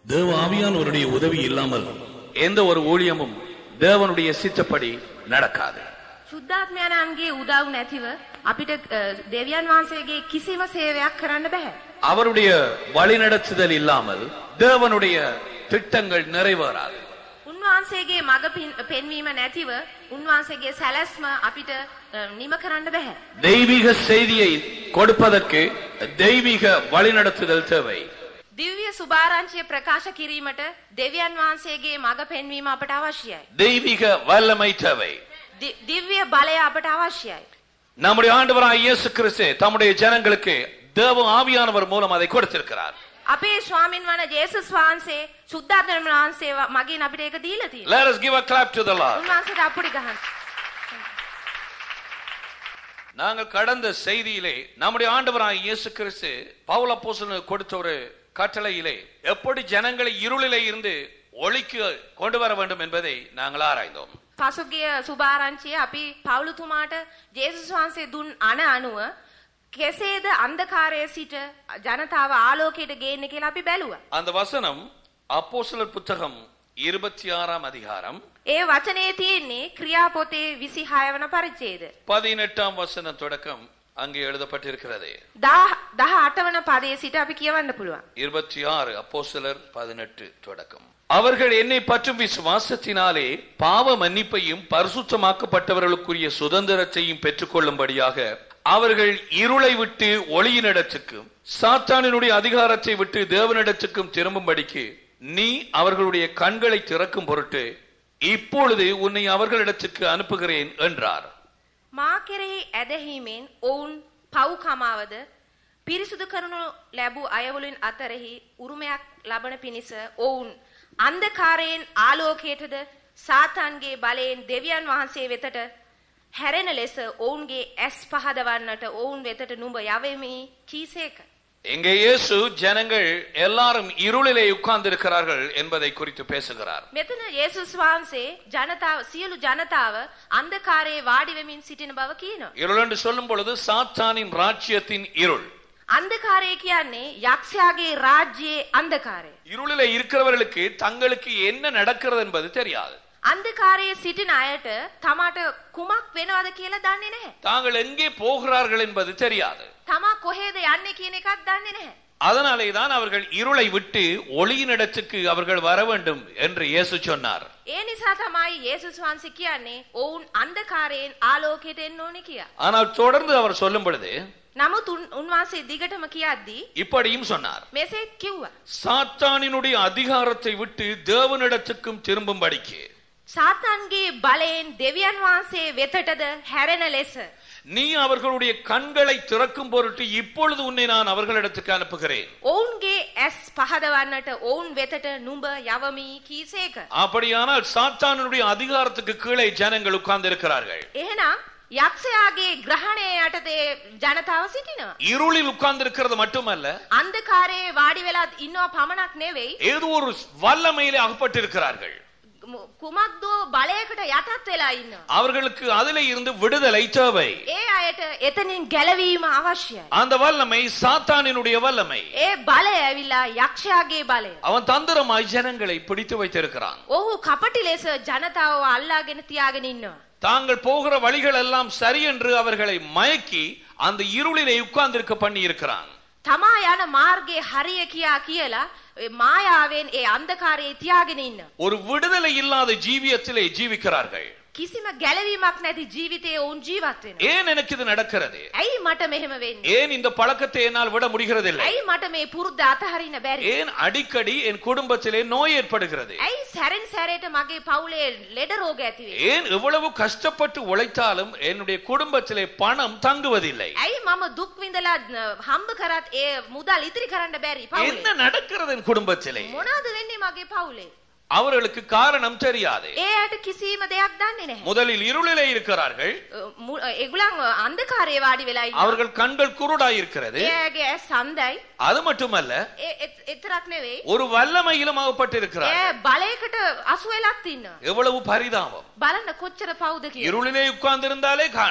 தேவ ஆவியானவருடைய உதவி இல்லாமல் எந்த ஒரு ஊழியமும் தேவனுடைய சித்தப்படி நடக்காது ශුද්ධාත්මයන්ගේ උදව් නැතිව අපිට අ, දෙවියන් වහන්සේගේ කිසිම සේවයක් කරන්න බෑ. அவருடைய வழிநடத்துதல் இல்லாமல் தேவனுடைய திட்டங்கள் நிறைவேறாது උන්වහන්සේගේ මඟ පින්- පෙන්වීම නැතිව උන්වහන්සේගේ සැලැස්ම අපිට අ, නිම කරන්න බෑ. தெய்வீக செய்தியை கொடுப்பதற்கு தெய்வீக வழிநடத்துதல் தேவை දිව්‍ය සුභාරංචිය ප්‍රකාශ කිරීමට දෙවියන් වහන්සේගේ මඟ පෙන්වීම අපට අවශ්‍යයි. தெய்வீக வல்லமை தேவை දි- දිව්‍ය බලය අපට අවශ්‍යයි. நம்முடைய ஆண்டவராய் இயேசு கிறிஸ்து தம்முடைய ஜனங்களுக்கு தேவ ஆவியானவர் மூலம் அதை கொடுத்திருக்கிறார் අපේ ස්වාමින් වන ජේසුස් වහන්සේ සුද්ධාත්ම වහන්සේ ව- මගින් අපිට ඒක දීලා තියෙනවා. Let us give a clap to the Lord. උන්වහන්සේට අපුඩි ගහන්න. நாங்கள் கடந்த செய்தியிலே நம்முடைய ஆண்டவராய் இயேசு கிறிஸ்து பவுல் அப்போஸ்தலனுக்கு கொடுத்த ஒரு கட்டளையிலே எப்படி ஜனங்களை இருளிலே இருந்து ஒளிக்கு கொண்டு வர வேண்டும் என்பதை நாங்கள் ஆராய்ந்தோம் පසුගිය සුභාරංචිය අපි පවුලුතුමාට ජේසුස් වහන්සේ දුන් අන අනුව කෙසේද අන්ධකාරය සිට ජනතාව ආලෝකයට ගේන්න කියලා අපි බැලුවා. அந்த வசனம் அப்போஸ்தலர் புத்தகம் இருபத்தி ஆறாம் அதிகாரம் ඒ වචනේ තියෙන්නේ ක්‍රියාපොතේ 26 වන පරිච්ඡේද. பதினெட்டாம் வசனம் தொடக்கம் அங்கே எழுதப்பட்டிருக்கிறது 18 වන පදයේ සිට අපි කියවන්න පුළුවන්. இருபத்தி ஆறு அப்போஸ்தலர் பதினெட்டு தொடக்கம் அவர்கள் என்னை பற்றும் விசுவாசத்தினாலே பாவ மன்னிப்பையும் பரிசுத்தமாக்கப்பட்டவர்களுக்குரிய சுதந்திரத்தையும் பெற்றுக்கொள்ளும்படியாக அவர்கள் இருளை விட்டு ஒளியினிடத்துக்கும் சாத்தானினுடைய அதிகாரத்தை விட்டு தேவனிடத்துக்கும் திரும்பும்படிக்கு நீ அவர்களுடைய கண்களை திறக்கும் பொருட்டு இப்பொழுது உன்னை அவர்களிடத்துக்கு அனுப்புகிறேன் என்றார் මා කෙරෙහි ඇදහීමෙන් ඔවුන් පව් කමාවද පිරිසුදු කරනු ලැබූ අයවලින් අතරෙහි උරුමයක් ලබන පිණිස ඔවුන් අන්ධකාරයෙන් ආලෝකයටද සාතන්ගේ බලයෙන් දෙවියන් වහන්සේ වෙතට හැරෙන ලෙස ඔවුන්ගේ ඇස් පහදවන්නට ඔවුන් වෙතට නුඹ යවෙමි කීසේක. இங்கே இயேசு ஜனங்கள் எல்லாரும் இருளிலே உட்கார்ந்திருக்கிறார்கள் என்பதை குறித்து பேசுகிறார் මෙතන යේසුස් වහන්සේ ජනතාව සියලු ජනතාව අන්ධකාරයේ වාඩි වෙමින් සිටින බව කියනවා. இருள் என்று சொல்லும் பொழுது சாத்தானின் ராஜ்யத்தின் இருள் අන්ධකාරය කියන්නේ යක්ෂයාගේ රාජ්‍යයේ අන්ධකාරය. இருளிலே இருக்கிறவர்களுக்கு தங்களுக்கு என்ன நடக்கிறது என்பது தெரியாது අන්ධකාරයේ සිටින අයට තමාට කුමක් වෙනවද කියලා දන්නේ නැහැ. தாங்கள் எங்கே போகிறார்கள் என்பது தெரியாது තමා කොහෙද යන්නේ කියන එකක් දන්නේ නැහැ. அதனாலே தான் அவர்கள் இருளை விட்டு ஒளியினிடத்துக்கு அவர்கள் வர வேண்டும் என்று இயேசு சொன்னார் ඒ නිසා තමයි යේසුස් වහන්සේ කියන්නේ ඔවුන් අන්ධකාරයෙන් ආලෝකයට එන්න ඕනේ කියලා. ஆனால் தொடர்ந்து அவர் சொல்லும் பொழுது නමුත් උන්- උන්වහන්සේ දිගටම කියද්දී இப்படியும் சொன்னார் මෙසේ කිව්වා. சாத்தானினுடைய அதிகாரத்தை விட்டு தேவனிடத்துக்கும் திரும்பும்படிக்கு සාතන්ගේ බලයෙන් දෙවියන් වහන්සේ වෙතටද හැරෙන ලෙස நீ அவர்களுடைய கண்களை திறக்கும் பொருட்டு இப்பொழுது உன்னை நான் அவர்களிடத்துக்கு அனுப்புகிறேன் ඔවුන්ගේ ඇස් පහදවන්නට ඔවුන් වෙතට නුඹ යවමි කීසේක. அப்படியானால் சாத்தானுடைய அதிகாரத்துக்கு கீழே ஜனங்கள் உட்கார்ந்து இருக்கிறார்கள் එහෙනම් යක්ෂයාගේ ග්‍රහණය යටතේ ජනතාව සිටිනවා. இருளில் உட்கார்ந்து இருக்கிறது மட்டுமல்ல අන්ධකාරයේ වාඩි වෙලා ඉන්නවා පමණක් නෙවෙයි ஏதோ ஒரு வல்லமையிலே அகப்பட்டிருக்கிறார்கள் මු- කුමක්දෝ බලයකට යටත් වෙලා ඉන්නවා. அவர்களுக்கு அதிலே இருந்து விடுதலை தேவை ඒ අයට එතනින් ගැලවීම අවශ්‍යයි. அந்த வல்லமை சாத்தானினுடைய வல்லமை ඒ බලය ඇවිල්ලා යක්ෂයාගේ බලය. அவன் தந்திரமாய் ஜனங்களை பிடித்து வைத்திருக்கிறான் ඔහු කපටි ලෙස ජනතාව අල්ලාගෙන තියාගෙන ඉන්නවා. தாங்கள் போகிற வழிகள் எல்லாம் சரி என்று அவர்களை மயக்கி அந்த இருளிலே உட்கார்ந்திருக்க பண்ணி இருக்கிறான் තමා යන මාර්ගයේ හරිය කියා කියලා ඒ මායාවෙන් ඒ අන්ධකාරයේ තියාගෙන ඉන්න. ஒரு விடுதலை இல்லாத ஜீவியத்திலே ஜீவிக்கிறார்கள் කිසිම ගැලවීමක් නැති ජීවිතයේ ඔවුන් ජීවත් වෙනවා. ஏன் எனக்கு இது நடக்கிறது ඇයි මට මෙහෙම වෙන්නේ? ஏன் இந்த பழக்கத்தை என்னால் விட முடிகிறதில்லை ඇයි මට මේ පුරුද්ද අතහරින්න බැරි? ஏன் அடிக்கடி என் குடும்பத்திலே நோய் ஏற்படுகிறது ඇයි සැරෙන් සැරේට මගේ පවුලේ ලෙඩ රෝග ඇති වෙන්නේ? ஏன் இவ்வளவு கஷ்டப்பட்டு உழைத்தாலும் என்னுடைய குடும்பத்திலே பணம் தங்குவதில்லை ඇයි මම දුක් විඳලා අ, හම්බ කරත් ඒ මුදල් ඉතිරි කරන්න බැරි என்ன පවුලේ? நடக்கிறது என் குடும்பத்திலே මොනවද වෙන්නේ මගේ පවුලේ? அவர்களுக்கு காரணம் தெரியாது ඒ අයට කිසිම දෙයක් දන්නේ නැහැ. முதலில் இருளிலே இருக்கிறார்கள் අ, මු- අ, ඒගොල්ලන් අන්ධකාරයේ වාඩි වෙලා ඉන්නවා. அவர்கள் கண்கள் குருடாய் இருக்கிறது ඒ අයගේ ඇස් සඳයි. அது மட்டுமல்ல ඒ එත්- එතරක් නෙවෙයි. ஒரு வல்லமையிலும் ඒ அகப்பட்டிருக்கிறார்கள் බලයකට අසු වෙලත් ඉන්නවා. எவ்வளவு பரிதாபம் බලන්න කොච්චර පවුද කියලා. இருளிலே உட்கார்ந்திருந்தாலே காணும்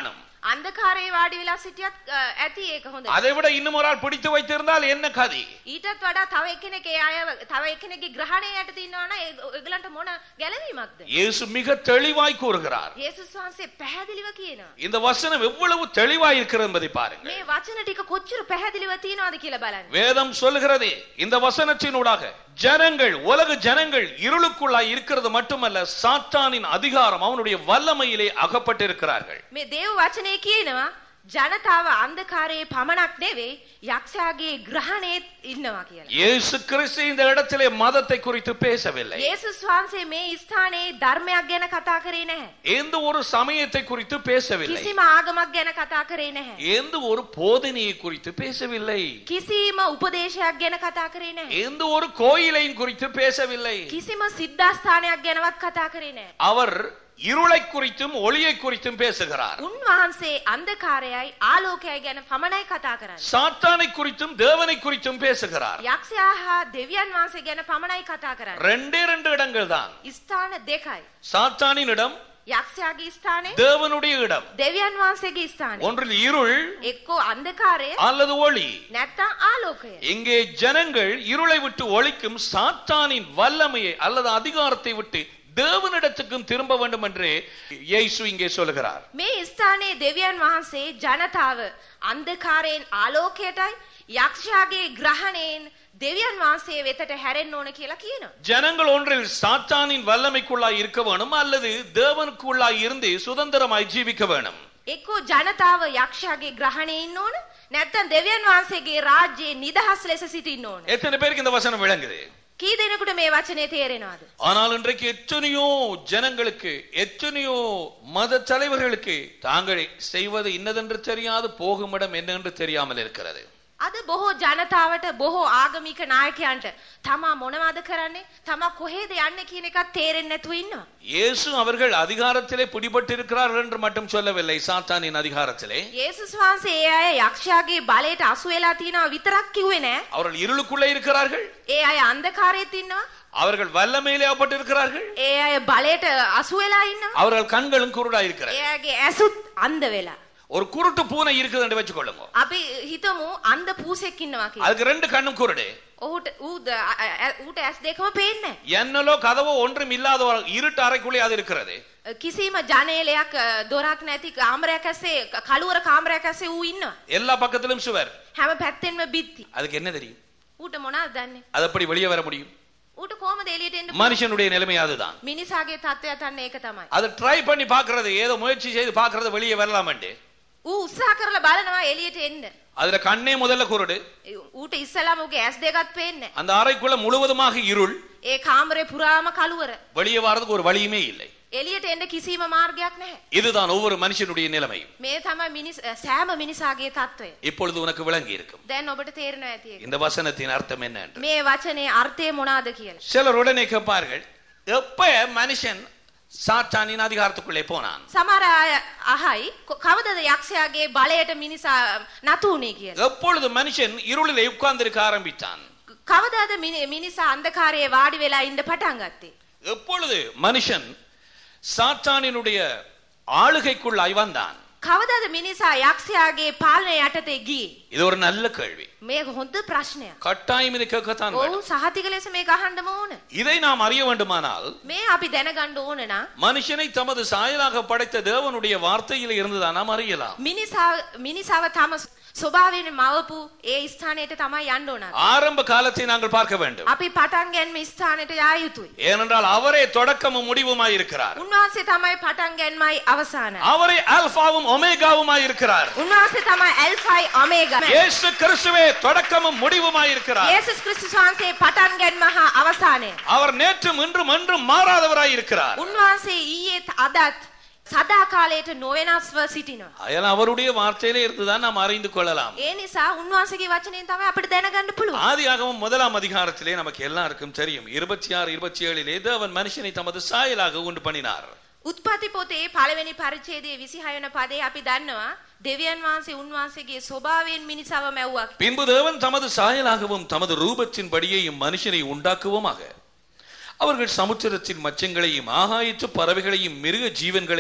අන්ධකාරයේ වාඩි වෙලා සිටියත් අ, ඇති ඒක හොඳ. அதை விட இன்னும் ஒரு ஆள் பிடித்து வைத்திருந்தால் என்ன கதி ඊටත් වඩා තව එක්කෙනෙක් ඒ අය තව එක්කෙනෙක්ගේ ග්‍රහණය යටතේ ඉන්නවා නම් ඒ- ඒගොල්ලන්ට මොන ගැලවීමක්ද? இயேசு மிக தெளிவாய் கூறுகிறார் යේසුස් වහන්සේ පැහැදිලිව කියනවා. இந்த வசனம் எவ்வளவு தெளிவாய் இருக்கிறது என்பதை பாருங்கள் මේ වචන ටික කොච්චර පැහැදිලිව තියෙනවද කියලා බලන්න. வேதம் சொல்லுகிறதே இந்த வசனத்தினூடாக ஜனங்கள் உலக ஜனங்கள் இருளுக்குள்ளாய் இருக்கிறது மட்டுமல்ல சாத்தானின் அதிகாரம் அவனுடைய வல்லமையிலே அகப்பட்டிருக்கிறார்கள் මේ දේව වචනේ කියනවා ජනතාව අන්ධකාරයේ පමණක් නෙවෙයි යක්ෂයාගේ ග්‍රහණයේත් ඉන්නවා කියලා. இயேசு கிறிஸ்து இந்த இடத்திலே மதத்தை குறித்து பேசவில்லை යේසුස් වහන්සේ මේ ස්ථානයේ ධර්මයක් ගැන කතා කරේ නැහැ. எந்த ஒரு சமயத்தை குறித்து பேசவில்லை කිසිම ආගමක් ගැන කතා කරේ නැහැ. எந்த ஒரு போதனையை குறித்து பேசவில்லை කිසිම උපදේශයක් ගැන කතා කරේ නැහැ. எந்த ஒரு கோயிலையும் குறித்து பேசவில்லை කිසිම සිද්ධාස්ථානයක් ගැනවත් කතා කරේ නැහැ. அவர் இருளை குறித்தும் ஒளியை குறித்தும் பேசுகிறார் උන්වහන්සේ අන්ධකාරයයි ආලෝකයයි ගැන පමණයි කතා කරන්නේ. சாத்தானை குறித்தும் தேவனை குறித்தும் பேசுகிறார் යක්ෂයා හා දෙවියන් වහන්සේ ගැන පමණයි කතා කරන්නේ. ரெண்டே ரெண்டு இடங்கள் தான் ස්ථාන දෙකයි. சாத்தானின் இடம் යක්ෂයාගේ ස්ථානය தேவனுடைய இடம் දෙවියන් වහන්සේගේ ස්ථානය. ஒன்றில் இருள் එක්කෝ අන්ධකාරය அல்லது ஒளி නැත්තම් ආලෝකය. இங்கே ஜனங்கள் இருளை விட்டு ஒழிக்கும் சாத்தானின் வல்லமையை அல்லது அதிகாரத்தை விட்டு தேவனிடத்துக்கும் திரும்ப வேண்டும் என்று இயேசு இங்கே சொல்லுகிறார் මේ ස්ථානයේ දෙවියන් වහන්සේ ජනතාව අන්ධකාරයෙන් ආලෝකයටයි යක්ෂයාගේ ග්‍රහණයෙන් දෙවියන් වහන්සේ වෙතට හැරෙන්න ඕන කියලා කියනවා. ஜனங்கள் ஒன்றில் சாத்தானின் வல்லமைக்குள்ளாய் இருக்க வேணும் அல்லது தேவனுக்குள்ளாய் இருந்து சுதந்திரமாய் ஜீவிக்க வேணும் එක්කෝ ජනතාව යක්ෂයාගේ ග්‍රහණයේ ඉන්න ඕන නැත්තම් දෙවියන් වහන්සේගේ රාජ්‍යයේ නිදහස් ලෙස සිටින්න ඕන. எத்தனை பேருக்கு இந்த வசனம் விளங்குது කී දෙනෙකුට මේ වචනේ තේරෙනවද? ஆனால் இன்றைக்கு எத்தனையோ ஜனங்களுக்கு எத்தனையோ மத தலைவர்களுக்கு தாங்கள் செய்வது இன்னதென்று தெரியாது போகும் இடம் என்னென்று தெரியாமல் இருக்கிறது අද බොහෝ ජනතාවට බොහෝ ආගමික නායකයන්ට තමා මොනවද කරන්නේ? තමා කොහෙද යන්නේ කියන එකත් තේරෙන්නේ නැතුව ඉන්නවා. இயேசு அவர்கள் அதிகாரத்திலே பிடிபட்டிருக்கிறார்கள் என்று மட்டும் சொல்லவில்லை சாத்தானின் அதிகாரத்திலே යේසුස් වහන්සේ ඒ අය යක්ෂයාගේ බලයට අසු වෙලා තියෙනවා විතරක් කිව්වේ නෑ. அவர்கள் இருளுக்குள்ளே இருக்கிறார்கள் ඒ අය අන්ධකාරයේත් ඉන්නවා. அவர்கள் வல்லமையிலே அகப்பட்டிருக்கிறார்கள் ඒ අය බලයට අසු වෙලා ඉන්නවා. அவர்கள் கண்களும் குருடா இருக்கிறார் ඒ අයගේ ඇසුත් අන්ධ වෙලා. ஒரு குருட்டு பூனை இருக்குது என்று வச்சுக்கொள்ளுங்க අපි හිතමු අන්ධ පූසෙක් ඉන්නවා කියලා. அதுக்கு ரெண்டு கண்ணும் குருடு ඔහුට ඌ ද- අ- අ- ඌට ඇස් දෙකම පේන්නේ නැහැ. என்னலோ கதவோ ஒன்றும் இல்லாத ஒரு இருட்டு அறைக்குள்ளே அது இருக்கிறது කිසිම ජනේලයක් අ, දොරක් නැති කාමරයක් ඇස්සේ ක- කළුවර කාමරයක් ඇස්සේ ඌ ඉන්නවා. எல்லா பக்கத்திலும் சுவர் හැම පැත්තෙන්ම බිත්ති. அதுக்கு என்ன தெரியும் ඌට මොනවද දන්නේ? அது எப்படி வெளியே வர முடியும் ඌට කොහමද එළියට එන්න පුළුවන්? மனுஷனுடைய நிலைமை அதுதான் මිනිසාගේ තත්ත්වයත් අන්න ඒක තමයි. அதை ட்ரை பண்ணி பாக்குறது ஏதோ முயற்சி செய்து பாக்குறது வெளியே வரலாமண்டு ඌ උත්සාහ කරලා බලනවා එළියට එන්න. அதுல கண்ணே முதல்ல குருடு ඒ- ඌට ඉස්සලාම ඌගේ ඇස් දෙකත් පේන්නේ නැහැ. அந்த அறைக்குள்ள முழுவதுமாக இருள் ඒ කාමරේ පුරාම කළුවර. வெளியே வர்றதுக்கு ஒரு வழியுமே இல்லை එළියට එන්න කිසිම මාර්ගයක් නැහැ. இதுதான் ஒவ்வொரு மனுஷனுடைய நிலைமை මේ තමයි මිනිස් අ, සෑම මිනිසාගේ තත්ත්වය. இப்பொழுது உனக்கு விளங்கி இருக்கும் දැන් ඔබට තේරෙනවා ඇති ඒක. இந்த வசனத்தின் அர்த்தம் என்ன என்று මේ වචනේ අර්ථය මොනවාද කියලා. சிலர் உடனே கேட்பார்கள் எப்ப மனுஷன் சாத்தானின் அதிகாரத்துக்குள்ளே போனான் සමහර අය අහයි කො- කවදද යක්ෂයාගේ බලයට මිනිසා නතු වුණේ කියලා. எப்பொழுது மனுஷன் இருளிலே உட்கார்ந்திருக்க ஆரம்பித்தான் කවදාද මිනි- මිනිසා අන්ධකාරයේ වාඩි වෙලා ඉන්න පටන් ගත්තේ? எப்பொழுது மனுஷன் சாத்தானினுடைய ஆளுகைக்குள்ளாய் வந்தான் කවදාද මිනිසා යක්ෂයාගේ පාලනය යටතේ ගියේ? இது ஒரு நல்ல கேள்வி මේක හොඳ ප්‍රශ්නයක්. கட்டாயம் இது கேட்கத்தான் ඔවුන් வேண்டும். සහතික ලෙස මේක අහන්නම ඕන. இதை நாம் அறிய வேண்டுமானால் මේ අපි දැනගන්න ඕන නම් மனுஷனை தமது சாயலாக படைத்த தேவனுடைய வார்த்தையில் இருந்துதான் நாம் அறியலாம் මිනිසා මිනිසාව තම ස්වභාවයෙන් මවපු ඒ ස්ථානයට තමයි යන්න ඕන. ஆரம்ப காலத்தை நாங்கள் பார்க்க வேண்டும் අපි පටන් ගැන්ම ස්ථානයට යා යුතුයි. ஏனென்றால் அவரே தொடக்கமும் முடிவுமாய் இருக்கிறார் උන්වහන්සේ තමයි පටන් ගැන්මයි අවසාන. அவரே ஆல்பாவும் ஒமேகாவுமாய் இருக்கிறார் උන්වහන්සේ තමයි ඇල්ෆයි ඔමේගා. இயேசு கிறிஸ்துவே தொடக்கமும் முடிவுமாய் இருக்கிறார் යේසුස් ක්‍රිස්තුස් වහන්සේ පටන් ගැන්ම හා අවසානය. அவர் நேற்றும் இன்றும் என்றும் மாறாதவராய் இருக்கிறார் උන්වහන්සේ ඊයේත් අදත් සදා කාලයට නොවෙනස්ව සිටිනවා. அயல் அவருடைய வார்த்தையிலே இருந்துதான் நாம் அறிந்து கொள்ளலாம் ඒ නිසා උන්වහන්සේගේ වචනයෙන් තමයි අපිට දැනගන්න පුළුවන්. ஆதியாகமம் முதலாம் அதிகாரத்திலே நமக்கு எல்லாருக்கும் தெரியும் இருபத்தி ஆறு இருபத்தி ஏழிலே தேவன் மனுஷனை தமது சாயலாக உண்டு பண்ணினார் උත්පත්ති පොතේ පළවෙනි පරිච්ඡේදයේ 26 වෙනි පදේ අපි දන්නවා දෙවියන් වහන්සේ උන්වහන්සේගේ ස්වභාවයෙන් මිනිසාව මැව්වා. பின்பு தேவன் தமது சாயலாகவும் தமது ரூபத்தின் படியையும் மனுஷனை உண்டாக்குவோமாக அவர்கள் சமுத்திரத்தின் மச்சங்களையும் ஆகாயத்து பறவைகளையும் மிருக ஜீவன்களையும்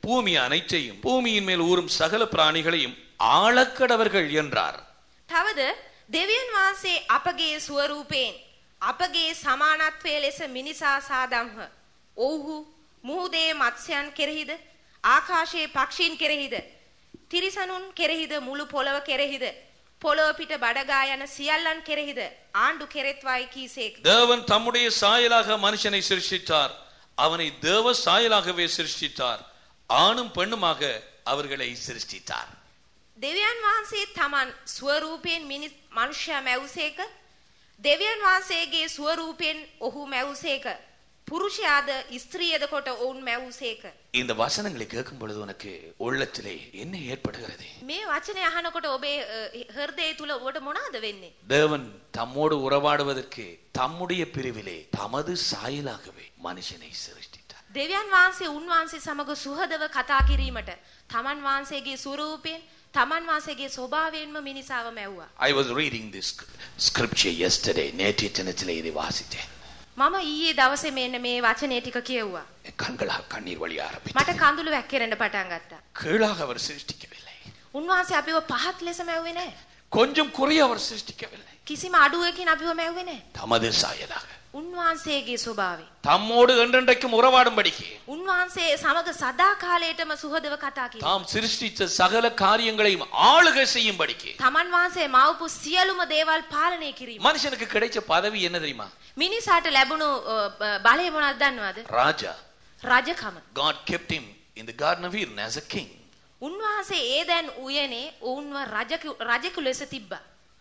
பூமி அனைத்தையும் பூமியின் மேல் ஊறும் சகல பிராணிகளையும் ஆளக்கடவர்கள் என்றார் තවද දෙවියන් වහන්සේ අපගේ ස්වරූපයෙන් අපගේ සමානත්වය ලෙස මිනිසා සාදම්හ. ඔවුහු මුහුදේ මත්ස්‍යයන් කෙරෙහිද ආකාශයේ පක්ෂීන් කෙරෙහිද තිරිසනුන් කෙරෙහිද මුළු පොළව කෙරෙහිද පොළොව පිට බඩගා යන සියල්ලන් කෙරෙහිද ආණ්ඩු කෙරෙත්වායි කීසේක. தேவன் தம்முடைய சாயலாக மனுஷனை சிருஷ்டித்தார் அவனை தேவ சாயலாகவே சிருஷ்டித்தார் ஆணும் பெண்ணுமாக அவர்களை சிருஷ்டித்தார் දෙවියන් වහන්සේ තමන් ස්වරූපයෙන් මිනිස් මනුෂ්‍යයා මැවුසේක දෙවියන් වහන්සේගේ ස්වරූපයෙන් ඔහු මැවුසේක පුරුෂයාද ස්ත්‍රියද කොට ඔවුන් මැවුසේක இந்த வசனங்களை கேட்கும் பொழுது உனக்கு உள்ளத்திலே என்ன ஏற்படுகிறது මේ වචනය අහනකොට ඔබේ අ, හෘදය තුල ඔබට මොනවද වෙන්නේ தேவன் தம்மோடு உறவாடுவதற்கு தம்முடைய பிரிவிலே தமது சாயலாகவே மனுஷனை சிருஷ்டித்தார் දෙවියන් වහන්සේ උන්වහන්සේ සමග සුහදව කතා කිරීමට තමන් වහන්සේගේ ස්වරූපයෙන් තමන් වහන්සේගේ ස්වභාවයෙන්ම මිනිසාව මැව්වා I was reading this scripture yesterday நேற்றைய தினத்திலே இதை வாசித்தேன் මම ඊයේ දවසේ මෙන්න මේ වචනය ටික කියවුවා என் கண்களால் கண்ணீர் வழிய ஆரம்பித்தேன் මට කඳුළු වැක්කිරෙන්න පටන් ගත්තා கீழாக அவர் சிருஷ்டிக்கவில்லை උන්වහන්සේ අපිව පහත් ලෙස මැව්වේ නැහැ கொஞ்சம் குறைய அவர் சிருஷ்டிக்கவில்லை කිසිම අඩුවකින් අපිව මැව්වේ නැහැ தமது சாயலாக උන්වහන්සේගේ ස්වභාවය தம்மோடு என்றென்றைக்கும் உறவாடும்படிக்கு උන්වහන්සේ සමග සදා කාලයටම සුහදව කතා කිරීම தாம் சிருஷ்டித்த சகல காரியங்களையும் ஆளுகை செய்யும்படிக்கு තමන් වහන්සේ මවපු සියලුම දේවල් පාලනය කිරීම மனுஷனுக்கு கிடைச்ச பதவி என்ன தெரியுமா මිනිසාට ලැබුණු අ, බ- බලය මොනවද දන්නවද ராஜா රජකම God kept him in the garden of Eden as a king උන්වහන්සේ ඒ දැන් උයනේ ඔවුන්ව රජකු රජකු ලෙස තිබ්බා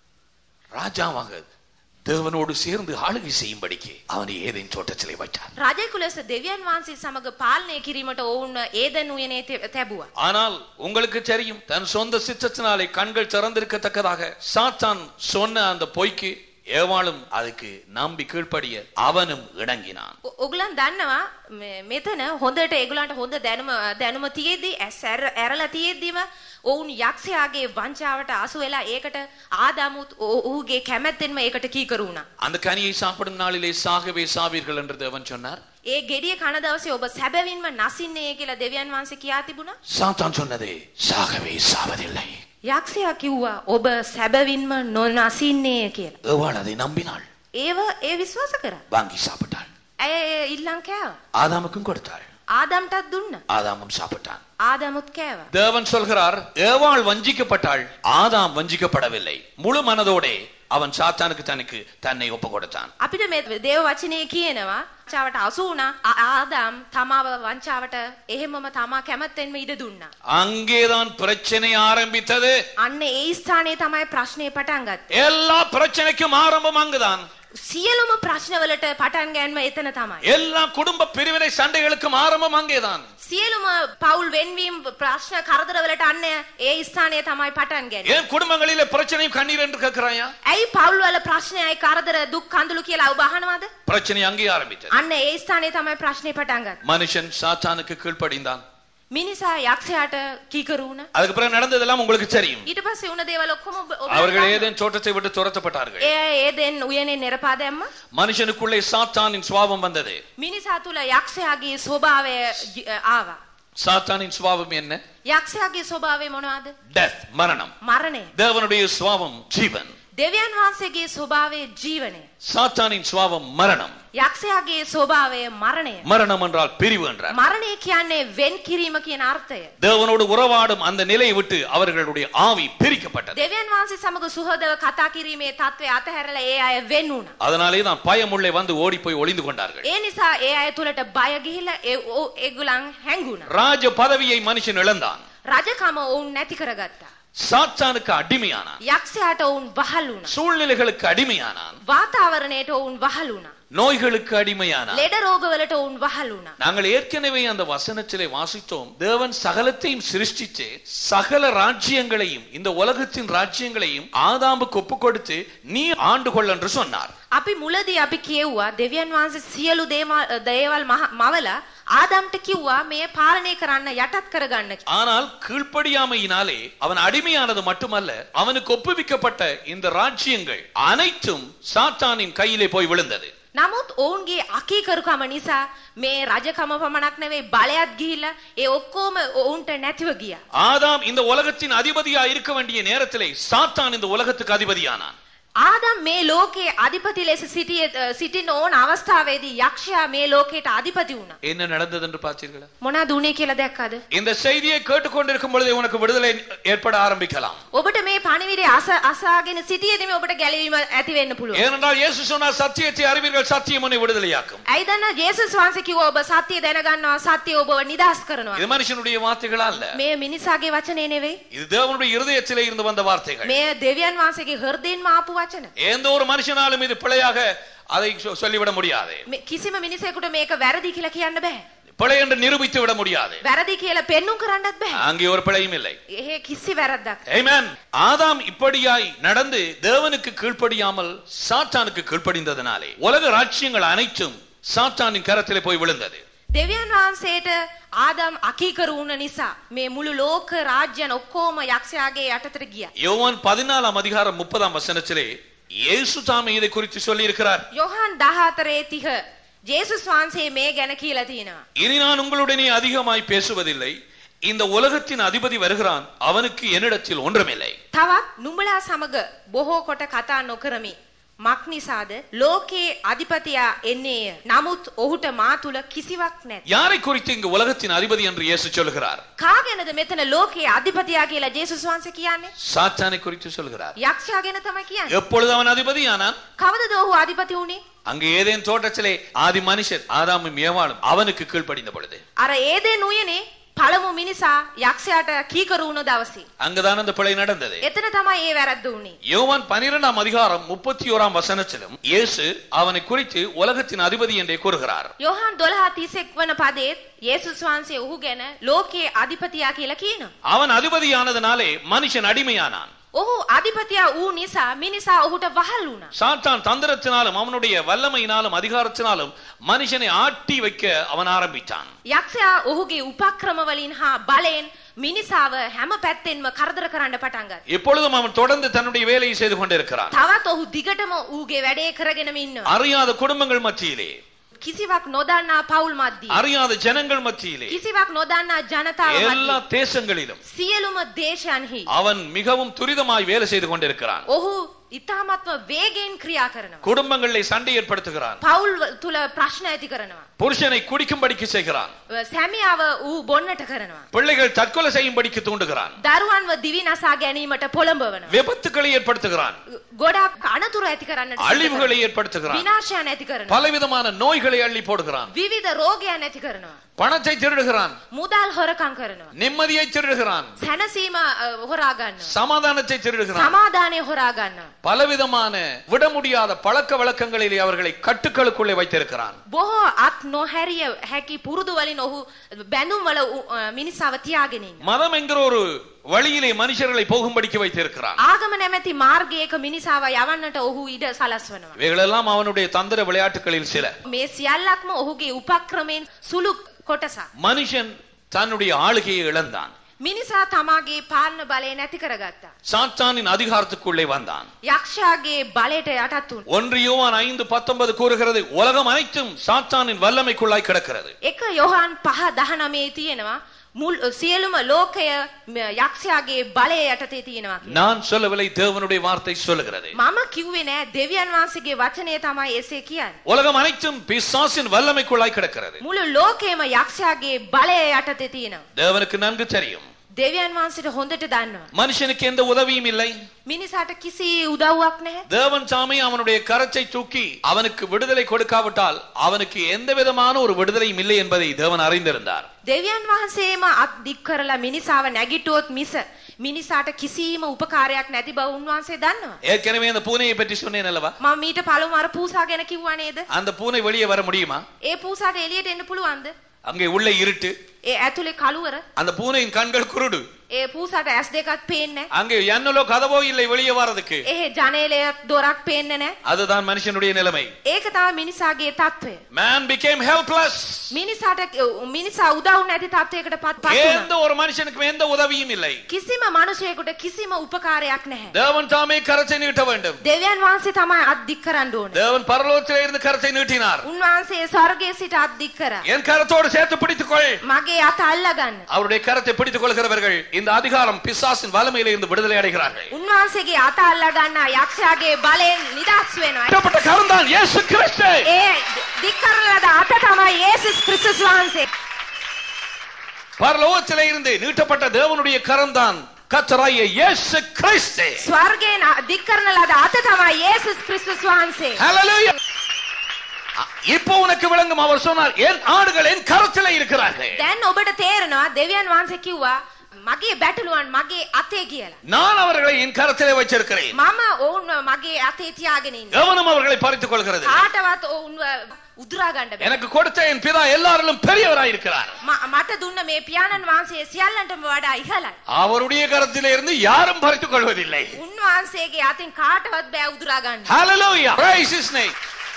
ராஜாவாக தேவனோடு சேர்ந்து ஆளுகை செய்யும்படிக்கு அவனை ஏதேன் தோட்டத்திலே வைத்தார் රජකු ලෙස දෙවියන් වහන්සේ සමග පාලනය කිරීමට ඔවුන් ඒ දැන් උයනේ තැ- තැබුවා ஆனால் உங்களுக்கு தெரியும் தன் சொந்த சித்தத்தினாலே கண்கள் திறந்திருக்கத்தக்கதாக சாத்தான் சொன்ன அந்த பொய்க்கு ஏவாளும் அதுக்கு நம்பி கீழ்ப்படிய அவனும் இணங்கினான் ඔ- ඔගලන් දන්නවා මේ- මෙතන හොඳට ඒගොල්ලන්ට හොඳ දැනුම දැනුම තියෙද්දි ඇස් ඇර- ඇරලා තියෙද්දිම ඔවුන් යක්ෂයාගේ වංචාවට අසු වෙලා ඒකට ආදාමුත් ඔ- ඔහුගේ කැමැත්තෙන්ම ඒකට කීකරු වුණා. அந்த கனியை சாப்பிடும் நாளிலே சாகவே சாவீர்கள் என்று தேவன் சொன்னார் ඒ ගෙඩිය කන දවසේ ඔබ සැබවින්ම නසින්නේ කියලා දෙවියන් වහන්සේ කියා තිබුණා. சாத்தான் சொன்னதே சாகவே சாவதில்லை යක්ෂයා කිව්වා ඔබ සැබවින්ම නොනසින්නේ කියලා. ஏவாள் அதை நம்பினாள் ඒව ඒ විශ්වාස කරා. வாங்கி சாப்பிட்டாள் ඇය ඒ ඉල්ලන් කෑවා. ஆதாமுக்கும் கொடுத்தாள் ආදම්ටත් දුන්න. ஆதாமும் சாப்பிட்டான் ආදමුත් කෑවා. தேவன் சொல்கிறார் ஏவாள் வஞ்சிக்கப்பட்டாள் ஆதாம் வஞ்சிக்கப்படவில்லை முழு மனதோடே அவன் சாத்தானுக்கு தனக்கு தன்னை ஒப்பு கொடுத்தான் අපිට මේ දේව වචනය කියනවා වංචාවට අසු වුණා ආ- ආදාම් තමාව වංචාවට එහෙමම තමා කැමැත්තෙන්ම ඉඩ දුන්නා. அங்கேதான் பிரச்சனை ஆரம்பித்தது අන්න ඒ ස්ථානයේ තමයි ප්‍රශ්නේ පටන් ගත්තේ. எல்லா பிரச்சனைக்கும் ஆரம்பம் அங்குதான் සියලුම ප්‍රශ්නවලට පටන් ගැන්ම එතන තමයි. எல்லா குடும்ப பிரிவினை சண்டைகளுக்கும் ஆரம்பம் அங்கேதான் සියලුම පවුල් වෙන්වීම් ප්‍රශ්න කරදරවලට අන්න ඒ ස්ථානය තමයි පටන් ගැන්නේ. ஏன் குடும்பங்களிலே பிரச்சனையும் கண்ணீர் என்று கேட்கிறாயா ඇයි පවුල් වල ප්‍රශ්නයයි කරදර දුක් කඳුළු කියලා ඔබ අහනවද? பிரச்சனை அங்கே ஆரம்பித்தது අන්න ඒ ස්ථානයේ තමයි ප්‍රශ්නේ පටන් ගත්තේ. மனுஷன் சாத்தானுக்கு கீழ்ப்படிந்தான் මිනිසා යක්ෂයාට කීකරු වුණා. அதுக்கு பிறகு நடந்ததெல்லாம் உங்களுக்கு தெரியும் ඊට පස්සේ වුණ දේවල් ඔක්කොම ඔබ- ඔබ அவர்கள் දන්නවා. ஏதேன் தோட்டத்தை விட்டு துரத்தப்பட்டார்கள் ඒ අය ඒ දෙන්න උයනේ නිරපා දැම්ම. மனுஷனுக்குள்ளே சாத்தானின் சுவாபம் வந்தது මිනිසා තුල යක්ෂයාගේ ස්වභාවය ජ- ආවා. சாத்தானின் சுவாபம் என்ன යක්ෂයාගේ ස්වභාවය මොනවද? டெத் மரணம் මරණය. தேவனுடைய சுவாபம் ஜீவன் දෙවියන් වහන්සේගේ ස්වභාවය ජීවනය. சாத்தானின் சுவாபம் மரணம் යක්ෂයාගේ ස්වභාවය මරණය. மரணம் என்றால் பிரிவு என்றார் මරණය කියන්නේ වෙන් කිරීම කියන අර්ථය. தேவனோடு உறவாடும் அந்த நிலையை விட்டு அவர்களுடைய ஆவி பிரிக்கப்பட்டது දෙවියන් වහන්සේ සමග සුහදව කතා කිරීමේ தત્ත්වය අතහැරලා ඒ අය වෙන් වුණා. அதனாலே தான் பயம் உள்ளே வந்து ஓடி போய் ஒளிந்து கொண்டார்கள் ඒ නිසා ඒ අය තුලට බය ගිහිලා ඒ ඕ- ඒගොල්ලන් හැංගුණා. ராஜ பதவியை மனுஷன் இழந்தான் රජකම ඔවුන් නැති කරගත්තා. சாத்தானுக்கு அடிமையானான் යක්ෂයාට ඔවුන් වහල් වුණා. சூழ்நிலைகளுக்கு அடிமையானான் වාතාවරණයට ඔවුන් වහල් වුණා. நோய்களுக்கு அடிமையானான் ලෙඩ රෝගවලට ඔවුන් වහල් වුණා. நாங்கள் ஏற்கனவே அந்த வசனத்திலே வாசித்தோம் தேவன் சகலத்தையும் சிருஷ்டித்து சகல ராஜ்யங்களையும் இந்த உலகத்தின் ராஜ்யங்களையும் ஆதாமுக்கு ஒப்பு கொடுத்து நீ ஆண்டு கொள் என்று சொன்னார் අපි මුලදී අපි කියෙව්වා දෙවියන් වහන්සේ සියලු දේම- දේවල් මහ- මවලා ආදම්ට කිව්වා මේ පාලනය කරන්න යටත් කරගන්න කියලා. ஆனால் கீழ்ப்படியாமையினாலே அவன் அடிமையானது மட்டுமல்ல அவனுக்கு ஒப்புவிக்கப்பட்ட இந்த ராஜ்யங்கள் அனைத்தும் சாத்தானின் கையிலே போய் விழுந்தது නමුත් ඔවුන්ගේ අකීකරුකම නිසා මේ රජකම පමණක් නෙවෙයි බලයත් ගිහිල්ලා ඒ ඔක්කොම ඔවුන්ට නැතිව ගියා. ஆதாம் இந்த உலகத்தின் அதிபதியா இருக்க வேண்டிய நேரத்திலே சாத்தான் இந்த உலகத்துக்கு அதிபதியானான் ආදම් මේ ලෝකයේ අධිපති ලෙස සිටිය සිටින ඕන අවස්ථාවේදී යක්ෂයා මේ ලෝකයට අධිපති වුණා. என்ன நடந்தது என்று பார்த்தீர்களா මොනවද උනේ කියලා දැක්කද? இந்த செய்தியை கேட்டுக்கொண்டிருக்கும் பொழுதே உனக்கு விடுதலை ஏற்பட ஆரம்பிக்கலாம் ඔබට මේ පණිවිඩය අස අසාගෙන සිටියේදීම ඔබට ගැලවීම ඇති වෙන්න පුළුවන්. ஏனென்றால் இயேசு சொன்னார் சத்தியத்தை அறிவீர்கள் சத்தியம் உன்னை விடுதலையாக்கும் ඇයි දන්නා ජේසුස් වහන්සේ කිව්වා ඔබ සත්‍ය දැනගන්නවා සත්‍ය ඔබව නිදහස් කරනවා. இது மனுஷனுடைய வார்த்தைகளா அல்ல මේ මිනිසාගේ වචනේ නෙවෙයි. இது தேவனுடைய இருதயத்திலே இருந்து வந்த வார்த்தைகள் මේ දෙවියන් වහන්සේගේ හෘදයෙන්ම ආපු වචන. எந்த ஒரு மனுஷனாலும் இது பிழையாக அதை சொ- சொல்லிவிட முடியாது මේ කිසිම මිනිසෙකුට මේක වැරදි කියලා කියන්න බෑ. பிழை என்று நிரூபித்து விட முடியாது වැරදි කියලා පෙන්눔 කරන්නත් බෑ. அங்கே ஒரு பிழையும் இல்லை එහෙ කිසි වැරද්දක්. Amen. ஆதாம் இப்படியாய் நடந்து தேவனுக்கு கீழ்ப்படியாமல் சாத்தானுக்கு கீழ்ப்படிந்ததனாலே உலக ராஜ்யங்கள் அனைத்தும் சாத்தானின் கரத்திலே போய் விழுந்தது දෙවියන් වහන්සේට ආදම් අකීකරු වුණ නිසා මේ මුළු ලෝක රාජ්‍යයන් ඔක්කොම යක්ෂයාගේ යටතට ගියා. யோவான் பதினாலாம் அதிகாரம் முப்பதாம் வசனத்திலே இயேசு தாமே இதை குறித்து சொல்லி இருக்கிறார் යොහන් 14 30 ජේසුස් වහන්සේ මේ ගැන කියලා තියෙනවා. இனி நான் உங்களுடனே அதிகமாய் பேசுவதில்லை இந்த உலகத்தின் அதிபதி வருகிறான் அவனுக்கு என்னிடத்தில் ஒன்றுமில்லை තවත් නුඹලා සමග බොහෝ කොට කතා නොකරමි. මක් නිසාද ලෝකයේ අධිපතියා එන්නේය. නමුත් ඔහුට මා තුල කිසිවක් නැත. யாரை குறித்து இங்கு உலகத்தின் அதிபதி என்று இயேசு சொல்கிறார் කාගෙනද මෙතන ලෝකයේ අධිපතියා කියලා ජේසුස් වහන්සේ කියන්නේ? சாத்தானை குறித்து சொல்கிறார் යක්ෂයා ගැන තමයි කියන්නේ. எப்பொழுது அவன் அதிபதியானான் කවදද ඔහු අධිපති වුණේ? அங்கு ஏதேன் தோட்டத்திலே ஆதி மனுஷன் ஆதாமும் ஏவாளும் அவனுக்கு கீழ்ப்படிந்த பொழுது අර ඒදෙන් උයනේ පළමු මිනිසා යක්ෂයාට කීකරු වුණ දවසේ. அங்குதான் அந்த பிழை நடந்தது එතන තමයි ඒ වැරද්ද උනේ. யோவான் பனிரெண்டாம் அதிகாரம் முப்பத்தி ஓராம் வசனத்திலும் இயேசு அவனை குறித்து உலகத்தின் அதிபதி என்றே கூறுகிறார் යොහන් 12:31 වන පදේත් යේසුස් වහන්සේ ඔහු ගැන ලෝකයේ අධිපතියා කියලා කියනවා. அவன் அதிபதியானதுனாலே மனுஷன் அடிமையானான் ඔහු අධිපතියා වූ නිසා මිනිසා ඔහුට වහල් වුණා. சாத்தான் தந்திரத்தினாலும் அவனுடைய வல்லமையினாலும் அதிகாரத்தினாலும் மனுஷனை ஆட்டி வைக்க அவன் ஆரம்பித்தான் යක්ෂයා ඔහුගේ උපක්‍රම වලින් හා බලෙන් මිනිසාව හැම පැත්තෙන්ම කරදර කරන්න පටන් ගත්තා. எப்பொழுதும் அவன் தொடர்ந்து தன்னுடைய வேலையை செய்து கொண்டிருக்கிறான் තවත් ඔහු දිගටම ඌගේ වැඩේ කරගෙනම ඉන්නවා. அறியாத குடும்பங்கள் மத்தியிலே කිසිවක් නොදන්නා පවුල් මැද්දී. அறியாத ஜனங்கள் மத்தியிலே කිසිවක් නොදන්නා ජනතාව எல்லா මැද්දී. தேசங்களிலும் සියලුම දේශයන්හි அவன் மிகவும் துரிதமாய் வேலை செய்து கொண்டிருக்கிறான் ඔහු ඉතාමත්ම වේගෙන් ක්‍රියා කරනවා. குடும்பங்களிலே சண்டை ஏற்படுத்துகிறான் පවුල් වල- තුල ප්‍රශ්න ඇති කරනවා. புருஷனை குடிக்கும்படிக்கு செய்கிறான் සැමියාව ඌ බොන්නට කරනවා. பிள்ளைகள் தற்கொலை செய்யும்படிக்கு தூண்டுகிறான் දරුවන්ව දිවි නසා ගැනීමට පොළඹවනවා. விபத்துக்களை ஏற்படுத்துகிறான் ගොඩක් අනතුරු ඇති කරන්නට සිදු அழிவுகளை කරනවා. ஏற்படுத்துகிறான் විනාශයන් ඇති කරනවා. பலவிதமான நோய்களை அள்ளி போடுகிறான் විවිධ රෝගයන් ඇති කරනවා. பணத்தை திருடுகிறான் මුදල් හොරකම් කරනවා. நிம்மதியை திருடுகிறான் සැනසීම අ, හොරා ගන්නවා. சமாதானத்தை திருடுகிறான் සමාදානය හොරා ගන්නවා. பலவிதமான விட முடியாத பழக்க வழக்கங்களிலே அவர்களை கட்டுக்களுக்குள்ளே வைத்திருக்கிறான் බොහෝ අත් නොහැරිය හැකි පුරුදු වලින් ඔහු බැඳුම් වල उ- අ, මිනිස්සාව තියාගෙන ඉන්නවා. மதம் என்கிற ஒரு வழியிலே மனுஷர்களை போகும்படிக்கு வைத்திருக்கிறான் ආගම නැමැති මාර්ගයක මිනිසාව යවන්නට ඔහු ඉඩ සලස්වනවා. இவைகளெல்லாம் அவனுடைய தந்திர விளையாட்டுகளில் சில මේ සියල්ලක්ම ඔහුගේ උපක්‍රමයෙන් සුළු කොටසක්. மனுஷன் தன்னுடைய ஆளுகையை இழந்தான் මිනිසා තමාගේ පාලන බලය නැති කරගත්තා. சாத்தானின் அதிகாரத்துக்குள்ளே வந்தான் යක්ෂයාගේ බලයට යටත් වුණා. ஒன்று யோவான் ஐந்து பத்தொன்பது கூறுகிறது உலகம் அனைத்தும் சாத்தானின் வல்லமைக்குள்ளாய் கிடக்கிறது එක යොහන් පහ දහනමේ තියෙනවා මුල් සියලුම ලෝකය ම, යක්ෂයාගේ බලය යටතේ තියෙනවා කියලා. நான் சொல்லவில்லை தேவனுடைய வார்த்தை சொல்லுகிறது මම කිව්වේ නෑ දෙවියන් වහන්සේගේ වචනය තමයි එසේ කියන්නේ. உலகம் அனைத்தும் பிசாசின் வல்லமைக்குள்ளாய் கிடக்கிறது මුළු லோකයම යක්ෂයාගේ බලය යටතේ තියෙනවා. தேவனுக்கு நன்கு தெரியும் දෙවියන් වහන්සේට හොඳට දන්නවා. மனுஷனுக்கு எந்த உதவியும் இல்லை මිනිසාට කිසි උදව්වක් නැහැ. தேவன் சாமி அவனுடைய கரத்தை தூக்கி அவனுக்கு விடுதலை கொடுக்காவிட்டால் அவனுக்கு எந்த விதமான ஒரு விடுதலையும் இல்லை என்பதை தேவன் அறிந்திருந்தார் දෙවියන් වහන්සේම අත් දික් කරලා මිනිසාව නැගිටුවොත් මිස මිනිසාට කිසිම උපකාරයක් නැති බව උන්වහන්සේ දන්නවා. ஏற்கனவே அந்த பூனையை பற்றி சொன்னேன் அல்லவா මම මීට පළමුව අර පූසා ගැන කිව්වා නේද? அந்த பூனை வெளியே வர முடியுமா ඒ පූසාට එළියට එන්න පුළුවන්ද? அங்கே உள்ள இருட்டு ඒ ඇතුලේ කළුවර அந்த பூனையின் கண்கள் குருடு ඒ පූසට ඇස් දෙකක් පේන්නේ නැහැ. அங்கே எண்ணலோ கதவோ இல்லை வெளியே வர்றதுக்கு ඒ ජනේලයක් දොරක් පේන්නේ නැහැ. அதுதான் மனுஷனுடைய நிலைமை ඒක තමයි මිනිසාගේ තත්ත්වය. man became helpless මිනිසාට මිනිසා උදව් නැති තත්ත්වයකට පත් පත් எந்த වුණා. ஒரு மனுஷனுக்கும் எந்த உதவியும் இல்லை කිසිම මිනිසෙකුට කිසිම උපකාරයක් නැහැ. தேவன் தாமே கரத்தை நீட்ட வேண்டும் දෙවියන් වහන්සේ තමයි අත්දික් කරන්න ඕනේ. தேவன் பரலோகத்திலே இருந்து கரத்தை நீட்டினார் උන්වහන්සේ ස්වර්ගයේ සිට අත්දික් කරා. என் கரத்தோடு சேர்த்து பிடித்துக்கொள் මගේ අත අල්ලගන්න. அவருடைய கரத்தை பிடித்துக் கொள்கிறவர்கள் இந்த அதிகாரம் பிசாசின் வலிமையில இருந்து விடுதலை அடைகிறார்கள் උන්වහන්සේගේ අත අල්ලගන්න යක්ෂයාගේ බලයෙන් නිදහස් වෙනවා. நீட்டப்பட்ட கரம் தான் இயேசு கிறிஸ்து ඒ දික් කරන ලද අත තමයි යේසුස් ක්‍රිස්තුස් වහන්සේ. பரலோகத்திலே இருந்து நீட்டப்பட்ட தேவனுடைய கரம் தான் கத்தராய இயேசு கிறிஸ்து ස්වර්ගයෙන් දික් කරන ලද අත තමයි යේසුස් ක්‍රිස්තුස් වහන්සේ. Hallelujah. இப்போ உனக்கு விளங்கும் அவர் சொன்னார் என் ஆடுகள் என் கரத்திலே இருக்கிறார்கள் දැන් ඔබට තේරෙනවා දෙවියන් වහන්සේ කිව්වා මගේ බැටළුවන් මගේ අතේ කියලා. நான் அவர்களை என் கரத்திலே வச்சிருக்கிறேன் මම ඔවුන්ව மගේ අතේ තියාගෙන ඉන්නේ. எவனும் அவர்களை பறித்துக் கொள்கிறது කාටවත් ඔවුන්ව උදුරා ගන්න බෑ. எனக்கு கொடுத்த என் பிதா எல்லாரிலும் பெரியவராய் இருக்கிறார் ම- මට දුන්න මේ පියාණන් වහන්සේ සියල්ලන්ටම වඩා ඉහළයි. அவருடைய கரத்திலே இருந்து யாரும் பறித்துக் கொள்வதில்லை උන්වහන්සේගේ අතින් කාටවත් බෑ උදුරා ගන්න. Hallelujah. Praise his name.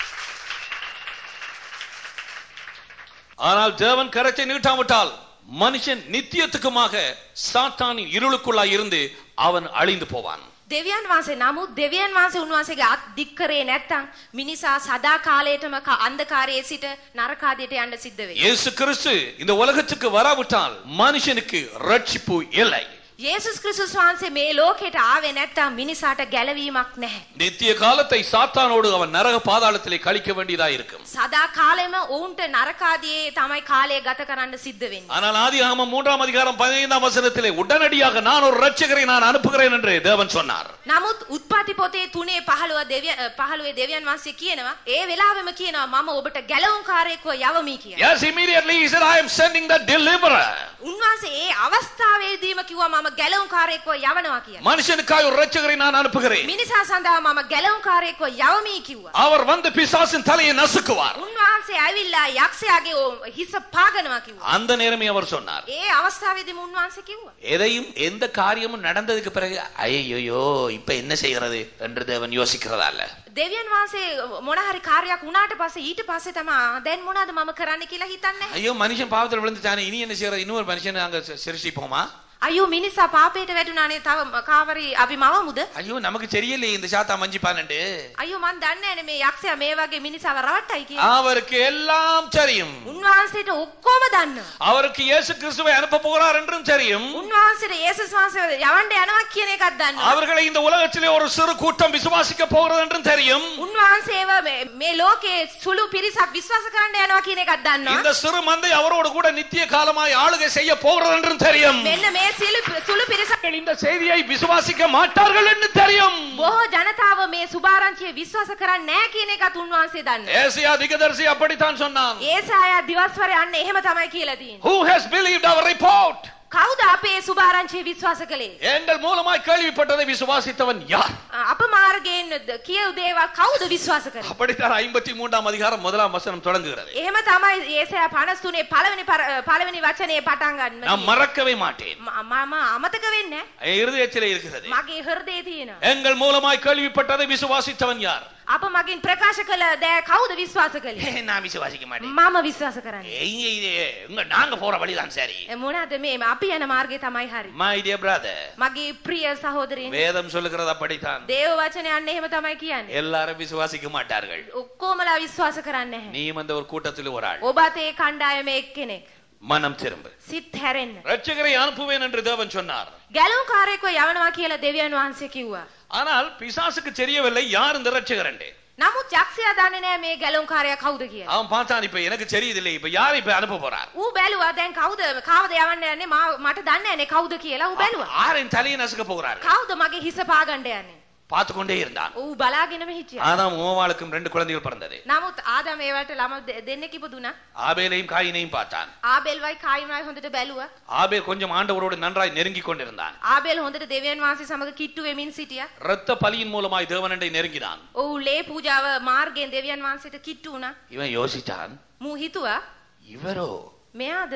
ஆனால் தேவன் கரத்தை நீட்டாவிட்டால் மனுஷன் நித்தியத்துக்குமாக சாத்தானின் இருளுக்குள்ளாய் இருந்து அவன் அழிந்து போவான் දෙවියන් වහන්සේ නමුත් දෙවියන් වහන්සේ උන්වහන්සේගේ අත් දික් කරේ නැත්තම් මිනිසා සදා කාලයටම ක- අන්ධකාරයේ සිට නරකාදියට යන්න සිද්ධ වෙයි. இயேசு கிறிஸ்து இந்த உலகத்துக்கு வராவிட்டால் மனுஷனுக்கு ரட்சிப்பு இல்லை යේසුස් ක්‍රිස්තුස් වහන්සේ මේ ලෝකෙට ආවේ නැත්තම් මිනිසාට ගැලවීමක් නැහැ. நித்திய காலத்தை சாத்தானோடு அவன் நரக பாதாளத்திலே கழிக்க வேண்டியதா இருக்கும் සදා කාලෙම ඔවුන්ට නරකාදියේ තමයි කාලය ගත කරන්න සිද්ධ වෙන්නේ. ஆனால் ஆதியாகமம் மூன்றாம் அதிகாரம் பதினைந்தாம் வசனத்திலே உடனடியாக நான் ஒரு ரட்சகரை நான் அனுப்புகிறேன் என்று தேவன் சொன்னார் නමුත් උත්පත්ති පොතේ තුනේ පහළුව දෙවිය පහළුවේ දෙවියන් වහන්සේ කියනවා ඒ වෙලාවෙම කියනවා මම ඔබට ගැලවුම්කාරයෙක්ව යවමි කියලා. Yes, immediately he said, I am sending the deliverer. උන්වහන්සේ ඒ අවස්ථාවේදීම කිව්වා මම ගැලවුම්කාරයෙක්ව යවනවා කියලා. மனுஷனுக்காய் ஒரு ரட்சகரை நான் அனுப்புகிறேன் මිනිසා සඳහා මම ගැලවුම්කාරයෙක්ව යවමි කිව්වා. அவர் வந்து பிசாசின் தலையை நசுக்குவார் උන්වහන්සේ ඇවිල්ලා යක්ෂයාගේ ඕ- හිස පාගනවා කිව්වා. அந்த நேரமே அவர் சொன்னார் ඒ අවස්ථාවේදීම උන්වහන්සේ කිව්වා. எதையும் எந்த காரியமும் நடந்ததுக்கு பிறகு ஐயோ இப்ப என்ன செய்யறது என்று தேவன் யோசிக்கிறதா இல்ல දෙවියන් වහන්සේ මොන හරි කාර්යයක් වුණාට පස්සේ ඊට පස්සේ තමයි "ආ, දැන් මොනවද මම කරන්න කියලා හිතන්නේ. නැහැ. ஐயோ மனுஷன் பாவத்தில் விழுந்துட்டானே இனி என்ன செய்யறது இன்னொரு மனுஷன் அங்க சி- சிருஷ்டிப்போமா අයියෝ මිනිසා පාපයට වැටුණානේ තව කාවරි අපි මවමුද? ஐயோ நமக்கு தெரியலையே இந்த சாத்தா மஞ்சிப்பானண்டு අයියෝ මන් දන්නේ නැහැ මේ යක්ෂයා මේ වගේ මිනිසාව රවට්ටයි කියලා. அவருக்கு எல்லாம் தெரியும் උන්වහන්සේට ඔක්කොම දන්නවා. அவருக்கு இயேசு கிறிஸ்துவை அனுப்ப போகிறார் என்றும் தெரியும் උන්වහන්සේට යේසුස් වහන්සේ යවන්න යනවා කියන එකක් දන්නවා. அவர்களை இந்த உலகத்திலே ஒரு சிறு கூட்டம் விசுவாசிக்க போகிறது என்றும் தெரியும் උන්වහන්සේව මේ- මේ ලෝකේ සුළු පිරිසක් විශ්වාස කරන්න යනවා කියන එකක් දන්නවා. இந்த சிறு மந்தை அவரோடு கூட நித்திய காலமாய் ஆளுகை செய்ய போகிறது என்றும் தெரியும் මෙන්න මේ සිළු සුළු පිරිසක් இந்த செய்தியை விசுவாசிக்க மாட்டார்கள் என்று தெரியும் බොහෝ ජනතාව මේ සුභාරංචිය විශ්වාස කරන්නේ නැහැ කියන එකත් උන්වහන්සේ දන්නවා. ஏசியா திகதரிசி அப்படித்தான் சொன்னான் ඒසායා දිවස්වර යන්න එහෙම තමයි කියලා තියෙන්නේ. who has believed our report කවුද අපේ සුභාරංචිය විශ්වාස කළේ? எங்கள் மூலமாய் கேள்விப்பட்டதை விசுவாசித்தவன் யார் අප මාර්ගයෙන් ද- කියව් දේවල් කවුද විශ්වාස කරේ? அப்படித்தான் ஐம்பத்தி மூன்றாம் அதிகாரம் முதலாம் வசனம் தொடங்குகிறது එහෙම තමයි ඒසයා 53 පළවෙනි පර- පළවෙනි වචනේ පටන් ගන්න. நான் மறக்கவே மாட்டேன் ම- මම අමතක වෙන්නේ නැහැ. என் இருதயத்திலே இருக்கிறது මගේ හෘදයේ තියෙනවා. எங்கள் மூலமாய் கேள்விப்பட்டதை விசுவாசித்தவன் யார் අප මගින් ප්‍රකාශ කළ දෑ කවුද විශ්වාස කළේ? நான் விசுவாசிக்க மாட்டேன் මම විශ්වාස කරන්නේ. எங்க இது உங்க நாங்க போற வழிதான் சரி ඒ මොනවාද මේ අපි යන මාර්ගය තමයි හරි. my dear brother මගේ ප්‍රිය සහෝදරින් வேதம் சொல்லுகிறது அப்படித்தான் දේව වචනය අන්න එහෙම තමයි කියන්නේ. எல்லாரும் விசுவாசிக்க மாட்டார்கள் ඔක්කොමලා විශ්වාස කරන්නේ නැහැ. நீயும் அந்த ஒரு கூட்டத்தில் ஒரு ஆள் ඔබත් ඒ කණ්ඩායම එක්කෙනෙක්. மனம் திரும்ப සිත් හැරෙන්න. ரட்சகரை அனுப்புவேன் என்று தேவன் சொன்னார் ගැලුම්කාරයෙක්ව යවනවා කියලා දෙවියන් වහන්සේ කිව්වා. ஆனால் பிசாசுக்கு தெரியவில்லை யார் இந்த ரட்சகர் என்று නමුත් යක්ෂයා දන්නේ නැහැ මේ ගැලුම්කාරයා කවුද කියලා. அவன் பார்த்தான் இப்ப எனக்கு தெரியுதில்லை இப்ப யார் இப்ப அனுப்ப போறார் ඌ බැලුවා දැන් කවුද කාවද යවන්න යන්නේ මා- මට දන්නේ නැහැ කවුද කියලා ඌ බැලුවා. யாரின் தலையை நசுக்க போகிறார் කවුද මගේ හිස පාගන්න යන්නේ? பார்த்து கொண்டே இருந்தான் ඌ බලාගෙනම හිටියා. ஆதாம் ஓவாளுக்கும் ரெண்டு குழந்தைகள் பிறந்தது නමුත් ආදම ඒවට ළම දෙ- දෙන්නෙක් ඉපදුනා. ஆபேலையும் காயினையும் பார்த்தான் ආබෙල්වයි කායින්වයි හොඳට බැලුවා. ஆபேல் கொஞ்சம் ஆண்டவரோடு நன்றாய் நெருங்கி கொண்டிருந்தான் ආබෙල් හොඳට දෙවියන් වහන්සේ සමග කිට්ටු වෙමින් සිටියා. இரத்த பலியின் மூலமாய் தேவனண்டை நெருங்கினான் ඔහු ලේ පූජාව මාර්ගයෙන් දෙවියන් වහන්සේට කිට්ටු වුණා. இவன் யோசிச்சான் මූ හිතුවා இவரோ මෙයාද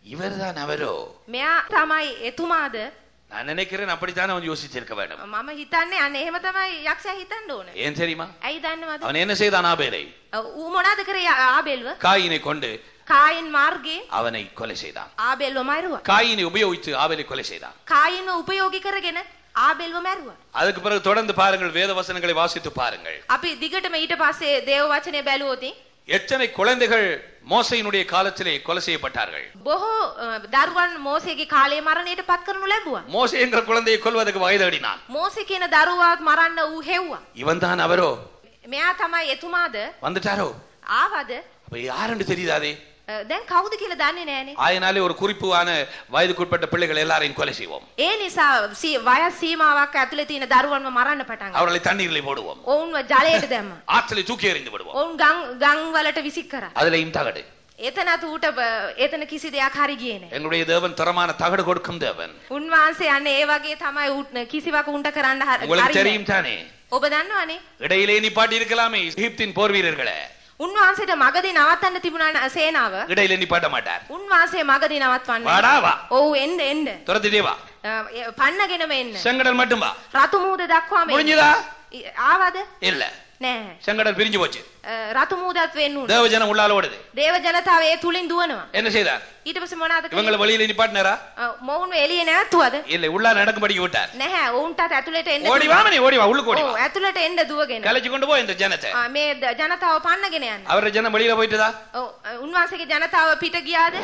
இவர்தான் அவரோ මෙයා තමයි එතුමාද நான் நினைக்கிறேன் அப்படித்தான் அவன் யோசிச்சிருக்க வேண்டும் මම හිතන්නේ අන්න එහෙම තමයි යක්ෂයා හිතන්න ඕන. ஏன் தெரியுமா ඇයි දන්නවද? அவன் என்ன செய்தான் ஆபேலை ඌ මොනවද කරේ ආබෙල්ව? காயினை கொண்டு කායින් මාර්ගේ அவனை கொலை செய்தான் ආබෙල්ව මරුවා. காயினை உபயோகித்து ஆபேலை கொலை செய்தான் කායින්ව උපයෝගී කරගෙන ආබෙල්ව මැරුවා. அதுக்கு பிறகு தொடர்ந்து பாருங்கள் வேத வசனங்களை வாசித்து பாருங்கள் අපි දිගටම ඊට පස්සේ දේව වචනේ බැලුවොත් எத்தனை குழந்தைகள் மோசையினுடைய காலத்திலே கொலை செய்யப்பட்டார்கள் බොහෝ අ, දරුවන් මෝසේගේ කාලේ මරණයට පත් කරනු ලැබුවා. மோசே என்ற குழந்தையை கொல்வதற்கு வயதடினான் මෝසේ කියන දරුවාවත් මරන්න ඌ හෙව්වා. இவன் தான் அவரோ මෙයා තමයි එතුමාද வந்துட்டாரோ ආවද? அப்ப யாருன்னு தெரியுதாதே අ, දැන් කවුද කියලා දන්නේ නෑනේ. ஆயினாலே ஒரு குறிப்பான வயதுக்குட்பட்ட பிள்ளைகள் எல்லாரையும் கொலை செய்வோம் ඒ නිසා සී- වයස් සීමාවක් ඇතුලේ තියෙන දරුවන්ව මරන්න පටන් ගත්තා. அவர்களை தண்ணீரிலே போடுவோம் ඔවුන්ව ජලයට දැම්ම. ஆற்றலை தூக்கி எறிந்து விடுவோம் ඔවුන් ගං ගං වලට විසික් කරා. அதுலயும் தகடு එතනත් ඌට බ- එතන කිසි දෙයක් හරි ගියේ නෑ. எங்களுடைய தேவன் தரமான தகடு கொடுக்கும் தேவன் උන්වහන්සේ අන්න ඒ වගේ තමයි ඌට කිසිවක් උන්ට කරන්න හරි உங்களுக்கு හරි தெரியும் නෑ. தானே ඔබ දන්නවනේ. இடையிலே நிப்பாட்டி இருக்கலாமே எகிப்தின் போர் வீரர்களை උන්වහන්සේට මගදී නවත්තන්න තිබුණා න- සේනාව. இடையிலே நிப்பாட்ட மாட்டார் උන්වහන්සේ මගදී නවත්වන්නේ. வாடா வா ඔව් එන්න එන්න. துரத்திட்டே வா අ, ඒ පන්නගෙනම එන්න. செங்கடல் மட்டும் வா රතු මූද දක්වාම එන්න. முடிஞ்சதா ඉ- ආවද? இல்ல නෑ. செங்கடல் பிரிஞ்சு போச்சு අ, රතු මූදත් වෙන්න උන. தேவஜனம் உள்ளால ஓடுது දේව ජනතාව ඒ තුලින් දුවනවා. என்ன செய்தார் ඊට පස්සේ මොනවද කළේ? இவங்களை வழியில நிப்பாட்டினாரா අ, මොවුන්ව එළියේ නැවතුවද? இல்ல உள்ளால நடக்கும்படி விட்டார் නැහැ. ඔවුන්ටත් ඇතුළට එන්න. ஓடி வா மணி ஓடி வா உள்ளுக்கு ஓடி ඔව් வா ඇතුළට එන්න දුවගෙන. கலைச்சு கொண்டு போ இந்த ஜனத்தை ආ, මේ ද- ජනතාව පන්නගෙන යන්න. அவர ஜனம் வெளியில போயிட்டுதா ඔව් අ, උන්වහන්සේගේ ජනතාව පිට ගියාද?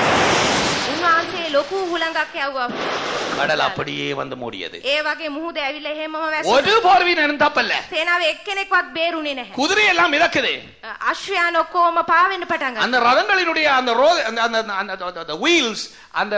උන්වහන්සේ ලොකු හුලඟක් යවුවා. கடல் அப்படியே வந்து மூடியது ඒ වගේ මුහුද ඇවිල්ලා එහෙමම වැස්සුණා. ஒரு போர் வீரனும் தப்பல்ல සේනාවේ எක්කෙනෙක්වත් බේරුනේ නැහැ. குதிரை எல்லாம் மிதக்குது අ, අශ්වයන් ඔක්කොම පාවෙන්න පටන් ගත්තා. அந்த ரதங்களினுடைய அந்த ரோ அந்த அந்த அந்த வீல்ஸ் அந்த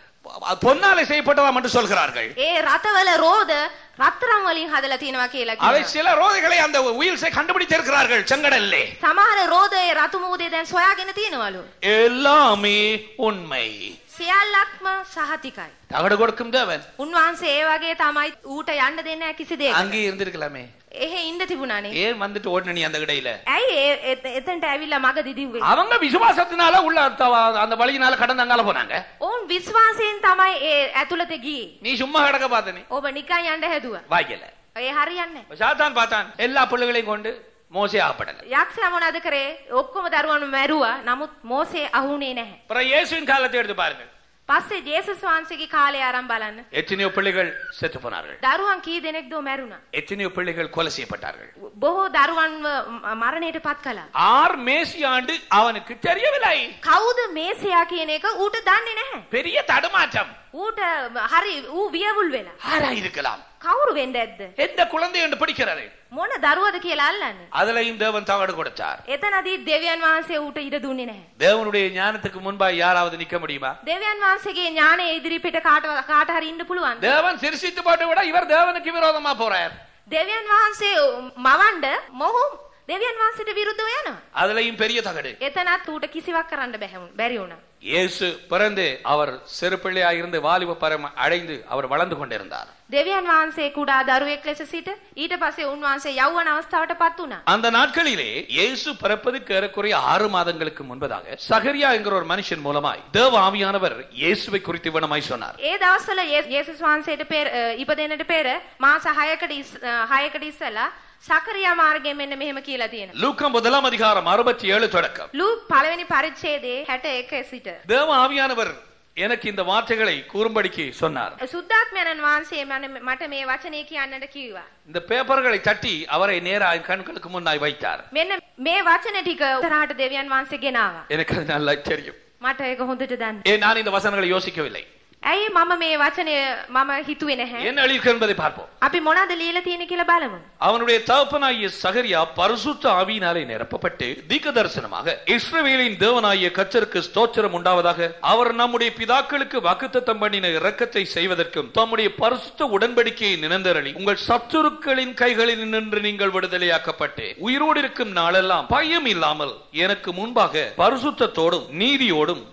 பொன்னாலை செய்யப்பட்டதா மட்டும் சொல்கிறார்கள் ඒ රතවල රෝද රත්තරන් වලින් හදලා තියෙනවා කියලා அவை කියනවා. சில ரோதைகளை அந்த வீல்ஸை கண்டுபிடித்திருக்கிறார்கள் செங்கடல்லே සමහර රෝද ඒ රතු මුහුදේ දැන් සොයාගෙන තියෙනවලු. எல்லாமே உண்மை සියල්ලක්ම සහතිකයි. தகடு கொடுக்கும் தேவன் උන්වහන්සේ ඒ වගේ තමයි ඌට යන්න දෙන්නේ නැහැ කිසි දෙයකට. அங்கே இருந்திருக்கலாமே එහෙ ඉන්න තිබුණානේ. ஏன் வந்துட்டு ஓடுன நீ அந்த கடையில ඇයි ඒ එත- එතනට ඇවිල්ලා මග දිදිව්වේ? அவங்க விசுவாசத்தினால உள்ள த- அந்த வழியினால கடந்து அங்கால போனாங்க ඔවුන් විශ්වාසයෙන් තමයි ඒ ඇතුළත ගියේ. நீ சும்மா கிடக்க பார்த்தனே ඔබ නිකන් යන්න හැදුවා. வாய்க்கல ඒ හරියන්නේ නැහැ. சாத்தான் பார்த்தான் எல்லா பிள்ளைகளையும் கொண்டு மோசே ஆகப்படல යක්ෂයා මොනවද කරේ? ඔක්කොම දරුවන්ව මැරුවා. නමුත් මෝසේ අහුනේ නැහැ. அப்புறம் இயேசுவின் காலத்தை எடுத்து பாருங்க පස්සේ ජේසුස් වහන්සේගේ කාලේ ආරම්භ බලන්න. எத்தனையோ பிள்ளைகள் செத்து போனார்கள் දරුවන් කී දෙනෙක්ද මැරුණා? எத்தனையோ பிள்ளைகள் கொலை செய்யப்பட்டார்கள் බොහෝ දරුවන්ව ම- මරණයට පත් කළා. ஆர் மேசியாண்டு அவனுக்கு தெரியவில்லை කවුද මේසයා කියන එක ඌට දන්නේ නැහැ. பெரிய தடுமாற்றம் ඌට හරි ඌ වියවුල් වෙලා. ஆரா இருக்கலாம் කවුරු වෙන්න ඇද්ද? எந்த குழந்தை என்று படிக்கிறாரு මොන දරුවද කියලා අල්ලන්නේ. அதுலயும் தேவன் தகடு கொடுத்தார் එතනදී දෙවියන් වහන්සේ ඌට ඉඩ දුන්නේ නැහැ. தேவனுடைய ஞானத்துக்கு முன்பாக யாராவது நிக்க முடியுமா දෙවියන් වහන්සේගේ ඥානය ඉදිරිපිට කාට කාට හරි ඉන්න පුළුවන්. தேவன் சிரிசித்து போட்டு விட இவர் தேவனுக்கு விரோதமா போறார் දෙවියන් වහන්සේ මවන්න මොහු දෙවියන් වහන්සේට විරුද්ධව යනවා. அதுலயும் பெரிய தகடு එතනත් ඌට කිසිවක් කරන්න බැහැ වුණ- බැරි වුණා. இயேசு பிறந்து அவர் சிறு பிள்ளையாக இருந்து வாலிப பரம் அடைந்து அவர் வளர்ந்து கொண்டிருந்தார் දෙවියන් වහන්සේ කුඩා දරුවෙක් ලෙස සිට ඊට පස්සේ උන්වහන්සේ යෞවන අවස්ථාවට පත් වුණා. அந்த நாட்களிலே இயேசு பிறப்பதுக்கு ஏறக்குறைய ஆறு மாதங்களுக்கு முன்பதாக சகரியா என்கிற ஒரு மனுஷன் மூலமாய் தேவ ஆவியானவர் இயேசுவை குறித்து இவனமாய் சொன்னார் ඒ දවස්වල යේ- යේසුස් වහන්සේට පෙර අ, ඉපදෙන්නට පෙර මාස 6කට ඉස්- අ, 6කට ඉස්සලා සකරියා මාර්ගයෙන් මෙන්න මෙහෙම කියලා තියෙනවා. லூக்கா முதலாம் அதிகாரம் அறுபத்தி ஏழு தொடக்கம் ලූක් පළවෙනි පරිච්ඡේදයේ 61 සිට தேவ ஆவியானவர் எனக்கு இந்த வார்த்தைகளை கூறும்படிக்கு சொன்னார் සුද්ධාත්මයන්න් වහන්සේ මන- මට මේ වචනේ කියන්නට කිව්වා. இந்த பேப்பர்களை தட்டி அவரை நேராக என் கண்களுக்கு முன்னாய் வைத்தார் මෙන්න මේ වචන ටික උතරහට දෙවියන් වහන්සේ ගෙනාවා. எனக்கு அது நல்லா தெரியும் මට ඒක හොඳට දන්න. ஏன் நான் இந்த வசனங்களை யோசிக்கவில்லை ඇයි මම මේ වචනය මම හිතුවේ නැහැ. என்ன எழுதியிருக்கு என்பதை பார்ப்போம் අපි මොනවද ලියලා තියෙන කියලා බලමු. அவனுடைய தகப்பனாகிய சகரியா பரிசுத்த ஆவியினாலே நிரப்பப்பட்டு தீர்க்க தரிசனமாக இஸ்ரவேலின் தேவனாகிய கர்த்தருக்கு ஸ்தோத்திரம் உண்டாவதாக அவர் நம்முடைய பிதாக்களுக்கு வாக்குத்தத்தம் பண்ணின இரக்கத்தை செய்வதற்கும் தம்முடைய பரிசுத்த உடன்படிக்கையை நினைந்தரளி உங்கள் சத்துருக்களின் கைகளில் நின்று நீங்கள் விடுதலையாக்கப்பட்டு உயிரோடு இருக்கும் நாளெல்லாம் பயம் இல்லாமல் எனக்கு முன்பாக பரிசுத்தத்தோடும் நீதியோடும்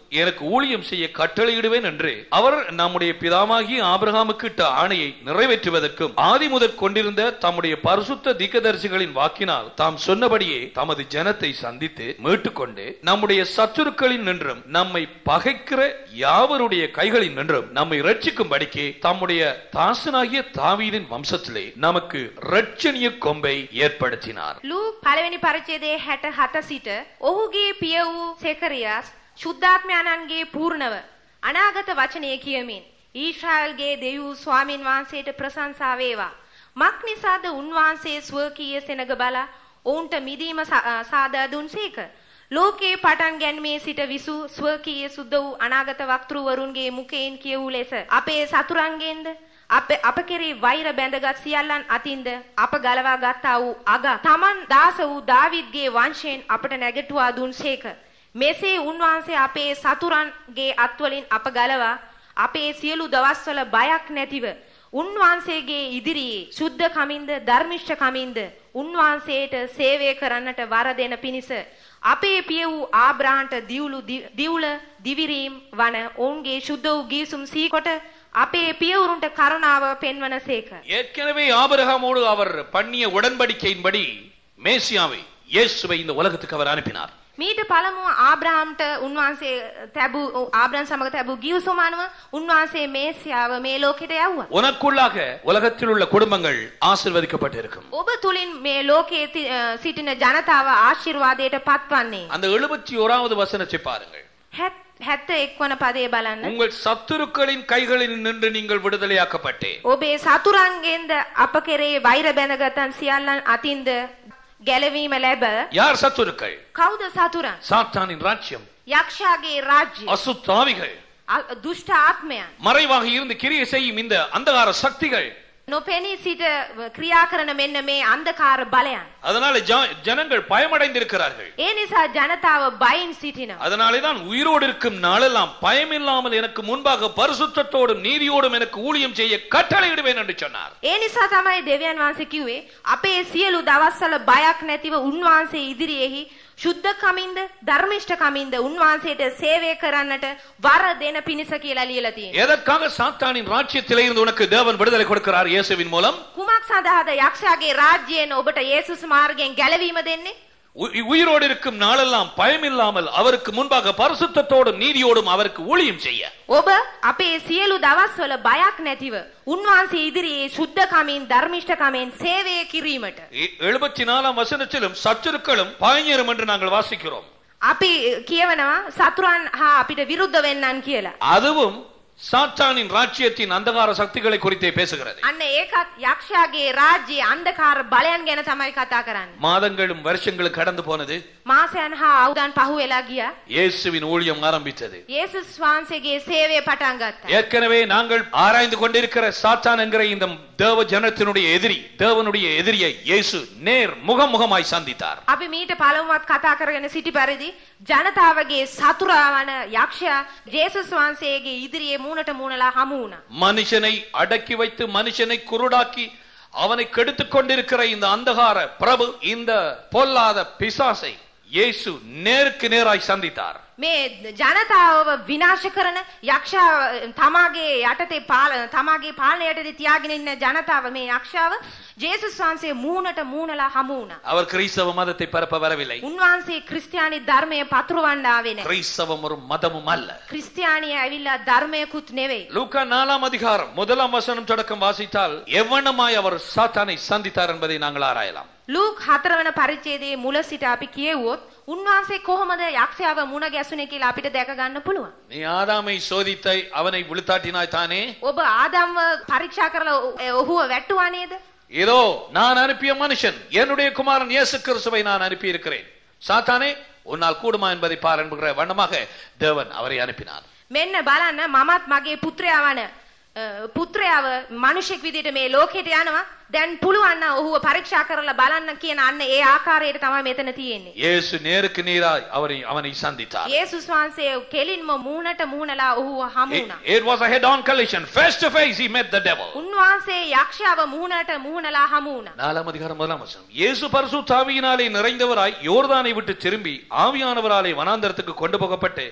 எனக்கு ஊழியம் செய்ய கட்டளையிடுவேன் என்று அவர் நம்முடைய பிதாமாகிய ஆபிரகாமுக்கு இட்ட ஆணையை நிறைவேற்றுவதற்கும் ஆதி முதற் கொண்டிருந்த தம்முடைய பரிசுத்த தீர்க்கதரிசிகளின் வாக்கினால் தாம் சொன்னபடியே தமது ஜனத்தை சந்தித்து மீட்டுக்கொண்டு நம்முடைய சத்துருக்களின் நின்றும் நம்மை பகைக்கிற யாவருடைய கைகளில் நின்றும் நம்மை ரட்சிக்கும்படிக்கு தம்முடைய தாசனாகிய தாவீதின் வம்சத்திலே நமக்கு ரட்சணிய கொம்பை ஏற்படுத்தினார் ලූක් පළවෙනි පරිච්ඡේදයේ 67 සිට ඔහුගේ පිය වූ සෙකරියාස් ශුද්ධාත්මයන්න්ගේ පූර්ණව අනාගත වචනය කියමින් ඊශ්‍රායල්ගේ දෙව් ස්වාමින් වහන්සේට ප්‍රශංසා වේවා. මක් නිසාද උන්වහන්සේ ස්වකීය සෙනග බලා ඔවුන්ට මිදීම සා- අ, සාදා දුන්සේක. ලෝකේ පටන් ගැන්මේ සිට විසූ ස්වකීය සුද්ධ වූ අනාගත වක්තෘවරුන්ගේ මුඛයෙන් කියවූ ලෙස අපේ සතුරන්ගෙන්ද අප අප කෙරේ වෛර බැඳගත් සියල්ලන් අතින්ද අප ගලවා ගත්තා වූ අග තමන් දාස වූ දාවිද්ගේ වංශයෙන් අපට නැගටුවා දුන්සේක මෙසේ උන්වහන්සේ අපේ සතුරන්ගේ අත්වලින් අප ගලවා අපේ සියලු දවස්වල බයක් නැතිව උන්වහන්සේගේ ඉදිරියේ සුද්ධ කමින්ද ධර්මිෂ්ඨ කමින්ද උන්වහන්සේට සේවය කරන්නට වර දෙන පිණිස අපේ පිය වූ ආබ්‍රහන්ට දිවුලු දි- දිවුල දිවිරීම් වන ඔවුන්ගේ ශුද්ධ වූ ගීසුම් සීකොට අපේ පියවරුන්ට කරුණාව පෙන්වනසේක. ஏற்கனவே ஆபிரகாமோடு அவர் பண்ணிய உடன்படிக்கையின்படி மேசியாவை இயேசுவை இந்த உலகத்துக்கு அவர் அனுப்பினார் මීට පළමුව ආබ්‍රහම්ට උන්වහන්සේ තැබූ ආබ්‍රහම් සමග තැබූ ගිවිසුම අනුව උන්වහන්සේ මේසියාව මේ ලෝකෙට යවුවා. உனக்குள்ளாக உலகத்தில் உள்ள குடும்பங்கள் ஆசிர்வதிக்கப்பட்டிருக்கும் ඔබ තුලින් මේ லோකයේ ති- අ, සිටින ජනතාව ආශිර්වාදයට පත්වන්නේ. அந்த எழுபத்தி ஓராவது வசனத்தை பாருங்கள் හැත්- හැත්ත එක්වන පදේ බලන්න. உங்கள் சத்துருக்களின் கைகளில் நின்று நீங்கள் விடுதலையாக்கப்பட்டே ඔබේ සතුරන්ගෙන්ද අප කෙරේ වෛර බැඳගතන් සියල්ලන් අතින්ද ගැලවීම ලැබ யார் சத்துருக்கள் කවුද සතුරන්? சாத்தானின் ராஜ்யம் යක්ෂයාගේ රාජ්‍ය, அசுத்தாவிகள் අ- දුෂ්ට ආත්මයන්. மறைவாக இருந்து கிரியை செய்யும் இந்த அந்தகார சக்திகள் නොපෙනී සිට ක්‍රියා කරන මෙන්න මේ අන්ධකාර බලයන්. அதனால ஜா- ஜனங்கள் பயமடைந்திருக்கிறார்கள் ඒ නිසා ජනතාව බයින් සිටිනවා. அதனாலேதான் உயிரோடு இருக்கும் நாளெல்லாம் பயமில்லாமல் எனக்கு முன்பாக பரிசுத்தத்தோடும் நீதியோடும் எனக்கு ஊழியம் செய்ய கட்டளையிடுவேன் என்று சொன்னார் ඒ නිසා තමයි දෙවියන් වහන්සේ කිව්වේ අපේ සියලු දවස්වල බයක් නැතිව උන්වහන්සේ ඉදිරියේහි ශුද්ධ කමින්ද ධර්මිෂ්ඨ කමින්ද උන්වහන්සේට සේවය කරන්නට වර දෙන පිණිස කියලා ලියලා තියෙනවා. எதற்காக சாத்தானின் ராஜ்யத்திலே இருந்து உனக்கு தேவன் விடுதலை கொடுக்கிறார் இயேசுவின் மூலம் කුමක් සඳහාද යක්ෂයාගේ රාජ්‍යයෙන් ඔබට යේසුස් මාර්ගයෙන් ගැලවීම දෙන්නේ? உ- உயிரோடு இருக்கும் நாளெல்லாம் பயமில்லாமல் அவருக்கு முன்பாக பரிசுத்தத்தோடும் நீதியோடும் அவருக்கு ஊழியம் செய்ய ඔබ අපේ සියලු දවස්වල බයක් නැතිව උන්වහන්සේ ඉදිරියේ ශුද්ධ කමින් ධර්මිෂ්ඨ කමින් සේවය කිරීමට எ- எழுபத்தி நாலாம் வசனத்திலும் சத்துருக்களும் பாயஞரும் என்று நாங்கள் வாசிக்கிறோம் අපි කියවනවා සතුරන් හා අපිට විරුද්ධ වෙන්නන් කියලා. அதுவும் சாத்தானின் ராஜ்யத்தின் அந்தகார சக்திகளை குறித்தே பேசுகிறது අන්න ඒකත් යක්ෂයාගේ රාජ්‍යයේ අන්ධකාර බලයන් ගැන තමයි කතා කරන්නේ. மாதங்களும் வருஷங்களும் கடந்து போனது මාසයන් හා අවුදන් පහු වෙලා ගියා. இயேசுவின் ஊழியம் ஆரம்பித்தது යේසුස් වහන්සේගේ සේවය පටන් ගත්තා. ஏற்கனவே நாங்கள் ஆராய்ந்து கொண்டிருக்கிற சாத்தான் என்கிற இந்த தேவ ஜனத்தினுடைய எதிரி தேவனுடைய எதிரியை இயேசு நேர் முகமுகமாய் சந்தித்தார் අපි මීට පළමුවත් කතා කරගෙන සිටි පරිදි ජනතාවගේ සතුරා වන යක්ෂයා ජේසුස් වහන්සේගේ ඉදිරියේ මූණට මූණලා හමු වුණා. மனுஷனை அடக்கி வைத்து மனுஷனை குருடாக்கி அவனை கெடுத்துக் கொண்டிருக்கிற இந்த அந்தகார பிரபு இந்த பொல்லாத பிசாசை இயேசு நேருக்கு நேராய் சந்தித்தார் මේ ජනතාවව විනාශ කරන යක්ෂා තමාගේ යටතේ පාල තමාගේ පාලනයටදී තියාගෙන ඉන්න ජනතාව මේ යක්ෂාව ජේසුස් වහන්සේ මූණට මූණලා හමු වුණා. அவர் கிறிஸ்தவ மதத்தை பரப்ப வரவில்லை උන්වහන්සේ ක්‍රිස්තියානි ධර්මය පතුරවන්න ආවේ නැහැ. கிறிஸ்தவம் ஒரு மதமும் அல்ல ක්‍රිස්තියානිය ඇවිල්ලා ධර්මයකුත් නෙවෙයි. லூக்கா நாலாம் அதிகாரம் முதலாம் வசனம் தொடக்கம் வாசித்தால் எவ்வண்ணமாய் அவர் சாத்தானை சந்தித்தார் என்பதை நாங்கள் ஆராயலாம் ලූක් හතරවන පරිච්ඡේදයේ මුල සිට අපි කියවුවොත් උන්වහන්සේ කොහොමද යක්ෂයාව මුණ ගැසුනේ කියලා අපිට දැක ගන්න පුළුවන්. நீ ஆதாமை சோதித்தை அவனை விழுத்தாட்டினாய் தானே ඔබ ආදම්ව පරීක්ෂා කරලා ඔ- ඔහුව වැට්ටුවා නේද? இதோ நான் அனுப்பிய மனுஷன் என்னுடைய குமாரன் இயேசு கிறிஸ்துவை நான் அனுப்பி இருக்கிறேன் சாத்தானே உன்னால் கூடுமா என்பதை பார் என்கிற வண்ணமாக தேவன் அவரை அனுப்பினார் මෙන්න බලන්න මමත් මගේ පුත්‍රයා වන අ, පුත්‍රයාව මිනිසෙක් විදිහට මේ ලෝකෙට යනවා. දැන් පුළුවන් නම් ඔහුව පරීක්ෂා කරලා බලන්න කියන අන්න ඒ ආකාරයට තමයි මෙතන තියෙන්නේ. இயேசு நேருக்கு நேராய் அவரை அவனை சந்தித்தார் යේසුස් වහන්සේ කෙලින්ම මූණට මූණලා ඔහුව හමු It, වුණා. it was a head-on collision. Face to face, he met the devil. උන්වහන්සේ යක්ෂයාව මූණට මූණලා හමු වුණා. நாலாம் அதிகாரம் முதலாம் வசனம் இயேசு பரிசுத்த ஆவியினாலே நிறைந்தவராய் யோர்தானை விட்டு திரும்பி ஆவியானவராலே வனாந்தரத்துக்கு கொண்டு போகப்பட்டு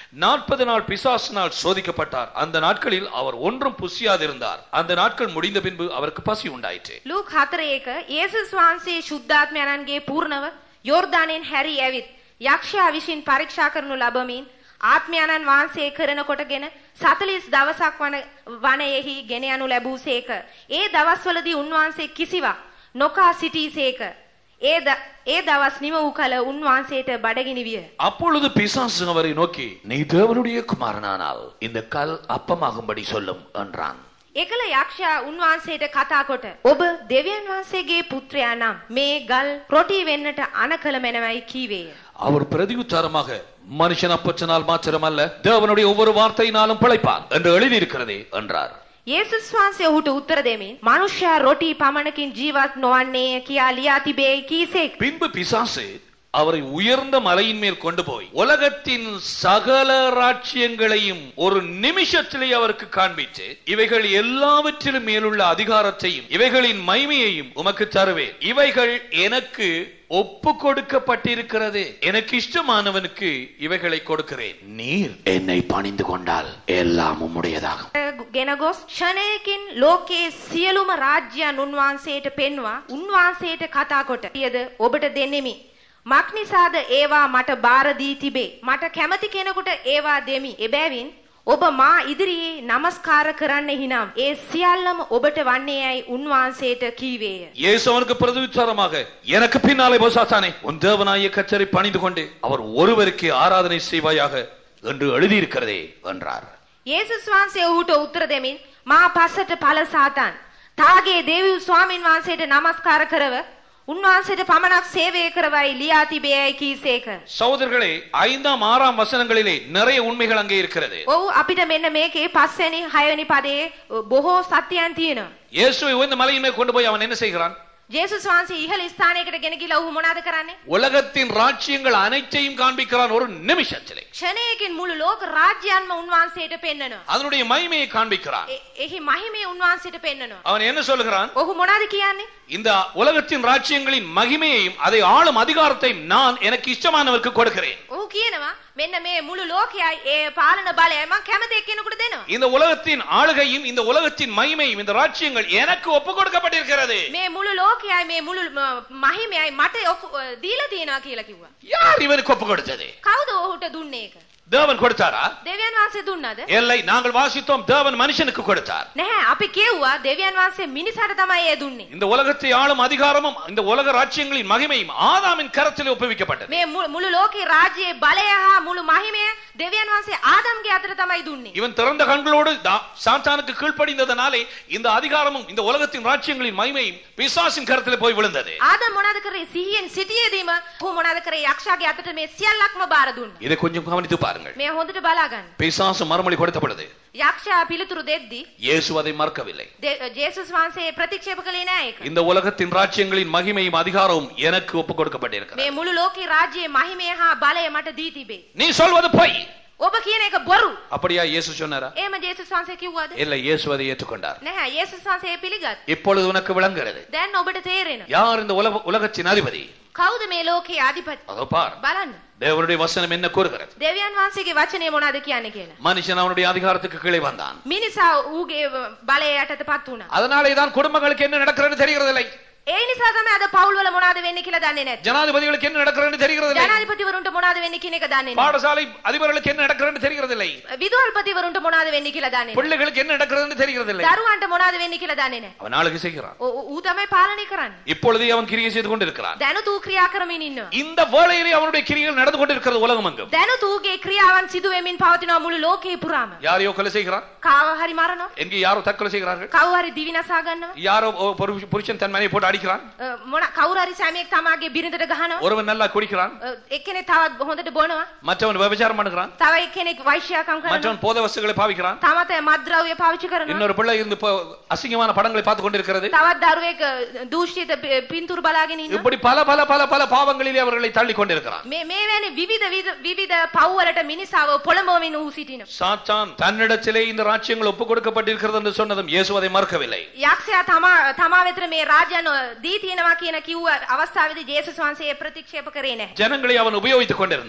நாற்பது நாள் பிசாசினால் சோதிக்கப்பட்டார் அந்த நாட்களில் அவர் ஒன்றும் புசியாதிருந்தார் அந்த நாட்கள் முடிந்த பின்பு அவருக்கு பசி உண்டாயிற்று ලූක් 4 එක යේසුස් වහන්සේ ශුද්ධාත්මයන්ගේ පූර්ණව යෝර්දානෙන් හැරී ඇවිත් යක්ෂයා විසින් පරීක්ෂා කරනු ලබමින් ආත්මයන්න් වහන්සේ කරන කොටගෙන 40 දවසක් වන වනයේහි ගෙන යනු ලැබූසේක. ඒ දවස්වලදී උන්වහන්සේ කිසිවක් නොකා සිටීසේක. ඒ ද- ඒ දවස් නිම වූ කල උන්වහන්සේට බඩගිනි විය. அப்பொழுது பிசாசு அவரை நோக்கி நீ தேவனுடைய குமாரனானால் இந்த கல் அப்பமாகும்படி சொல்லும் என்றான் එකල යක්ෂයා උන්වහන්සේට කතා කොට ඔබ දෙවියන් වහන්සේගේ පුත්‍රයා නම් මේ ගල් රොටි වෙන්නට අන කළ මැනවයි කීවේය. அவர் பிரதியுத்தாரமாக மனுஷன் அப்பச்சனால் மாத்திரமல்ல தேவனுடைய ஒவ்வொரு வார்த்தையினாலும் பிழைப்பான் என்று எழுதியிருக்கிறதே என்றார் යේසුස් වහන්සේ ඔහුට උත්තර දෙමින් "මනුෂ්‍යයා රොටි පමණකින් ජීවත් නොවන්නේය කියා ලියා තිබේ කීසේක." பின்பு பிசாசு அவரை உயர்ந்த மலையின் மேல் கொண்டு போய் உலகத்தின் சகல ராட்சியங்களையும் ஒரு நிமிஷத்திலே அவருக்கு காண்பித்து இவைகள் எல்லாவற்றிலும் மேலுள்ள அதிகாரத்தையும் இவைகளின் மைமையையும் உமக்கு தருவேன் இவைகள் எனக்கு ஒப்பு கொடுக்கப்பட்டிருக்கிறது எனக்கு இஷ்டமானவனுக்கு இவைகளை கொடுக்கிறேன் நீர் என்னை பணிந்து கொண்டால் எல்லாம் உம்முடையதாகும் ගෙන ගොස් ක්ෂණයකින් ලෝකයේ සියලුම රාජ්‍යයන් උන්වහන්සේට පෙන්වා උන්වහන්සේට කතා කොට "ියද ඔබට දෙන්නෙමි." මක්නිසාද ඒවා මට බාර දී තිබේ. මට කැමති කෙනෙකුට ඒවා දෙමි. එබැවින් ඔබ මා ඉදිරියේ নমස්කාර කරන්න හිනම් ඒ සියල්ලම ඔබට වන්නේයයි උන්වහන්සේට කීවේය. இயேசு அவனுக்கு பிரதியுத்தரமாக எனக்கு பின்னாலே போ சாத்தானே உன் தேவனாய கச்சரை பணிந்து கொண்டு அவர் ஒருவருக்கு ஆராதனை செய்வாயாக என்று எழுதியிருக்கிறதே என்றார் යේසුස් වහන්සේ ඔහුට උත්තර දෙමින් මා පස්සට ඵල සාතන් තාගේ දේවි ස්වාමින් වහන්සේට নমස්කාර කරව උන්වහන්සේට පමණක් සේවය කරවයි ලියා තිබේයි කීසේක. சகோதரர்களே ஐந்தாம் ஆறாம் வசனங்களிலே நிறைய உண்மைகள் அங்கே இருக்கிறது ඔව් අපිට මෙන්න මේකේ පස්වෙනි හයවෙනි පදයේ බොහෝ සත්‍යයන් තියෙනවා. இயேசுவை உயர்ந்த மலையின் மேல் கொண்டு போய் அவன் என்ன செய்கிறான் ජේසුස් වහන්සේ ඉහළ ස්ථානයකට ගෙන ගිහලා ඔහු මොනවද කරන්නේ? உலகத்தின் ராஜ்யங்கள் அனைத்தையும் காண்பிக்கிறான் ஒரு நிமிஷத்திலே ක්ෂණයකින් මුළු ලෝක රාජ්‍යයන්ම උන්වහන්සේට පෙන්වනවා. அதனுடைய மகிமையை காண்பிக்கிறான் එ- එහි මහිමය උන්වහන්සේට පෙන්වනවා. அவன் என்ன சொல்லுகிறான் ඔහු මොනවද කියන්නේ? இந்த உலகத்தின் ராஜ்யங்களின் மகிமையையும் அதை ஆளும் அதிகாரத்தையும் நான் எனக்கு இஷ்டமானவருக்கு கொடுக்கிறேன் ඔහු කියනවා මෙන්න මේ මුළු ලෝකයයි ඒ පාලන බලයයි මම කැමති එක්කෙනෙකුට දෙනවා. இந்த உலகத்தின் ஆளுகையும் இந்த உலகத்தின் மகிமையும் இந்த ராஜ்யங்கள் எனக்கு ஒப்பு கொடுக்கப்பட்டிருக்கிறது මේ මුළු ලෝකයයි මේ මුළු ම- මහිමයයි මට ඔක්කො- දීලා තියෙනවා කියලා කිව්වා. யார் இவனுக்கு ஒப்பு கொடுத்தது කවුද ඔහුට දුන්නේ ඒක? தேவன் கொடுத்தாரா දෙවියන් වහන්සේ දුන්නද? இல்லை நாங்கள் வாசித்தோம் தேவன் மனுஷனுக்கு கொடுத்தார் නැහැ අපි කියුවා දෙවියන් වහන්සේ මිනිසාට තමයි ඒ දුන්නේ. இந்த உலகத்தை ஆளும் அதிகாரமும் இந்த உலக ராஜ்யங்களின் மகிமையும் ஆதாமின் கரத்தில் ஒப்புவிக்கப்பட்டது මේ මු- මුළු ලෝකේ රාජ්‍යයේ බලය හා මුළු මහිමය දෙවියන් වහන්සේ ආදම්ගේ අතට තමයි දුන්නේ. இவன் திறந்த கண்களோடு தா- சாத்தானுக்கு கீழ்ப்படிந்ததனாலே இந்த அதிகாரமும் இந்த உலகத்தின் ராஜ்யங்களின் மகிமையும் பிசாசின் கரத்தில் போய் விழுந்தது ආදම් මොනවද කරේ? සිහියෙන් සිටියේදීම ඔහු මොනවද කරේ? යක්ෂයාගේ අතට මේ සියල්ලක්ම බාර දුන්නා. இதை கொஞ்சம் கவனித்து பாருங்கள் මේ හොඳට බලා ගන්න. பிசாசு மறுமொழி கொடுத்த பொழுது යක්ෂයා පිළිතුරු දෙද්දී இயேசு அதை மறக்கவில்லை දේ- ජේසුස් වහන්සේ ප්‍රතික්ෂේප කළේ නෑ ඒක. இந்த உலகத்தின் ராஜ்யங்களின் மகிமையும் அதிகாரமும் எனக்கு ஒப்பு கொடுக்கப்பட்டிருக்கிறது මේ මුළු ලෝකේ රාජ්‍යයේ මහිමය හා බලය මට දී තිබේ. நீ சொல்வது பொய் ඔබ කියන එක බොරු. அப்படியா இயேசு சொன்னாரா එහෙම ජේසුස් වහන්සේ කිව්වද? இல்ல இயேசு அதை ஏற்றுக்கொண்டார் නැහැ. යේසුස් වහන්සේ ඒ පිළිගත්. இப்பொழுது உனக்கு விளங்குகிறது දැන් ඔබට තේරෙනවා. யார் இந்த உலக உலகத்தின் அதிபதி කවුද මේ ලෝකයේ අධිපති? அதோ பார் බලන්න. தேவனுடைய வசனம் என்ன கூறுகிறது දෙවියන් වහන්සේගේ වචනේ මොනවද කියන්නේ කියලා. மனுஷன் அவனுடைய அதிகாரத்துக்கு கீழே வந்தான் මිනිසා ඌගේ බලය යටතපත් වුණා. அதனாலே தான் குடும்பங்களுக்கு என்ன நடக்கிறது தெரிகிறதில்லை ඒ නිසා තමයි අද පවුල් වල මොනවද වෙන්නේ කියලා දන්නේ නැත්තේ. ஜனாதிபதிகளுக்கு என்ன நடக்கிறது தெரிகிறதில்லை ජනාධිපතිවරුන්ට මොනවද වෙන්නේ කියන එක දන්නේ නැහැ. பாடசாலை அதிபர்களுக்கு என்ன நடக்கிறது தெரிகிறதில்லை විදුහල්පතිවරුන්ට මොනවද වෙන්නේ කියලා දන්නේ නැහැ. பிள்ளைகளுக்கு என்ன நடக்கிறது தெரிகிறதில்லை දරුවන්ට මොනවද වෙන්නේ කියලා දන්නේ නැහැ. அவன் ஆளுகை செய்கிறான் ඔ- ඔ- ඌ තමයි පාලනය කරන්නේ. இப்பொழுதே அவன் கிரியை செய்து கொண்டிருக்கிறான் දැනුත් ඌ ක්‍රියා කරමින් ඉන්නවා. இந்த வேளையிலே அவனுடைய கிரியைகள் நடந்து கொண்டிருக்கிறது உலகம் எங்கும் දැනුත් ඌගේ ක්‍රියාවන් සිදු වෙමින් පවතිනවා මුළු ලෝකේ පුරාම. யாரையோ கொலை செய்கிறான் කාව හරි මරනවා. எங்கே யாரோ தற்கொலை செய்கிறார்கள் කවුරු හරි දිවිනසා ගන්නවා. யாரோ ஒரு புரு- புருஷன் தன் மனைவி போட்டு அடிக்கிறான் අ, මොන කවුරු හරි සෑමෙක් තමාගේ බිරිඳට ගහනවා. ஒருவன் நல்லா குடிக்கிறான் අ, එක්කෙනෙක් තවත් හොඳට බොනවා. மற்றவன் விபச்சாரம் பண்ணுகிறான் තව එක්කෙනෙක් වෛශ්‍යකම් කරනවා. மற்றவன் போத வஸ்துகளை பாவிக்கிறான் තවත් මත්ද්‍රව්‍ය පාවිච්චි කරනවා. இன்னொரு பிள்ளை இருந்து இப்போ அசிங்கமான படங்களை பார்த்து கொண்டிருக்கிறது තවත් දරුවෙක් අ, දූෂිත පි- පින්තූර බලාගෙන ඉන්නවා. இப்படி பல பல பல பல பாவங்களிலே அவர்களை தள்ளி கொண்டிருக்கிறான் මේ මේ වැනි විවිධ විවිධ- විවිධ පව් වලට මිනිසාව පොළඹවමින් ඌ සිටිනවා. சாத்தான் தன்னிடத்திலே இந்த ராஜ்யங்கள் ஒப்புக் கொடுக்கப்பட்டிருக்கிறது என்று சொன்னதும் இயேசு அதை மறுக்கவில்லை යක්ෂයා තමා තමා වෙතට මේ රාජ්‍යන දී තියෙනවා කියන කිව්ව අවස්ථාවේදී ජේසුස් වහන්සේ ඒ ප්‍රතික්ෂේප කරේ නැහැ. ஜனங்களை அவன் உபயோகித்துக் கொண்டிருந்தான்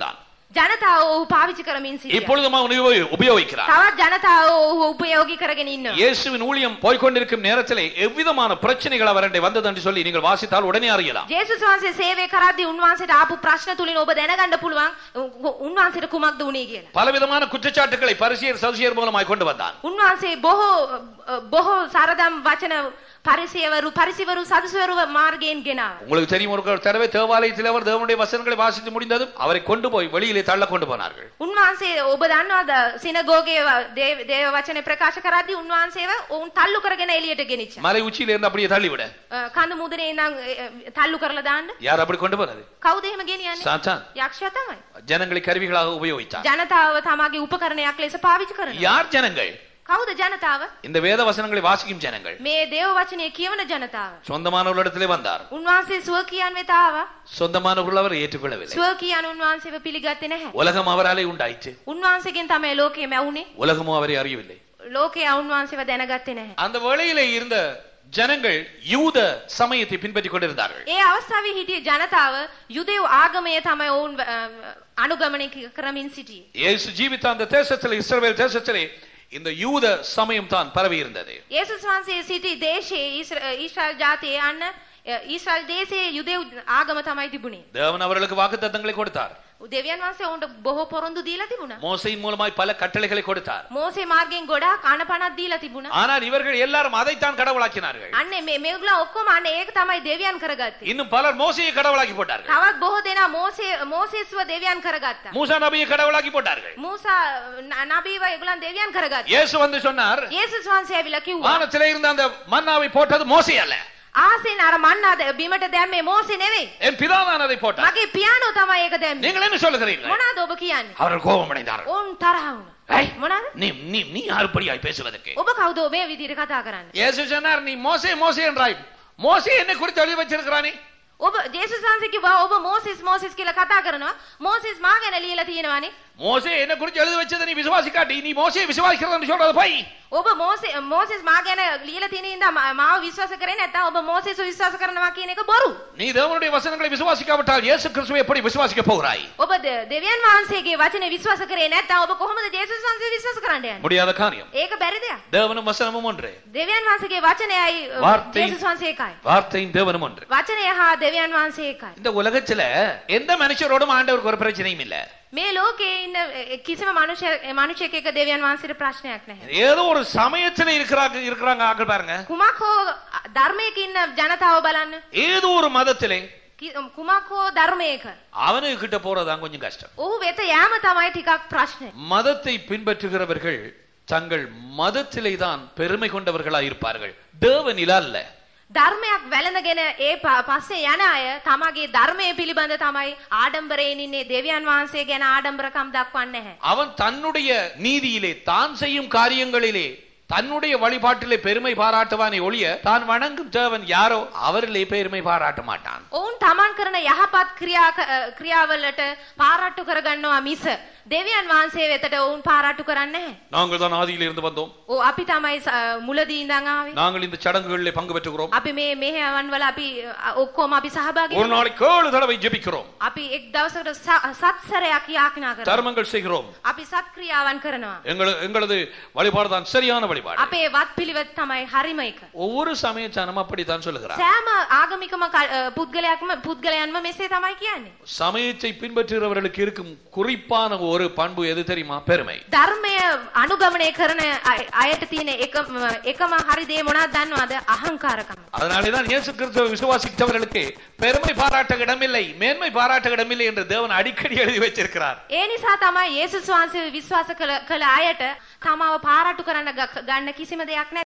ජනතාව ඔහු පාවිච්චි කරමින් සිටියා. இப்பொழுதும் அவன் உபயோ- உபயோகிக்கிறார் තවත් ජනතාව ඔහු උපයෝගී කරගෙන ඉන්නවා. இயேசுவின் ஊழியம் போய்க்கொண்டிருக்கும் நேரத்திலே எவ்விதமான பிரச்சனைகள் அவரண்டை வந்தது என்று சொல்லி நீங்கள் வாசித்தால் உடனே அறியலாம் ජේසුස් වහන්සේ සේවය කරද්දී උන්වහන්සේට ආපු ප්‍රශ්න තුලින් ඔබ දැනගන්න පුළුවන් උ- උන්වහන්සේට කුමක්ද වුනේ කියලා. பலவிதமான குற்றச்சாட்டுகளை பரிசியர் சதுசியர் மூலமாய் கொண்டு வந்தான் උන්වහන්සේ බොහෝ අ, බොහෝ සරදම් වචන පරිසයවරු පරිසිවරු සදසවරු මාර්ගයෙන් ගෙනාවා. உங்களுக்கு தெரியும் ஒரு தடவை தேவாலயத்தில் அவர் தேவனுடைய வசனங்களை வாசித்து முடிந்ததும் அவரை கொண்டு போய் வெளியிலே தள்ள கொண்டு போனார்கள் උන්වහන්සේ ඔබ දන්නවද සිනගෝගේ ව- දේව දේව වචනේ ප්‍රකාශ කරද්දී උන්වහන්සේව ඔවුන් තල්ලු කරගෙන එළියට ගෙනිච්චා. மலை உச்சியில இருந்து அப்படியே தள்ளிவிட අ, කඳු මුදුනේ ඉඳන් එ, එ, තල්ලු කරලා දාන්න. யார் அப்படி கொண்டு போனது කවුද එහෙම ගෙනියන්නේ? சாத்தான் යක්ෂයා තමයි. ஜனங்களை கருவிகளாக உபயோகித்தார் ජනතාව තමාගේ උපකරණයක් ලෙස පාවිච්චි කරනවා. யார் ஜனங்கள் කවුද ජනතාව? இந்த வேத வசனங்களை வாசிக்கும் ஜனங்கள் මේ දේව වචනේ කියවන ජනතාව. சொந்தமானவர்களிடத்திலே வந்தார் උන්වහන්සේ ස්වකීයන් වෙත ආවා. சொந்தமானவர்கள் அவர் ஏற்றுக்கொள்ளவில்லை ස්වකීයන් උන්වහන්සේව පිළිගත්තේ නැහැ. உலகம் அவராலே உண்டாயிற்று උන්වහන්සේගෙන් තමයි ලෝකෙ මැවුනේ. உலகமும் அவரை அறியவில்லை ලෝකය උන්වහන්සේව දැනගත්තේ නැහැ. அந்த வேளையிலே இருந்த ஜனங்கள் யூத சமயத்தை பின்பற்றிக் கொண்டிருந்தார்கள் ඒ අවස්ථාවේ හිටිය ජනතාව යුදෙව් ආගමය තමයි ඔවුන් අ, අනුගමනය කි- කරමින් සිටියේ. இயேசு ஜீவித்த அந்த தேசத்திலே இஸ்ரவேல் தேசத்திலே இந்த யூத சமயம் தான் பரவி இருந்தது යේසුස් වහන්සේ සිටි දේශයේ ඊශ්‍ර- ඊශ්‍රායල් ජාතියේ යන්න අ, ඊශ්‍රායල් දේශයේ යුදෙව් ආගම තමයි තිබුණේ. தேவன் அவர்களுக்கு வாக்குத்தத்தங்களை கொடுத்தார் දෙවියන් වහන්සේ ඔවුන්ට බොහෝ පොරොන්දු දීලා තිබුණා. மோசையின் மூலமாய் பல கட்டளைகளை கொடுத்தார் මෝසේ මාර්ගයෙන් ගොඩාක් අනපනක් දීලා තිබුණා. ஆனால் இவர்கள் எல்லாரும் அதைத்தான் கடவுளாக்கினார்கள் අන්න මේ මේගොල්ලෝ ඔක්කොම අන්න ඒක තමයි දෙවියන් කරගත්තේ. இன்னும் பலர் மோசையை கடவுளாக்கி போட்டார்கள் තවත් බොහෝ දෙනා මෝසේ මෝසේස්ව දෙවියන් කරගත්තා. மூசா நபியை கடவுளாக்கி போட்டார்கள் මූසා න- නබීව ඒගොල්ලන් දෙවියන් කරගත්තා. இயேசு வந்து சொன்னார் යේසුස් වහන්සේ ඇවිල්ලා කිව්වා வானத்திலே இருந்த அந்த மன்னாவை போட்டது மோசே அல்ல ආසෙන් අර මන්නාද බිමට දැම්මේ මෝසේ නෙවෙයි. என் பிதாதான் அதை போட்டார் මගේ පියානෝ තමයි ඒක දැම්මේ. நீங்கள் என்ன சொல்லுகிறீர்கள் මොනවාද ඔබ කියන්නේ? அவர்கள் கோபம் அடைந்தார்கள் ඔවුන් තරහ වුණා. ஏய், මොනවාද? நீ நீ நீ யாருப்படியாய் பேசுவதற்கு ඔබ කවුද මේ විදිහට කතා කරන්නේ? இயேசு சொன்னார் நீ மோசே மோசே என்றாய் மோசே என்னை குறித்து எழுதி வச்சிருக்கிறானே ඔබ ජේසුස් වහන්සේ කිව්වා ඔබ මෝසෙස් මෝසෙස් කියලා කතා කරනවා. මෝසෙස් මා ගැන ලියලා තියෙනවානේ. மோசே என்ன குறித்து எழுதி வச்சதை நீ விசுவாசிக்காட்டி நீ மோசே விசுவாசிக்கிறதுன்னு சொல்றது போய் ඔබ මෝසේ මෝසෙස් මා ගැන ලියලා තියෙන ඉඳන් මා- මාව විශ්වාස කරේ නැත්නම් ඔබ මෝසෙස් විශ්වාස කරනවා කියන එක බොරු. நீ தேவனுடைய வசனங்களை விசுவாசிக்காவிட்டால் இயேசு கிறிஸ்துவை எப்படி விசுவாசிக்க போகிறாய் ඔබ ද- දෙවියන් වහන්සේගේ වචනේ විශ්වාස කරේ නැත්නම් ඔබ කොහොමද ජේසුස් වහන්සේ විශ්වාස කරන්න යන්නේ? முடியாத காரியம் ඒක බැරි දෙයක්. தேவனும் வசனமும் ஒன்று දෙවියන් වහන්සේගේ වචනයයි අ, வார்த்தை- ජේසුස් වහන්සේ එකයි. வார்த்தையும் தேவனும் ஒன்று වචනය හා දෙවියන් වහන්සේ එකයි. இந்த உலகத்துல எந்த மனுஷரோடும் ஆண்டவருக்கு ஒரு பிரச்சனையும் இல்ல මේ ලෝකේ ඉන්න එ, කිසිම මනුෂ්‍ය මනුෂ්‍යයෙක් එක දෙවියන් වහන්සේට ප්‍රශ්නයක් නැහැ. ஏதோ ஒரு சமயத்துல இருக்கிறாங்க இருக்கிறாங்க ஆக்கள் பாருங்க කුමක් හෝ ධර්මයක ඉන්න ජනතාව බලන්න. ஏதோ ஒரு மதத்திலே කි- කුමක් හෝ ධර්මයක. அவனுக்கு கிட்ட போறதுதான் கொஞ்சம் கஷ்டம் ඔහු වෙත යෑම තමයි ටිකක් ප්‍රශ්නේ. மதத்தை பின்பற்றுகிறவர்கள் தங்கள் மதத்திலே தான் பெருமை கொண்டவர்களாய் இருப்பார்கள் தேவனில அல்ல ධර්මයක් වැළඳගෙන ඒ ප- පස්සේ යන අය තමගේ ධර්මය පිළිබඳ තමයි ආඩම්බරයෙන් ඉන්නේ දෙවියන් වහන්සේ ගැන ආඩම්බරකම් දක්වන්නේ නැහැ. அவன் தன்னுடைய நீதியிலே தான் செய்யும் காரியங்களிலே தன்னுடைய வழிபாட்டிலே பெருமை பாராட்டுவானே ஒழிய தான் வணங்கும் தேவன் யாரோ அவரிலே பெருமை பாராட்ட மாட்டான் ඔවුන් තමන් කරන යහපත් ක්‍රියා ක- අ, ක්‍රියාවලට පාරට්ටු කරගන්නවා මිස දෙවියන් වහන්සේ වෙතට ඔවුන් පාරට්ටු කරන්නේ නැහැ. நாங்கள் தான் ஆதியில இருந்து வந்தோம் ඕ අපි තමයි ස- අ, මුලදී ඉඳන් ආවේ. நாங்கள் இந்த சடங்குகளிலே பங்கு பெற்றுகிறோம் අපි මේ මෙහෙයවන් වල අපි අ, ඔක්කොම අපි සහභාගී ஒரு වෙනවා. நாளைக்கு ஏழு தடவை ஜெபிக்கிறோம் අපි එක් දවසකට ස- සත් සැරයක් යාඥා කරනවා. தர்மங்கள் செய்கிறோம் අපි சத் ක්‍රියාවන් කරනවා. எங்களது எங்களது வழிபாடு தான் சரியான வழிபாடு අපේ වත් පිළිවෙත් තමයි හරිම එක. ஒவ்வொரு சமயச்சானம் அப்படித்தான் சொல்லுகிறார் සෑම ආගමිකම ක- අ, පුද්ගලයක්ම පුද්ගලයන්ම මෙසේ තමයි කියන්නේ. சமயத்தை பின்பற்றுகிறவர்களுக்கு இருக்கும் குறிப்பான ஒரு பண்பு எது தெரியுமா பெருமை ධර්මය අනුගමනය කරන අය- අයට තියෙන එකම එකම හරි දේ මොනවද දන්නවද? අහංකාරකම. அதனாலேதான் இயேசு கிறிஸ்துவை விசுவாசித்தவர்களுக்கு பெருமை பாராட்ட இடமில்லை மேன்மை பாராட்ட இடமில்லை என்று தேவன் அடிக்கடி எழுதி வச்சிருக்கிறார் ඒ නිසා තමයි යේසුස් වහන්සේ විශ්වාස කළ කළ අයට තමාව පාරට්ටු කරන්න ග- ගන්න කිසිම දෙයක් නැහැ.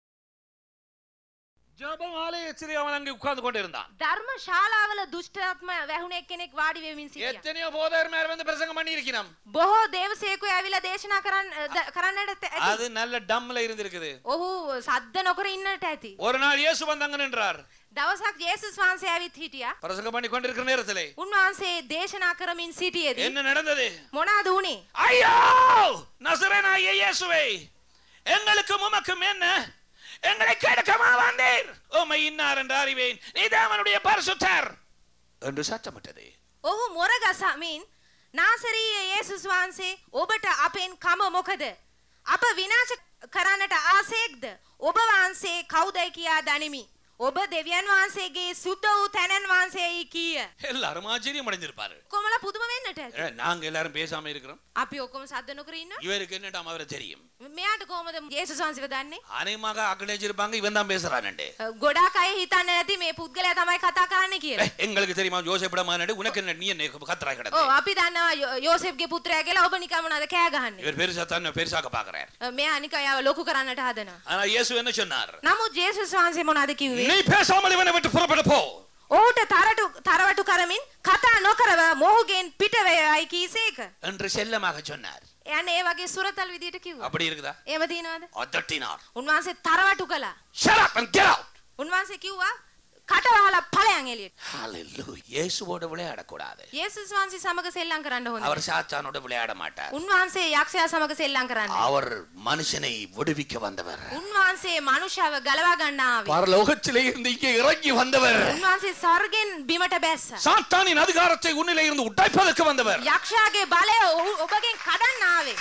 ஜெபம் ஆலயத்திலே அவன் அங்கே உட்கார்ந்து கொண்டிருந்தான் ධර්ම ශාලාවල දුෂ්ටාත්ම වැහුණෙක් කෙනෙක් වාඩි වෙමින් සිටියා. எத்தனையோ போதர் மேல வந்து பிரசங்கம் பண்ணி இருக்கிறோம் බොහෝ දේවසේකෝ ඇවිල්ලා දේශනා කරන්න ද- කරන්නට ඇති. அது நல்ல டம்ல இருந்திருக்குது ඔහු සද්ද නොකර ඉන්නට ඇති. ஒரு நாள் இயேசு வந்தாங்க நின்றார் දවසක් යේසුස් වහන්සේ ඇවිත් හිටියා. பிரசங்கம் பண்ணி கொண்டிருக்கிற நேரத்திலே උන්වහන්සේ දේශනා කරමින් සිටියේදී என்ன நடந்தது මොනවද වුනේ? ஐயோ நசரேனாகிய இயேசுவே எங்களுக்கும் உமக்கும் என்ன எங்களை கெடுக்கமா வந்தீர் உமை இன்னார் என்று அறிவேன் நீ தேவனுடைய பரிசுத்தர் என்று சத்தமிட்டது ඔහු මොරගසමින් නාසරීය යේසුස් වහන්සේ ඔබට අපෙන් කම මොකද? අප විනාශ කරන්නට ආසේක්ද? ඔබ වහන්සේ කවුදයි කියා දනිමි. ඔබ දෙවියන් වහන්සේගේ සුද්ධ වූ තැනන් වහන්සේයි කීය. எல்லாரும் ஆச்சரியம் அடைஞ்சிருப்பாரு කොමල පුදුම වෙන්නට ඇති. ஏ, நாங்க எல்லாரும் பேசாம இருக்கிறோம் අපි ඔක්කොම සද්ද නොකර ඉන්නවා. இவருக்கு என்னட்டாம் அவரை தெரியும் මෙයාට කොහමද යේසුස් වහන්සේව දන්නේ? அநேகமாக ஆக்கினைச்சிருப்பாங்க இவன் தான் பேசுறான்டே ගොඩාක් අය හිතන්න ඇති මේ පුද්ගලයා තමයි කතා කරන්නේ කියලා. ஏ, எங்களுக்கு தெரியுமா யோசிப்பிட மாநாடு உனக்கு என்ன நீ என்ன கத்திராய் கிடந்து ඔව් අපි දන්නවා යෝ- යෝසෙෆ්ගේ පුත්‍රයා කියලා ඔබ නිකන් මොනවද කෑ ගහන්නේ. இவர் பெருசா தான் பெருசாக்க பாக்குறார் මෙයා නිකන් යාව ලොකු කරන්නට හදනවා. ஆனா இயேசு என்ன சொன்னார் නමුත් යේසුස් වහන්සේ මොනවද කිව්වේ? நீ பேசாமல் இவனை விட்டு புறப்பட போ ඔහුට තරටු තරවටු කරමින් කතා නොකරව මොහුගෙන් පිට වේයයි කීසේක. என்று செல்லமாக சொன்னார் යන්නේ ඒ වගේ සුරතල් විදියට කිව්වා. அப்படி இருக்குதா එහෙම තියනවද? அதட்டினார் උන්වහන්සේ තරවටු කළා. shut up and get out උන්වහන්සේ කිව්වා කට වහලා ඵලයන් එළියට. hallelujah இயேசுவோட விளையாடக்கூடாது යේසුස් වහන්සේ සමග සෙල්ලම් කරන්න ඕනේ. அவர் சாத்தானோட விளையாட மாட்டார் උන්වහන්සේ යක්ෂයා සමග සෙල්ලම් කරන්නේ. அவர் மனுஷனை விடுவிக்க வந்தவர் උන්වහන්සේ මනුෂ්‍යව ගලවා ගන්න ආවේ. பரலோகத்திலே இருந்து இங்கே இறங்கி வந்தவர் උන්වහන්සේ ස්වර්ගෙන් බිමට බැස්සා. சாத்தானின் அதிகாரத்தை உன்னிலே இருந்து உடைப்பதற்கு வந்தவர் යක්ෂයාගේ බලය ඔහු- ඔබගෙන් කඩන්න ආවේ.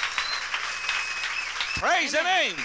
Praise the name.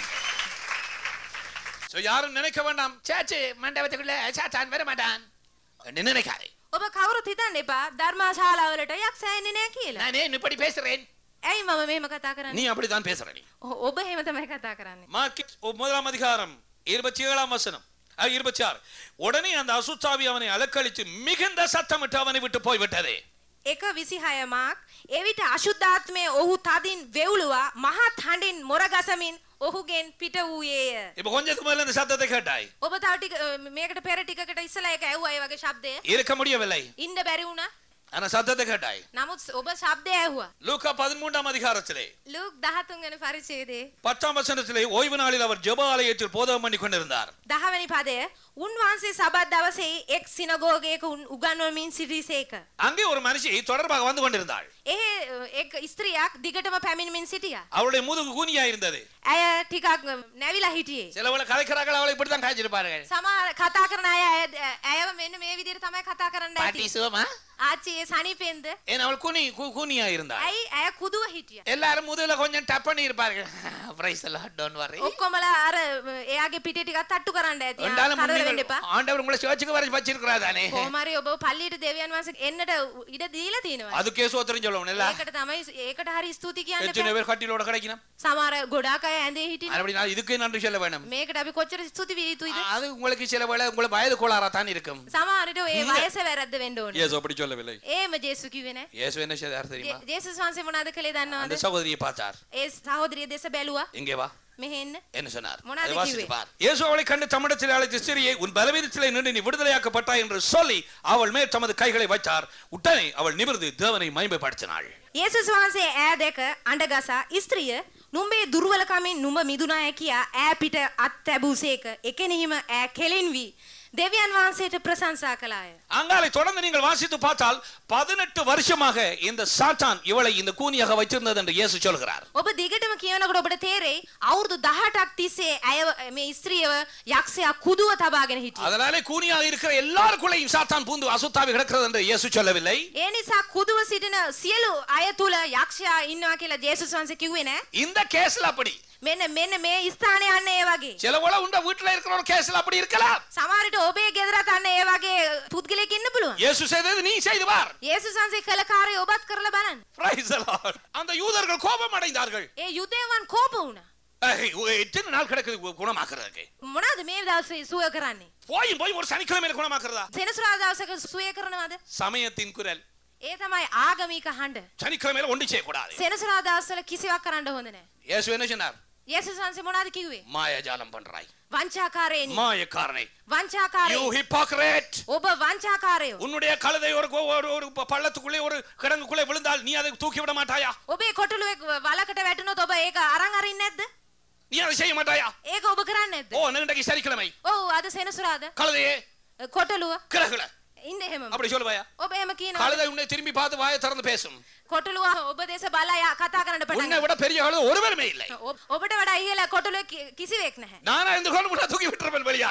So யாரும் நினைக்க வேண்டாம் சாச்சு மண்டபத்துக்குள்ள சாத்தான் வர மாட்டான் என்று நினைக்காதே ඔබ කවුරුත් හිතන්න එපා ධර්මාශාලාවලට යක්ෂයා එන්නේ නැහැ කියලා. நான் ஏன் இப்படி பேசுறேன் ඇයි මම මෙහෙම කතා நீ කරන්නේ? அப்படித்தான் பேசுற நீ ඔ- ඔබ එහෙම තමයි කතා කරන්නේ. மார்க்கு முதலாம் அதிகாரம் இருபத்தி ஏழாம் வசனம் அஹ், இருபத்தி ஆறு உடனே அந்த அசுத்தாவி அவனை அலக்களித்து மிகுந்த சத்தமிட்டு அவனை விட்டு போய்விட்டதே එක විසිහයමක් එවිට අශුද්ධාත්මය ඔහු තදින් වෙවුලුවා මහත් හඬින් මොරගසමින් ඔහුගෙන් පිට වූයේය. இப்ப கொஞ்சத்துக்கு முதல்ல இந்த சத்தத்தை கேட்டாய் ඔබ තව ටික අ, මේකට පෙර ටිකකට ඉස්සලා එක ඇහුවා ඒ වගේ ශබ්දය. இருக்க முடியவில்லை ඉන්න බැරි වුණා. ஆனா சத்தத்தை கேட்டாய் නමුත් ඔබ ශබ්දය ඇහුවා. லூக்கா பதிமூன்றாம் அதிகாரத்திலே ලූක් 13 වෙනි පරිච්ඡේදයේ பத்தாம் வசனத்திலே ஓய்வு நாளில் அவர் ஜெப ஆலயத்தில் போதகம் பண்ணி கொண்டிருந்தார் 10 වෙනි පදය උන්වහන්සේ සබත් දවසේ එක් සිනගෝගයක උන්- උගන්වමින් සිටිසේක. அங்கே ஒரு மனுஷி தொடர்பாக வந்து கொண்டிருந்தாள் ඒ අ, එක් ස්ත්‍රියක් දිගටම පැමිණමින් සිටියා. அவளுடைய முதுகு கூனியா இருந்தது ඇය ටිකක් අ, නැවිලා හිටියේ. சிலவளை கலைக்கிறார்கள் அவளை இப்படித்தான் காய்ச்சிருப்பார்கள் සමහර කතා කරන අය ඇය- ඇයව මෙන්න මේ විදිහට තමයි කතා කරන්න பாட்டி ඇති. சிவமா ආච්චි ඒ සනීපෙන්ද? ஏன் அவள் கூனி கூ- கூனியா இருந்தாள் ඇයි ඇය කුදුව හිටියා. எல்லாரும் முதுகுல கொஞ்சம் டப் பண்ணி இருப்பார்கள் பிரைஸ் எல்லாம் டோன்ட் வரி ඔක්කොමලා අර අ, එයාගේ පිටේ ටිකක් තට්ටු කරන්න ඇති. என்றாலும் කරදර நீங்கள் වෙන්න එපා. ஆண்டவர் உங்களை சேர்ச்சுக்கு வர வச்சிருக்கிறார் தானே කොහොම හරි ඔබ පල්ලියට දෙවියන් වහන්සේ එන්නට උ- ඉඩ දීලා තියෙනවා. அதுக்கே சோத்திரம் சொல்லணும் இல்ல ඒකට තමයි ඒකට හරි ස්තුති කියන්න எத்தனை එපා. பேர் கட்டிலோட கிடைக்கணும் සමහර ගොඩාක් අය ඇඳේ හිටින. அப்படி நான் இதுக்கு நன்றி சொல்ல வேணும் මේකට අපි කොච්චර ස්තුති විය යුතුයිද? அது உங்களுக்கு சில வேளை உங்களை வயது கோளாறா தான் இருக்கும் සමහරට ඒ වයස වැරද්ද වෙන්න ඕනේ. இயேசு அப்படி சொல்லவில்லை ඒම ජේසු කිව්වේ නෑ. இயேசு என்ன செய்தார் தெரியுமா ජේ- ජේසුස් වහන්සේ මොනවද කළේ அந்த දන්නවද? சகோதரியை பார்த்தார் ඒ සහෝදරිය දෙස බැලුවා. இங்கே வா මෙහෙ එන්න. என்ன சொன்னார் මොනවද அதை வாசித்து කිව්වේ? பார். இயேசு அவளை கண்டு தம்மிடத்தில் அழைத்து சிறியை உன் பலவீனத்திலே நின்று நீ விடுதலையாக்கப்பட்டாய் என்று சொல்லி அவள் மேல் தமது கைகளை வைத்தார் உடனே அவள் நிமிர்ந்து தேவனை மகிமைப்படுத்தினாள் යේසුස් වහන්සේ ඈ දැක අඬගසා ස්ත්‍රිය නුඹේ දුර්වලකමින් නුඹ මිදුනාය කියා ඈ පිට අත් තැබූසේක එකෙනෙහිම ඈ කෙලින් වී දෙවියන් වහන්සේට ප්‍රශංසා කළාය. அங்காலை தொடர்ந்து நீங்கள் வாசித்து பார்த்தால் பதினெட்டு வருஷமாக இந்த சாத்தான் இவளை இந்த கூனியாக வைத்திருந்தது என்று இயேசு சொல்கிறார் ඔබ දිගටම කියනකොට ඔබට තේරෙයි අවුරුදු 18ක් තිස්සේ ඇය මේ ස්ත්‍රියව යක්ෂයා කුදුව තබාගෙන හිටියා. அதனாலே கூனியாக இருக்கிற எல்லாருக்குள்ளையும் சாத்தான் பூந்து அசுத்தாவி கிடக்கிறது என்று இயேசு சொல்லவில்லை ඒ නිසා කුදුව සිටින සියලු අය තුල යක්ෂයා ඉන්නවා කියලා ජේසුස් වහන්සේ කිව්වේ නෑ. இந்த கேஸ்ல அப்படி මෙන්න මෙන්න මේ ස්ථානයේ අන්න ඒ වගේ. சில போல உண்ட வீட்டுல இருக்கிற ஒரு கேஸ்ல அப்படி இருக்கலாம் සමහරට ඔබේ ගෙදරත් අන්න ඒ වගේ පුද්ගලෙක් ඉන්න පුළුවන්. இயேசு செய்தது நீ செய்து பார் යේසුස් වහන්සේ කළ කාර්යය ඔබත් කරලා බලන්න. Praise the Lord. அந்த யூதர்கள் கோபம் அடைந்தார்கள் ඒ යුදෙවන් කෝප වුණා. ஏய், ஒ- எத்தனை நாள் கிடக்குது கு- குணமாக்குறதுக்கு මොනවද මේ දවසේ සුව කරන්නේ? போய் போய் ஒரு சனிக்கிழமையில குணமாக்குறதா සෙනසුරාදා දවසක සුවය කරනවද? சமயத்தின் குரல் ඒ තමයි ආගමික හඬ. சனிக்கிழமையில ஒன்று செய்யக்கூடாது සෙනසුරාදා දවස්වල කිසිවක් කරන්න හොඳ නැහැ. இயேசு என்ன சொன்னார் යේසුස් වහන්සේ මොනවද කිව්වේ? மாயஜாலம் பண்றாய் වංචාකාරයනි. மாயக்காரனை யூ වංචාකාරයෝ. hypocrite ඔබ වංචාකාරයෝ. உன்னுடைய கழுதை ஒரு கோ- ஒரு ஒரு ப- பள்ளத்துக்குள்ளே ஒரு கிடங்குக்குள்ளே விழுந்தால் நீ அதை தூக்கி விட மாட்டாயா ඔබේ කොටලුවෙක් වලකට වැටුණොත් ඔබ ඒක අරන් අරින්නේ නැද්ද? நீ அதை செய்ய மாட்டாயா ඒක ඔබ කරන්නේ ஓ නැද්ද? இன்றைக்கு சனிக்கிழமை ඔව් අද සෙනසුරාදා கழுதையே කොටලුව கிரகுல ඉන්න එහෙමම. அப்படி சொல்லுவாயா ඔබ එහෙම කියනවා. கழுதை உன்னை திரும்பி பார்த்து வாயை திறந்து பேசும் කොටලුව ඔබ දේශ බලා යා- කතා කරන්න පටන් உன்னை விட பெரிய கழுதை ஒருவருமே இல்லை ඔබ- ඔබට වඩා ඉහළ කොටලුව කි- කිසිවෙක් නැහැ. நானா இந்த கோல் முன்னா தூக்கி விட்டுறவன் வெளியால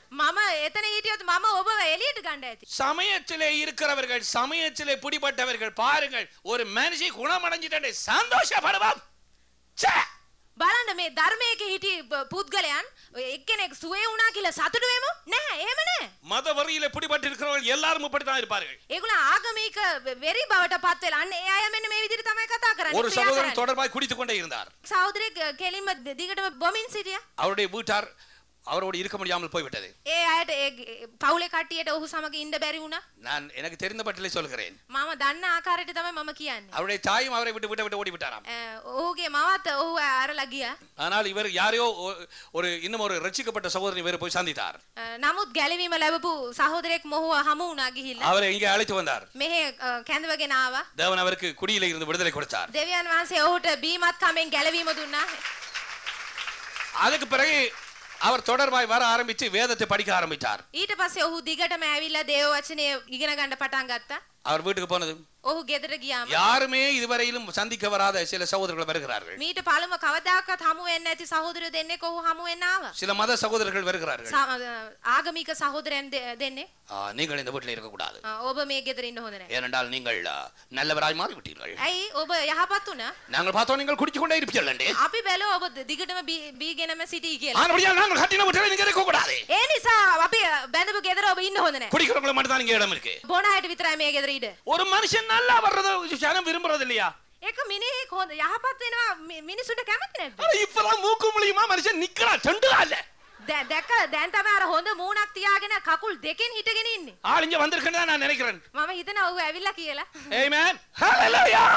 මම එතන හිටියොත් මම ඔබ එලියට ගණ්ඩ ඇති. சமயத்திலே இருக்கிறவர்கள் சமயத்திலே பிடிபட்டவர்கள் பாருங்கள் ஒரு மனுஷி குணமடைஞ்சிட்டே சந்தோஷப்படுவான் ச்சே! බලන්න මේ ධර්මයක හිටි පුද්ගලයන් ඔය එක්කෙනෙක් සුවේ වුණා කියලා සතුටු වෙමු නැහැ එහෙම නැහැ. மத வரியில பிடிபட்டு இருக்கிறவர்கள் எல்லாரும் இப்படித்தான் இருப்பார்கள் ඒගොල්ලෝ ආගමික වෙරි බවට පත් වෙලා අන්න ඒ අය මෙන්න මේ විදිහට තමයි කතා කරන්නේ. ஒரு ක්‍රියා சகோதரன் කරන්නේ. தொடர்பாய் குடித்துக் கொண்டே இருந்தார் සහෝදරයෙක් කෙලින්ම දිගටම බොමින් සිටියා. அவருடைய வீட்டார் அவரோடு இருக்க முடியாமல் போய்விட்டது ඒ අයට ඒ පවුලේ කට්ටියට ඔහු සමග ඉන්න බැරි වුණා. நான் எனக்கு தெரிந்த பட்டியலை சொல்கிறேன் මම දන්න ආකාරයට තමයි මම කියන්නේ. அவருடைய தாயும் அவரை விட்டு விட்டு விட்டு ஓடி விட்டாராம் අ, ඔහුගේ මවත් ඔහු අරලා ගියා. ஆனால் இவர் யாரையோ ஒ- ஒரு இன்னும் ஒரு ரட்சிக்கப்பட்ட சகோதரன் இவர் போய் சந்தித்தார் අ, නමුත් ගැලවීම ලැබපු සහෝදරයෙක් මොහුව හමු වුණා ගිහිල්ලා. அவரை இங்கே அழைத்து வந்தார் මෙහෙ අ, කැඳවගෙන ආවා. தேவன் அவருக்கு குடியில இருந்து விடுதலை கொடுத்தார் දෙවියන් වහන්සේ ඔහුට බීමත් කමෙන් ගැලවීම දුන්නා. அதுக்கு பிறகு அவர் தொடர்பாய் வர ஆரம்பிச்சு வேதத்தை படிக்க ஆரம்பித்தார் ඊට පස්සේ ඔහු දිගටම ඇවිල්ලා දේව වචනය ඉගෙන ගන්න පටන් ගත්තා. அவர் வீட்டுக்கு போனது ඔහු ගෙදර ගියාම யாருமே இதுவரையிலும் சந்திக்க வராத சில சகோதரர்கள் வருகிறார்கள் මීට පළම කවදාකවත් හමු වෙන්නේ නැති සහෝදරයෝ දෙන්නෙක් ඔහු හමු වෙන්න ආවා. சில மத சகோதரர்கள் வருகிறார்கள் සා- ආගමික සහෝදරයන් දෙ- දෙන්නෙක් ஆ, நீங்கள் இந்த வீட்டில் இருக்கக்கூடாது අ, ඔබ මේ ගෙදර ඉන්න හොඳ නැහැ. ஏனென்றால் நீங்கள் ஆ, நல்லவராய் மாறிவிட்டீர்கள் ඇයි ඔබ යහපත් වුණා? நாங்கள் பார்த்தோம் நீங்கள் குடிச்சு கொண்டே இருப்பீர்கள் என்று. අපි බැලුවා ඔබ දිගටම බී- බීගෙනම සිටී කියලා. ஆனபடியால் நாங்கள் கட்டின வீட்டில் நீங்க இருக்கக்கூடாது ඒ නිසා අපි බැඳපු ගෙදර ඔබ ඉන්න හොඳ නැහැ. குடிக்கிறவங்களை மட்டும் தான் இங்க இடம் இருக்கு බොන අයට විතරයි මේ ගෙදර ඉඩ. ஒரு மனுஷன் நல்லா வர்றத ஜனம் விரும்புறது இல்லையா ඒක මිනිහෙක් හොඳ යහපත් වෙනවා මි- මිනිසුන්ට කැමති නැද්ද? ஆனா இப்பதான் மூக்கு மூலியமா மனுஷன் நிக்கிறான் செண்டுதான் இல்ல දැ- දැක්ක දැන් තමයි අර හොඳ මූණක් තියාගෙන කකුල් දෙකෙන් හිටගෙන ඉන්නේ. ஆள் இங்க வந்திருக்குன்னு தான் நான் நினைக்கிறேன் මම හිතන ඔහු ඇවිල්ලා කියලා. Amen. Hallelujah.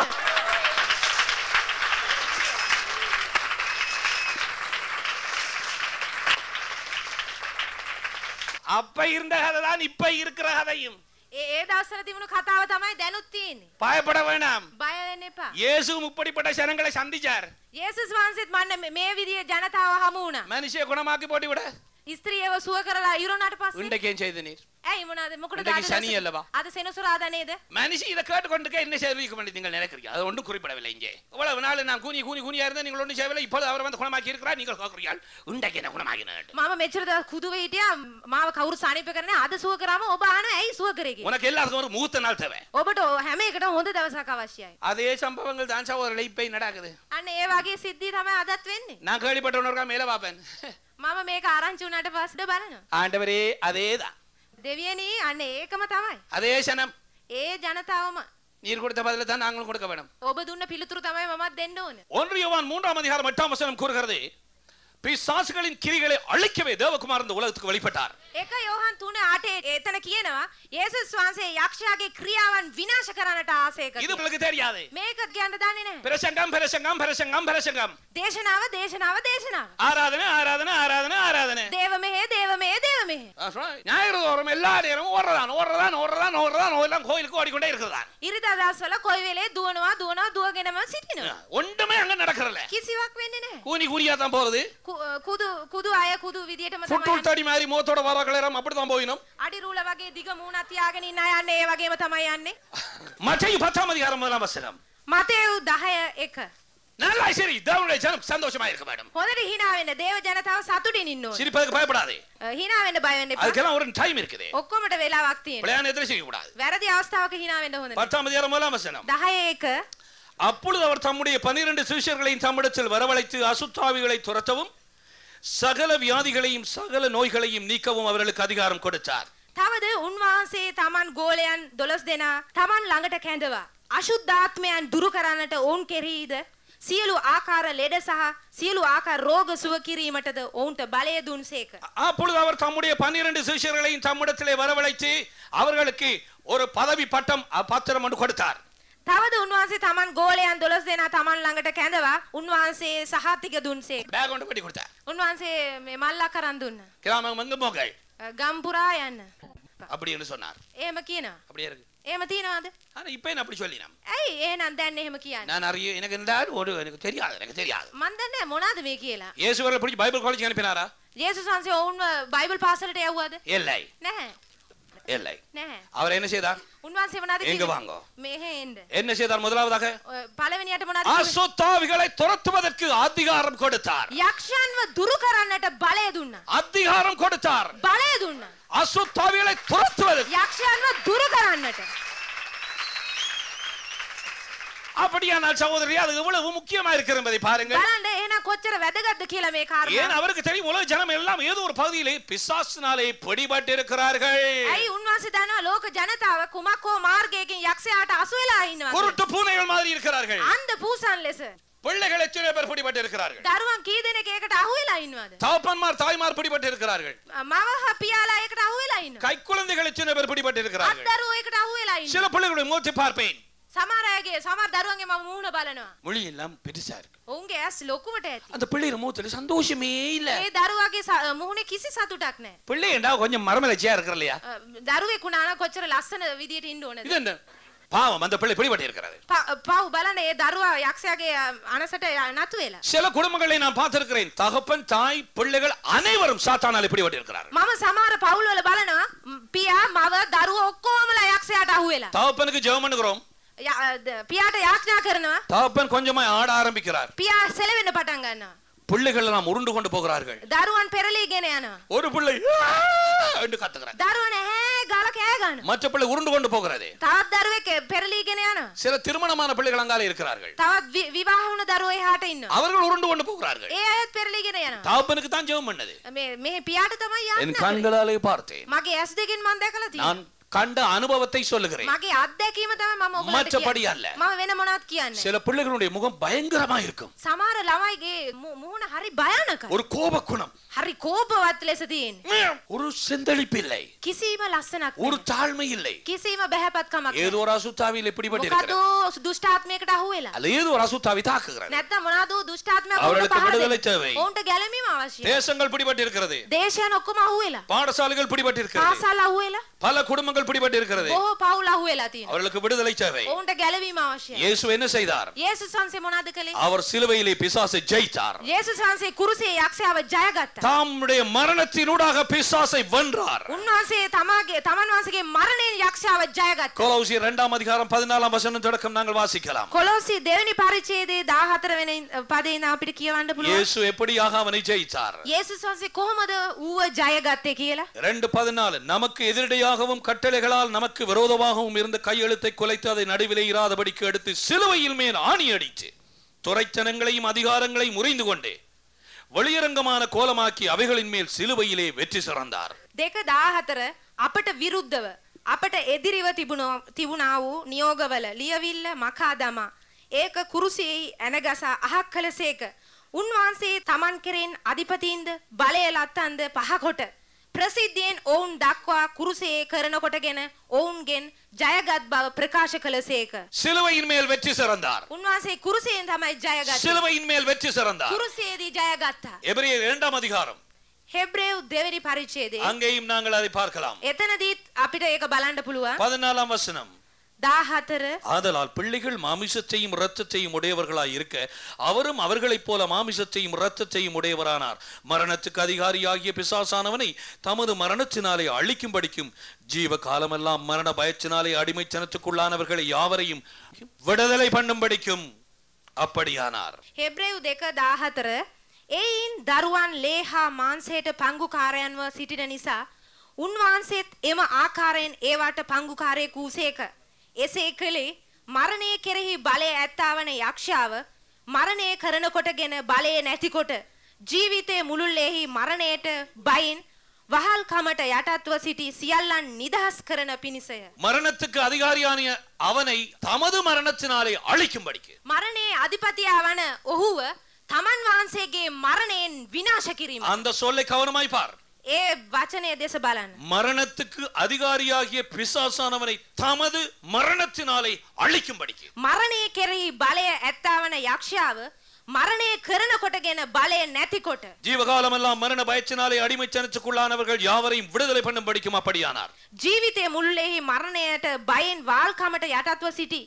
அப்ப இருந்த கதை தான் இப்ப இருக்கிற கதையும் ඒ ඒ දවස්වල තිබුණු කතාව තමයි දැනුත් තියෙන්නේ. பயப்பட வேணாம் බය වෙන්න එපා. இயேசுவும் இப்படிப்பட்ட ஜனங்களை சந்திச்சார் යේසුස් වහන්සේත් මන්න මේ- මේ විදිහේ ජනතාව හමු වුණා. மனுஷிய குணமாக்கி போட்டு விட ස්ත්‍රියව සුව කරලා ඉරුණාට පස්සේ இன்றைக்கு செய்து நீர் ඇයි මොනවාද මොකටද இன்றைக்கு අද சனி දවසේ- அல்லவா? අද සෙනසුරාදා නේද? மனுஷி இதை கேட்டுக்கொண்டுக்க என்ன செய்திருக்க வேண்டிய நீங்கள் நினைக்கிறீங்க அது ஒன்றும் குறிப்பிடவில்லை இங்கே இவ்வளவு நாள் நான் கூனி கூனி கூனியா இருந்தா நீங்கள் ஒன்றும் செய்யவில்லை இப்போது அவர் வந்து குணமாக்கி இருக்கிறார் நீங்கள் கேட்கிறீர்கள் இன்றைக்கு என்ன குணமாக்கினார் මම මෙච්චර දවස් කුදුව හිටියා මාව කවුරු සනීප කරන්නේ අද සුව කරාම ඔබ අහනවා ඇයි සුව කරේ කියලා. உனக்கு எல்லாருக்கும் ஒரு முகூர்த்த நாள் தேவை ඔබට ඔ- හැම එකටම හොඳ දවසක් අවශ්‍යයි. அதே சம்பவங்கள் தான் சகோதரர்களை இப்ப நடக்குது අන්න ඒ වගේ සිද්ධි තමයි අදත් වෙන්නේ. நான் கேள்விப்பட்டவனருக்கா மேல பாப்பேன் මම මේක ආරංචි වුණාට පස්සේ බලනවා. ஆண்டவரே அதேதான் දෙවියනි අන්න ඒකම තමයි. அதே சனம் ඒ ජනතාවම நீர் கொடுத்த பதில தான் நாங்களும் கொடுக்க வேணும் ඔබ දුන්න පිළිතුරු තමයි මමත් දෙන්න ඕන. ஒன்று யோவான் மூன்றாம் அதிகாரம் எட்டாம் வசனம் கூறுகிறது பிசாசுகளின் கிரிகளை அழிக்கவே தேவகுமார் இந்த உலகத்துக்கு வெளிப்பட்டார் එක යෝහන් තුන අටේ එතන කියනවා යේසුස් වහන්සේ යක්ෂයාගේ ක්‍රියාවන් විනාශ කරන්නට ආසය இது කරනවා. உங்களுக்கு தெரியாது මේකත් කියන්න දන්නේ නැහැ. பிரசங்கம் பிரசங்கம் பிரசங்கம் பிரசங்கம் දේශනාව දේශනාව දේශනාව. ஆராதனை ஆராதனை ஆராதனை ஆராதனை දේව මෙහෙ දේව මෙහෙ දේව මෙහෙ. ஆ, சொல்றேன். ஞாயிறு தோறும் எல்லா நேரமும் ஓடுறதான் ஓடுறதான் ஓடுறதான் ஓடுறதான் எல்லாம் கோயிலுக்கு ஓடிக்கொண்டே இருக்கிறதான் ඉරිදා දවස්වල කොයි වෙලේ දුවනවා දුවනවා දුවගෙනම සිටිනවා. ஒன்றுமே அங்க நடக்கிறல කිසිවක් වෙන්නේ නැහැ. கூனி கூனியா தான் போறது කු- කුදු කුදු අය කුදු විදියටම புட்டுள் තමයි தடி மாதிரி முகத்தோட வர கிளறம் அப்படித்தான் போயினும் අඩි රූල වගේ දිග මූණක් තියාගෙන ඉන්න අය යන්නේ ඒ වගේම තමයි යන්නේ. மற்ற பத்தாம் அதிகாரம் முதலாம் வசனம் මතෙව් 10 1. நல்லா சரி தேவனுடைய ஜனம் சந்தோஷமா இருக்க மேடம் හොඳට hina වෙන්න දේව ජනතාව සතුටින් ඉන්න ඕනේ. சிரிப்பதுக்கு பயப்படாதே අ, hina වෙන්න බය වෙන්න එපා. அதுக்கெல்லாம் ஒரு டைம் இருக்குது ඔක්කොමට වෙලාවක් තියෙනවා. விளையாட எதிர செய்ய கூடாது වැරදි අවස්ථාවක hina වෙන්න හොඳ නැහැ. பத்தாம் அதிகாரம் முதலாம் வசனம் 10 1 அப்பொழுது அவர் தம்முடைய பன்னிரண்டு சிஷியர்களையும் தம்மிடத்தில் வரவழைத்து அசுத்தாவிகளை துரத்தவும் சகல வியாதிகளையும் சகல நோய்களையும் நீக்கவும் அவர்களுக்கு அதிகாரம் கொடுத்தார் තවද උන්වහන්සේ තමන් ගෝලයන් 12 දෙනා තමන් ළඟට කැඳවා අශුද්ධාත්මයන් දුරු කරන්නට ඔවුන් කෙරෙහිද සියලු ආකාර ලෙඩ සහ සියලු ආකාර රෝග සුව කිරීමටද ඔවුන්ට බලය දුන්සේක. அப்பொழுது அவர் தம்முடைய பன்னிரண்டு சிஷியர்களையும் தம்மிடத்திலே வரவழைத்து அவர்களுக்கு ஒரு பதவி பட்டம் அ, பத்திரம் ஒன்று கொடுத்தார் තවද උන්වහන්සේ තමන් ගෝලයන් 12 දෙනා තමන් ළඟට කැඳවා උන්වහන්සේ සහතික දුන්සේක. பேக் ஒன்று கட்டி கொடுத்தார் උන්වහන්සේ මේ මල්ලක් කරන් දුන්න. கிராமம் வந்து போங்கள் ගම්පුරා යන්න. அப்படி என்று சொன்னார் එහෙම කියනවා. அப்படியே இருக்கு එහෙම තියනවාද? ஆனா இப்ப என்ன அப்படி சொல்லினாம் ඇයි එහෙනම් දැන් එහෙම කියන්නේ? நான் அறிய எனக்கு இருந்தால் ஒரு எனக்கு தெரியாது எனக்கு தெரியாது මන් දන්නේ නැහැ මොනවද මේ කියලා. இயேசுவரை பிடிச்சி பைபிள் காலேஜ் அனுப்பினாரா යේසුස් වහන්සේ ඔවුන්ව බයිබල් පාසලට යවුවද? இல்லை නැහැ. இல்லை නැහැ. அவர் என்ன செய்தார் උන්වහන්සේ මොනවද එංග කිව්වේ? வாங்கோ. මෙහෙ එන්න. என்ன செய்தார் முதலாவதாக ඔය පළවෙනියට මොනවද කිව්වේ? அசுத்தாவிகளை துரத்துவதற்கு அதிகாரம் கொடுத்தார் යක්ෂයන්ව දුරු කරන්නට බලය දුන්නා. அதிகாரம் கொடுத்தார் බලය දුන්නා. அசுத்தாவிகளை துரத்துவதற்கு යක්ෂයන්ව දුරු කරන්නට. அப்படியானால் சகோதரி அது எவ்வளவு முக்கியமா இருக்கிறது என்பதை பாருங்கள் බලන්න එහෙනම් කොච්චර වැදගත්ද කියලා මේ කාරණා. ஏன் அவருக்கு தெரியும் உலக ஜனம் எல்லாம் ஏதோ ஒரு பகுதியிலே பிசாசினாலே பிடிபட்டு இருக்கிறார்கள் ඇයි උන්වහන්සේ දන්නවා ලෝක ජනතාව කුමක් හෝ මාර්ගයකින් යක්ෂයාට අසු වෙලා ඉන්නවා. குருட்டு பூனைகள் மாதிரி இருக்கிறார்கள் අන්ධ පූසන් ලෙස. பிள்ளைகள் எத்தனை பேர் பிடிபட்டு இருக்கிறார்கள் දරුවන් කී දෙනෙක් ඒකට අහු වෙලා ඉන්නවද? தகப்பன்மார் தாய்மார் பிடிபட்டு இருக்கிறார்கள் මව හා පියාලා ඒකට අහු වෙලා ඉන්නවා. கை குழந்தைகள் எத்தனை பேர் பிடிபட்டு இருக்கிறார்கள் අත්දරුවෝ ඒකට අහු වෙලා ඉන්නවා. சில பிள்ளைகளுடைய மூச்சு பார்ப்பேன் සමහර අයගේ සමහර දරුවන්ගේ මම මූණ බලනවා. மொழி எல்லாம் பெருசா இருக்கு ඔවුන්ගේ ඇස් ලොකුවට ඇති. அந்த பிள்ளைகள் மூத்துல சந்தோஷமே இல்ல ඒ දරුවාගේ ස- මුහුණේ කිසි සතුටක් නැහැ. பிள்ளைண்டா கொஞ்சம் மரமலர்ச்சியா இருக்கிற இல்லையா අ, දරුවෙක් වුණා නම් කොච්චර ලස්සන විදියට ඉන්න ඕනද? இது என்ன பாவம் அந்த பிள்ளை பிடிபட்டு இருக்கிறது ප- පව් බලන්න ඒ දරුවා යක්ෂයාගේ අ, අනසට නතු වෙලා. சில குடும்பங்களை நான் பார்த்திருக்கிறேன் தகப்பன் தாய் பிள்ளைகள் அனைவரும் சாத்தானால் பிடிபட்டு இருக்கிறார்கள் මම සමහර පවුල්වල බලනවා ම්, පියා මව දරුවෝ ඔක්කොමලා යක්ෂයාට අහු වෙලා. தகப்பனுக்கு ஜெபம் பண்ணுகிறோம் ය- අ, ද- පියාට යාඥා කරනවා. தகப்பன் கொஞ்சமா ஆட ஆரம்பிக்கிறார் පියා සෙලවෙන්න පටන් ගන්නවා. பிள்ளைகள் எல்லாம் உருண்டு கொண்டு போகிறார்கள் දරුවන් පෙරලීගෙන යනවා. ஒரு பிள்ளை "ஆ!" என்று கத்துகிறார் දරුවන හැ ගාල කෑ ගන්නවා. மற்ற பிள்ளை உருண்டு கொண்டு போகிறது තවත් දරුවෙක් පෙරලීගෙන යනවා. சில திருமணமான பிள்ளைகள் அங்காலே இருக்கிறார்கள் තවත් වි- විවාහ වුණ දරුවෝ එහාට ඉන්නවා. அவர்கள் உருண்டு கொண்டு போகிறார்கள் ඒ අයත් පෙරලීගෙන යනවා. தகப்பனுக்கு தான் ஜெபம் பண்ணது මේ මේ පියාට තමයි என் යන්නේ. கண்களாலே பார்த்தேன் මගේ ඇස් දෙකෙන් මම දැකලා තියෙනවා. நான் கண்ட அனுபவத்தை சொல்லுகிறேன் මගේ අත්දැකීම තමයි මම ඔයගලන්ට මච්චපඩි කියන්නේ. අල්ල. මම වෙන මොනවත් කියන්නේ. சில பிள்ளைகளுடைய முகம் பயங்கரமா இருக்கும் සමහර ළමයිගේ මු- මුහුණ හරි භයානකයි. ஒரு கோப குணம் හරි කෝපවත් ලෙස තියෙන්නේ. ஒரு செந்தளிப்பு இல்லை කිසිම ලස්සනක් ஒரு නැහැ. தாழ்மை இல்லை කිසිම බහැපත්කමක් ஏதோ නැහැ. ஒரு அசுத்தாவியில் பிடிபட்டு මොකදෝ இருக்கிறது දුෂ්ටාත්මයකට අහු වෙලා. அல்ல ஏதோ ஒரு அசுத்தாவி தாக்குகிறது නැත්නම් මොනවාදෝ දුෂ්ටාත්මයක් அவர்களுக்கு ඔවුන්ට පහර விடுதலை දෙන්න. தேவை. ඔවුන්ට ගැලවීම අවශ්‍යයි. தேசங்கள் பிடிபட்டு இருக்கிறது දේශයන් ඔක්කොම අහු වෙලා. பாடசாலைகள் பிடிபட்டு இருக்கிறது පාසල් අහු වෙලා. பல குடும்பங்கள் பிடிபட்டு இருக்கிறது බොහෝ පවුල් අහු වෙලා තියෙනවා. அவர்களுக்கு விடுதலை தேவை ඔවුන්ට ගැලවීම අවශ්‍යයි. இயேசு என்ன செய்தார் යේසුස් වහන්සේ මොනවද කළේ? அவர் சிலுவையிலே பிசாசை ஜெயித்தார் යේසුස් වහන්සේ කුරුසේ යක්ෂයාව ජයගත්තා. தாமுடைய மரணத்தினூடாக பிசாசை வென்றார் උන්වහන්සේ තමාගේ තමන් වහන්සේගේ මරණයෙන් යක්ෂයාව ජයගත්තා. கொலோசி இரண்டாம் அதிகாரம் பதினாலாம் வசனம் தொடக்கம் நாங்கள் வாசிக்கலாம் කොලොසි දෙවැනි පරිච්ඡේදයේ 14 වෙනි පදේ ඉඳන් අපිට කියවන්න පුළුවන්. இயேசு எப்படியாக அவனை ஜெயித்தார் යේසුස් වහන්සේ කොහොමද ඌව ජයගත්තේ කියලා? ரெண்டு பதினாலு நமக்கு எதிரடையாகவும் கட்டளைகளால் நமக்கு விரோதமாகவும் இருந்த கையெழுத்தை குலைத்து அதை நடுவிலே இராதபடிக்கு எடுத்து சிலுவையில் மேல் ஆணி அடித்து துரைத்தனங்களையும் அதிகாரங்களையும் முறிந்து கொண்டே வெளியரங்கமான கோலமாக்கி அவைகளின் மேல் சிலுவையிலே வெற்றி சிறந்தார் දෙක 14 අපට විරුද්ධව අපට එදිරිව තිබුණා තිබුණා වූ නියෝගවල ලියවිල්ල මකා දමා ඒක කුරුසියෙහි ඇනගසා අහක් කළසේක උන්වහන්සේ තමන් කෙරෙන් අධිපතීන්ද බලය ලත්තන්ද පහකොට ප්‍රසිද්ධියෙන් ඔවුන් දක්වා කුරුසයේ කරනකොටගෙන ඔවුන්ගෙන් ජයගත් බව ප්‍රකාශ කළසේක சிலுவையின் மேல் வெற்றி சிறந்தார் උන්වහන්සේ කුරුසයෙන් තමයි ජයගත්තේ சிலுவையின் மேல் வெற்றி சிறந்தார் කුරුසයේදී ජයගත්තා எபிரேயர் இரண்டாம் அதிகாரம் හෙබ්‍රේව් දෙවැනි පරිච්ඡේදයේ அங்கேயும் நாங்கள் அதை பார்க்கலாம் එතනදීත් අපිට ඒක බලන්න පුළුවන් பதினாலாம் வசனம் 14 ஆதலால் பிள்ளைகள் மாமிசத்தையும் இரத்தத்தையும் உடையவர்களாய் இருக்க அவரும் அவர்களைப் போல மாமிசத்தையும் இரத்தத்தையும் உடையவரானார் மரணத்துக்கு அதிகாரியாகிய பிசாசானவனை தமது மரணத்தினாலே அழிக்கும்படிக்கும் ஜீவ காலமெல்லாம் மரண பயத்தினாலே அடிமைத்தனத்துக்குள்ளானவர்களை யாவரையும் விடுதலை பண்ணும்படிக்கும் அப்படியானார் හෙබ්‍රේව් දෙක 14 එයින් දරුවන් ලේ හා මාංශයට පංගුකාරයන්ව සිටින නිසා උන්වහන්සේත් එම ආකාරයෙන් ඒවාට පංගුකාරයෙකු වූසේක. එසේ කළේ මරණය කෙරෙහි බලය ඇත්තාවන යක්ෂාව මරණය කරනකොටගෙන බලය නැතිකොට ජීවිතය මුළුල්ලෙහි මරණයට බයින් වහල්කමට යටත්ව සිටි සියල්ලන් නිදහස් කරන පිණිසය. மரணத்துக்கு அதிகாரியான அவனை தமது மரணத்தினாலே அழிக்கும்படிக்கு මරණයේ අධිපතියා වන ඔහුව තමන් වහන්සේගේ මරණයෙන් විනාශ කිරීම. அந்த சொல்லை கவனமாய் பார் ඒ වචනය දෙස බලන්න. மரணத்துக்கு அதிகாரியாகிய பிசாசானவனை தமது மரணத்தினாலே அழிக்கும்படிக்கு මරණය කෙරෙහි බලය ඇත්තාවන යක්ෂාව මරණය කරනකොටගෙන බලය නැතිකොට. ஜீவகாலமெல்லாம் மரண பயத்தினாலே அடிமைச்சனத்துக்குள்ளானவர்கள் யாவரையும் விடுதலை பண்ணும்படிக்கும் அப்படியானார் ජීවිතය මුල්ලෙහි මරණයට බයෙන් වාල්කමට යටත්ව සිටි.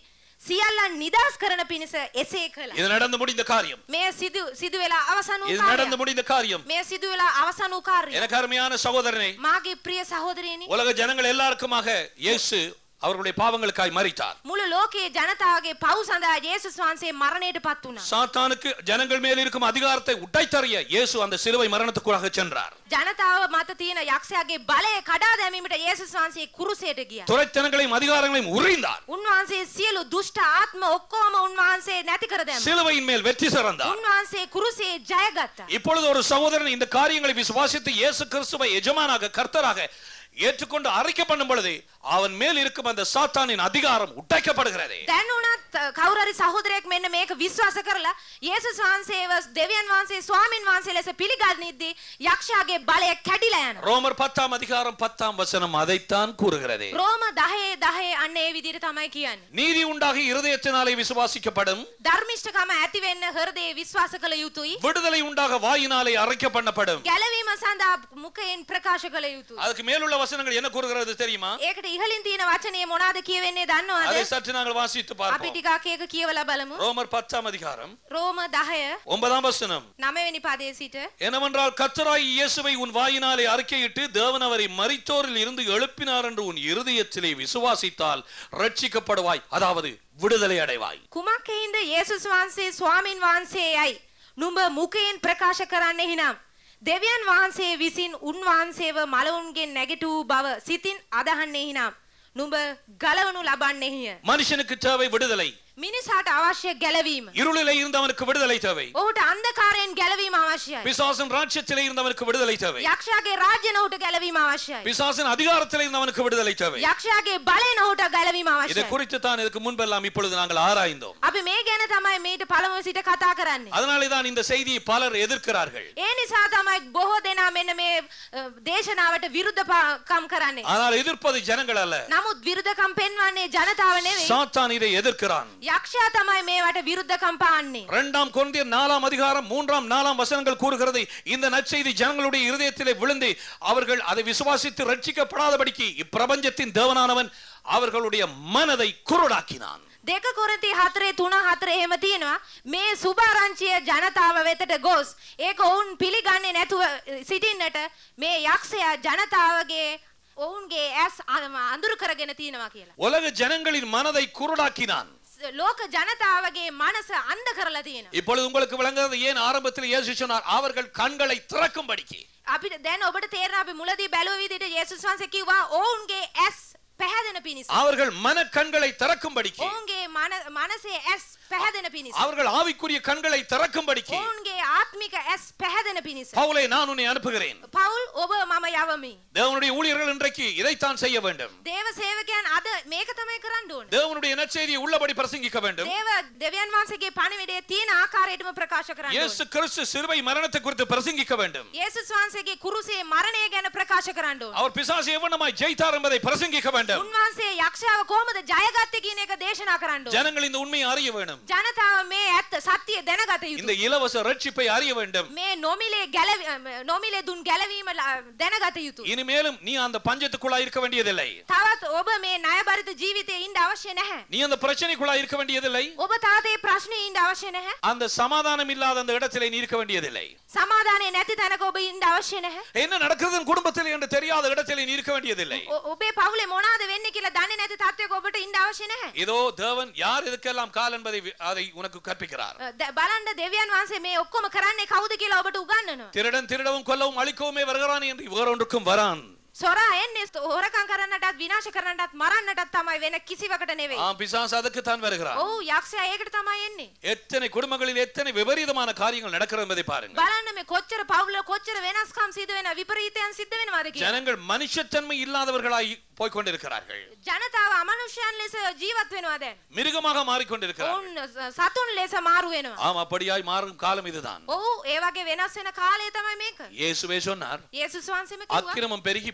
සියල්ලන් නිදහස් කරන පිණිස එසේ කළා. இது நடந்து முடிந்த காரியம் මේ සිදු සිදු වෙලා අවසන් இது වූ நடந்து කාර්යය. முடிந்த காரியம் මේ සිදු වෙලා අවසන් වූ කාර්යය. எனக்கு அருமையான சகோதரனை මාගේ ප්‍රිය සහෝදරයනි உலக ஜனங்கள் எல்லாருக்குமாக இயேசு அவர்களுடைய பாவங்களுக்காய் மறித்தார் මුළු ලෝකයේ ජනතාවගේ පව් සඳහා යේසුස් වහන්සේ මරණයට පත් වුණා. சாத்தானுக்கு ஜனங்கள் மேல் இருக்கும் அதிகாரத்தை உடைத்தறிய இயேசு அந்த சிலுவை மரணத்துக்குள்ளாக சென்றார் ජනතාව මත තියෙන යක්ෂයාගේ බලය කඩා දැමීමට යේසුස් වහන්සේ කුරුසයට ගියා. துரைத்தனங்களையும் அதிகாரங்களையும் உறிந்தார் උන්වහන්සේ සියලු දුෂ්ට ආත්ම ඔක්කොම උන්වහන්සේ නැති කර දැම්මා. சிலுவையின் மேல் வெற்றி சிறந்தார் උන්වහන්සේ කුරුසේ ජයගත්තා. இப்பொழுது ஒரு சகோதரன் இந்த காரியங்களை விசுவாசித்து இயேசு கிறிஸ்துவை எஜமானாக கர்த்தராக ஏற்றுக்கொண்டு அறிக்கை பண்ணும் பொழுது அவன் மேல் இருக்கும் அந்த சாத்தானின் அதிகாரம் உடைக்கப்படுகிறது දැන් උනත් කවුරුහරි සහෝදරයෙක් මෙන්න මේක විශ්වාස කරලා යේසුස් වහන්සේව දෙවියන් වහන්සේ ස්වාමින් වහන්සේ ලෙස පිළිගනිද්දී යක්ෂයාගේ බලය කැඩිලා යනවා. ரோமர் பத்தாம் அதிகாரம் பத்தாம் வசனம் அதைத்தான் கூறுகிறது රෝම 10 10 අන්න ඒ විදිහට තමයි කියන්නේ. நீதி உண்டாகி இருதயத்தினாலே விசுவாசிக்கப்படும் ධර්මිෂ්ඨකම ඇති වෙන්න හෘදයේ විශ්වාස කළ යුතුයි. விடுதலை உண்டாக வாயினாலே அரைக்க பண்ணப்படும் ගැලවීම සඳහා මුඛයෙන් ප්‍රකාශ කළ යුතුයි. அதுக்கு மேலுள்ள வசனங்கள் என்ன கூறுகிறது தெரியுமா ඒකට ඉහලින් තියෙන වචනේ මොනවාද කියවෙන්නේ දන්නවද? அதை சற்று நாங்கள் வாசித்து අපි பார்ப்போம் ටිකක් ඒක කියවලා බලමු. ரோமர் பத்தாம் அதிகாரம் රෝම 10 ஒன்பதாம் வசனம் 9 වෙනි පදයේ සිට என்னவென்றால் கர்த்தராய் இயேசுவை உன் வாயினாலே அறிக்கையிட்டு தேவன் அவரை மரித்தோரில் இருந்து எழுப்பினார் என்று உன் இருதயத்திலே விசுவாசித்தால் ரட்சிக்கப்படுவாய் அதாவது விடுதலை அடைவாய் කුමක් හේින්ද යේසුස් වහන්සේ ස්වාමින් වහන්සේයයි නුඹ මුඛයෙන් ප්‍රකාශ කරන්නෙහි නම් දෙවියන් වහන්සේ විසින් උන්වහන්සේව මලවුන්ගෙන් නැගිටූ බව සිතින් අදහන්නෙහි නම් නුඹ ගලවනු ලබන්නෙහිය மனுஷனுக்கு தேவை விடுதலை මිනිසාට අවශ්‍ය ගැලවීම இருளிலே இருந்தவனுக்கு விடுதலை தேவை ඔහුට අන්ධකාරයෙන් ගැලවීම අවශ්‍යයි பிசாசன் ராட்சியத்திலே இருந்தவனுக்கு விடுதலை தேவை යක්ෂයාගේ රාජ්‍යන ඔහුට ගැලවීම අවශ්‍යයි பிசாசன் அதிகாரத்திலே இருந்தவனுக்கு விடுதலை தேவை යක්ෂයාගේ බලයෙන් ඔහුට ගැලවීම இதை අවශ්‍යයි குறித்து தான் இதுக்கு முன்பெல்லாம் இப்பொழுது நாங்கள் ஆராய்ந்தோம் අපි මේ ගැන තමයි මේට පළමුව සිට කතා කරන්නේ அதனாலே தான் இந்த செய்தியை பலர் எதிர்க்கிறார்கள் ඒ නිසා තමයි බොහෝ දෙනා මෙන්න මේ අ, දේශනාවට විරුද්ධකම් කරන්නේ. ஆனால் எதிர்ப்பது ஜனங்கள் அல்ல නමුත් විරුද්ධකම් පෙන්වන්නේ ජනතාව නෙවෙයි. சாத்தான் இதை எதிர்க்கிறான் යක්ෂයා තමයි මේවට විරුද්ධකම් පාන්නේ. இரண்டாம் கொரிந்தியர் நாலாம் அதிகாரம் மூன்றாம் நாலாம் வசனங்கள் கூறுகிறது இந்த நற்செய்தி ஜனங்களுடைய இருதயத்திலே விழுந்து அவர்கள் அதை விசுவாசித்து ரட்சிக்கப்படாதபடிக்கு இப்பிரபஞ்சத்தின் தேவனானவன் அவர்களுடைய மனதை குருடாக்கினான் දෙක කොරති හතරේ තුන හතර එහෙම තියෙනවා මේ සුභාරංචිය ජනතාව වෙතට ගොස් ඒක ඔවුන් පිළිගන්නේ නැතුව අ, සිටින්නට මේ යක්ෂයා ජනතාවගේ ඔවුන්ගේ ඇස් අ- අඳුරු කරගෙන තියෙනවා කියලා. உலக ஜனங்களின் மனதை குருடாக்கினான் ස- ලෝක ජනතාවගේ මනස අන්ධ කරලා තියෙනවා. இப்பொழுது உங்களுக்கு விளங்குறது ஏன் ஆரம்பத்தில் இயேசு சொன்னார் அவர்கள் கண்களை திறக்கும்படிக்கு අපිට දැන් ඔබට තේරෙන අපි මුලදී බැලුව විදිහට යේසුස් වහන්සේ කිව්වා ඔවුන්ගේ ඇස් පැහැදෙන පිණිස. அவர்கள் மன கண்களை திறக்கும்படிக்கு ඔවුන්ගේ මන- මනසේ ඇස් පැහැදෙන පිණිස. அவர்கள் ஆவிக்குரிய கண்களை திறக்கும்படிக்கு ඔවුන්ගේ ආත්මික ඇස් පැහැදෙන පිණිස. பவுலை நான் உன்னை அனுப்புகிறேன் පවුල් ඔබ මම යවමි. தேவனுடைய ஊழியர்கள் இன்றைக்கு இதைத்தான் செய்ய வேண்டும் දේව සේවකයන් අද මේක තමයි කරන්න ඕන. தேவனுடைய நற்செய்தியை உள்ளபடி பிரசங்கிக்க வேண்டும் දේව දෙවියන් වහන්සේගේ පණිවිඩය තියෙන ආකාරයටම ප්‍රකාශ කරන්න ඕන. இயேசு கிறிஸ்து சிலுவை மரணத்தை குறித்து பிரசங்கிக்க வேண்டும் යේසුස් වහන්සේගේ කුරුසේ මරණය ගැන ප්‍රකාශ කරන්න ඕන. அவர் பிசாசு எவ்வளமாய் ஜெயித்தார் என்பதை பிரசங்கிக்க வேண்டும் උන්වහන්සේ යක්ෂයාව කොහොමද ජයගත්තේ කියන එක දේශනා කරන්න ඕන. ஜனங்கள் இந்த உண்மையை அறிய வேண்டும் ජනතාව මේ ඇත්ත සත්‍යය දැනගත இந்த යුතුයි. இலவச ரட்சிப்பை அறிய வேண்டும் මේ නොමිලේ ගැලවි නොමිලේ දුන් ගැලවීම ල- දැනගත යුතුයි. இனிமேலும் நீ அந்த பஞ்சத்துக்குள்ளாய் இருக்க வேண்டியதில்லை තවත් ඔබ මේ ණයබරිත ජීවිතේ ඉන්න අවශ්‍ය නැහැ. நீ அந்த பிரச்சனைக்குள்ளாய் இருக்க வேண்டியதில்லை ඔබ තාත ඒ ප්‍රශ්නේ ඉන්න අවශ්‍ය නැහැ. அந்த சமாதானம் இல்லாத அந்த இடத்திலே நீ இருக்க வேண்டியதில்லை සමාදානය නැති තැනක ඔබ ඉන්න අවශ්‍ය නැහැ. என்ன நடக்கிறது என் குடும்பத்தில் என்று தெரியாத இடத்திலே நீ இருக்க வேண்டியதில்லை ඔ- ඔබේ පවුලේ මොනවාද වෙන්නේ කියලා දන්නේ නැති තත්ත්වයක ඔබට ඉන්න අවශ්‍ය නැහැ. இதோ தேவன் யார் இதுக்கெல்லாம் கால் என்பதை வி- அதை உனக்கு கற்பிக்கிறார் අ, ද- බලන්න දෙවියන් වහන්සේ මේ ඔක්කොම කරන්නේ කවුද කියලා ඔබට උගන්වනවා. திருடன் திருடவும் கொல்லவும் அழிக்கவுமே வருகிறான் என்று வேறொன்றுக்கும் வரான் සොරා එන්නේ හොරකම් කරන්නටත් විනාශ කරන්නටත් මරන්නටත් තමයි වෙන කිසිවකට නෙවෙයි. ஆம் பிசாசு அதுக்குத்தான் வருகிறான் ඔව් යක්ෂයා ඒකට තමයි එන්නේ. எத்தனை குடும்பங்களில் எத்தனை விபரீதமான காரியங்கள் நடக்கிறது என்பதை பாருங்க බලන්න මේ කොච්චර පවුල කොච්චර වෙනස්කම් සිදු වෙන විපරීතයන් සිද්ධ වෙනවද කියලා. ஜனங்கள் மனுஷத்தன்மை இல்லாதவர்களாய் போய்க்கொண்டிருக்கிறார்கள் ජනතාව අමනුෂ්‍යයන් ලෙස ජීවත් වෙනවා දැන්. மிருகமாக மாறிக்கொண்டிருக்கிறார்கள் ඔවුන් ස- සතුන් ලෙස මාරු වෙනවා. ஆம் அப்படியாய் மாறும் காலம் இதுதான் ඔව් ඒ වගේ වෙනස් වෙන කාලය තමයි මේක. இயேசுவே சொன்னார் යේසුස් වහන්සේම කිව්වා அக்கிரமம் பெருகி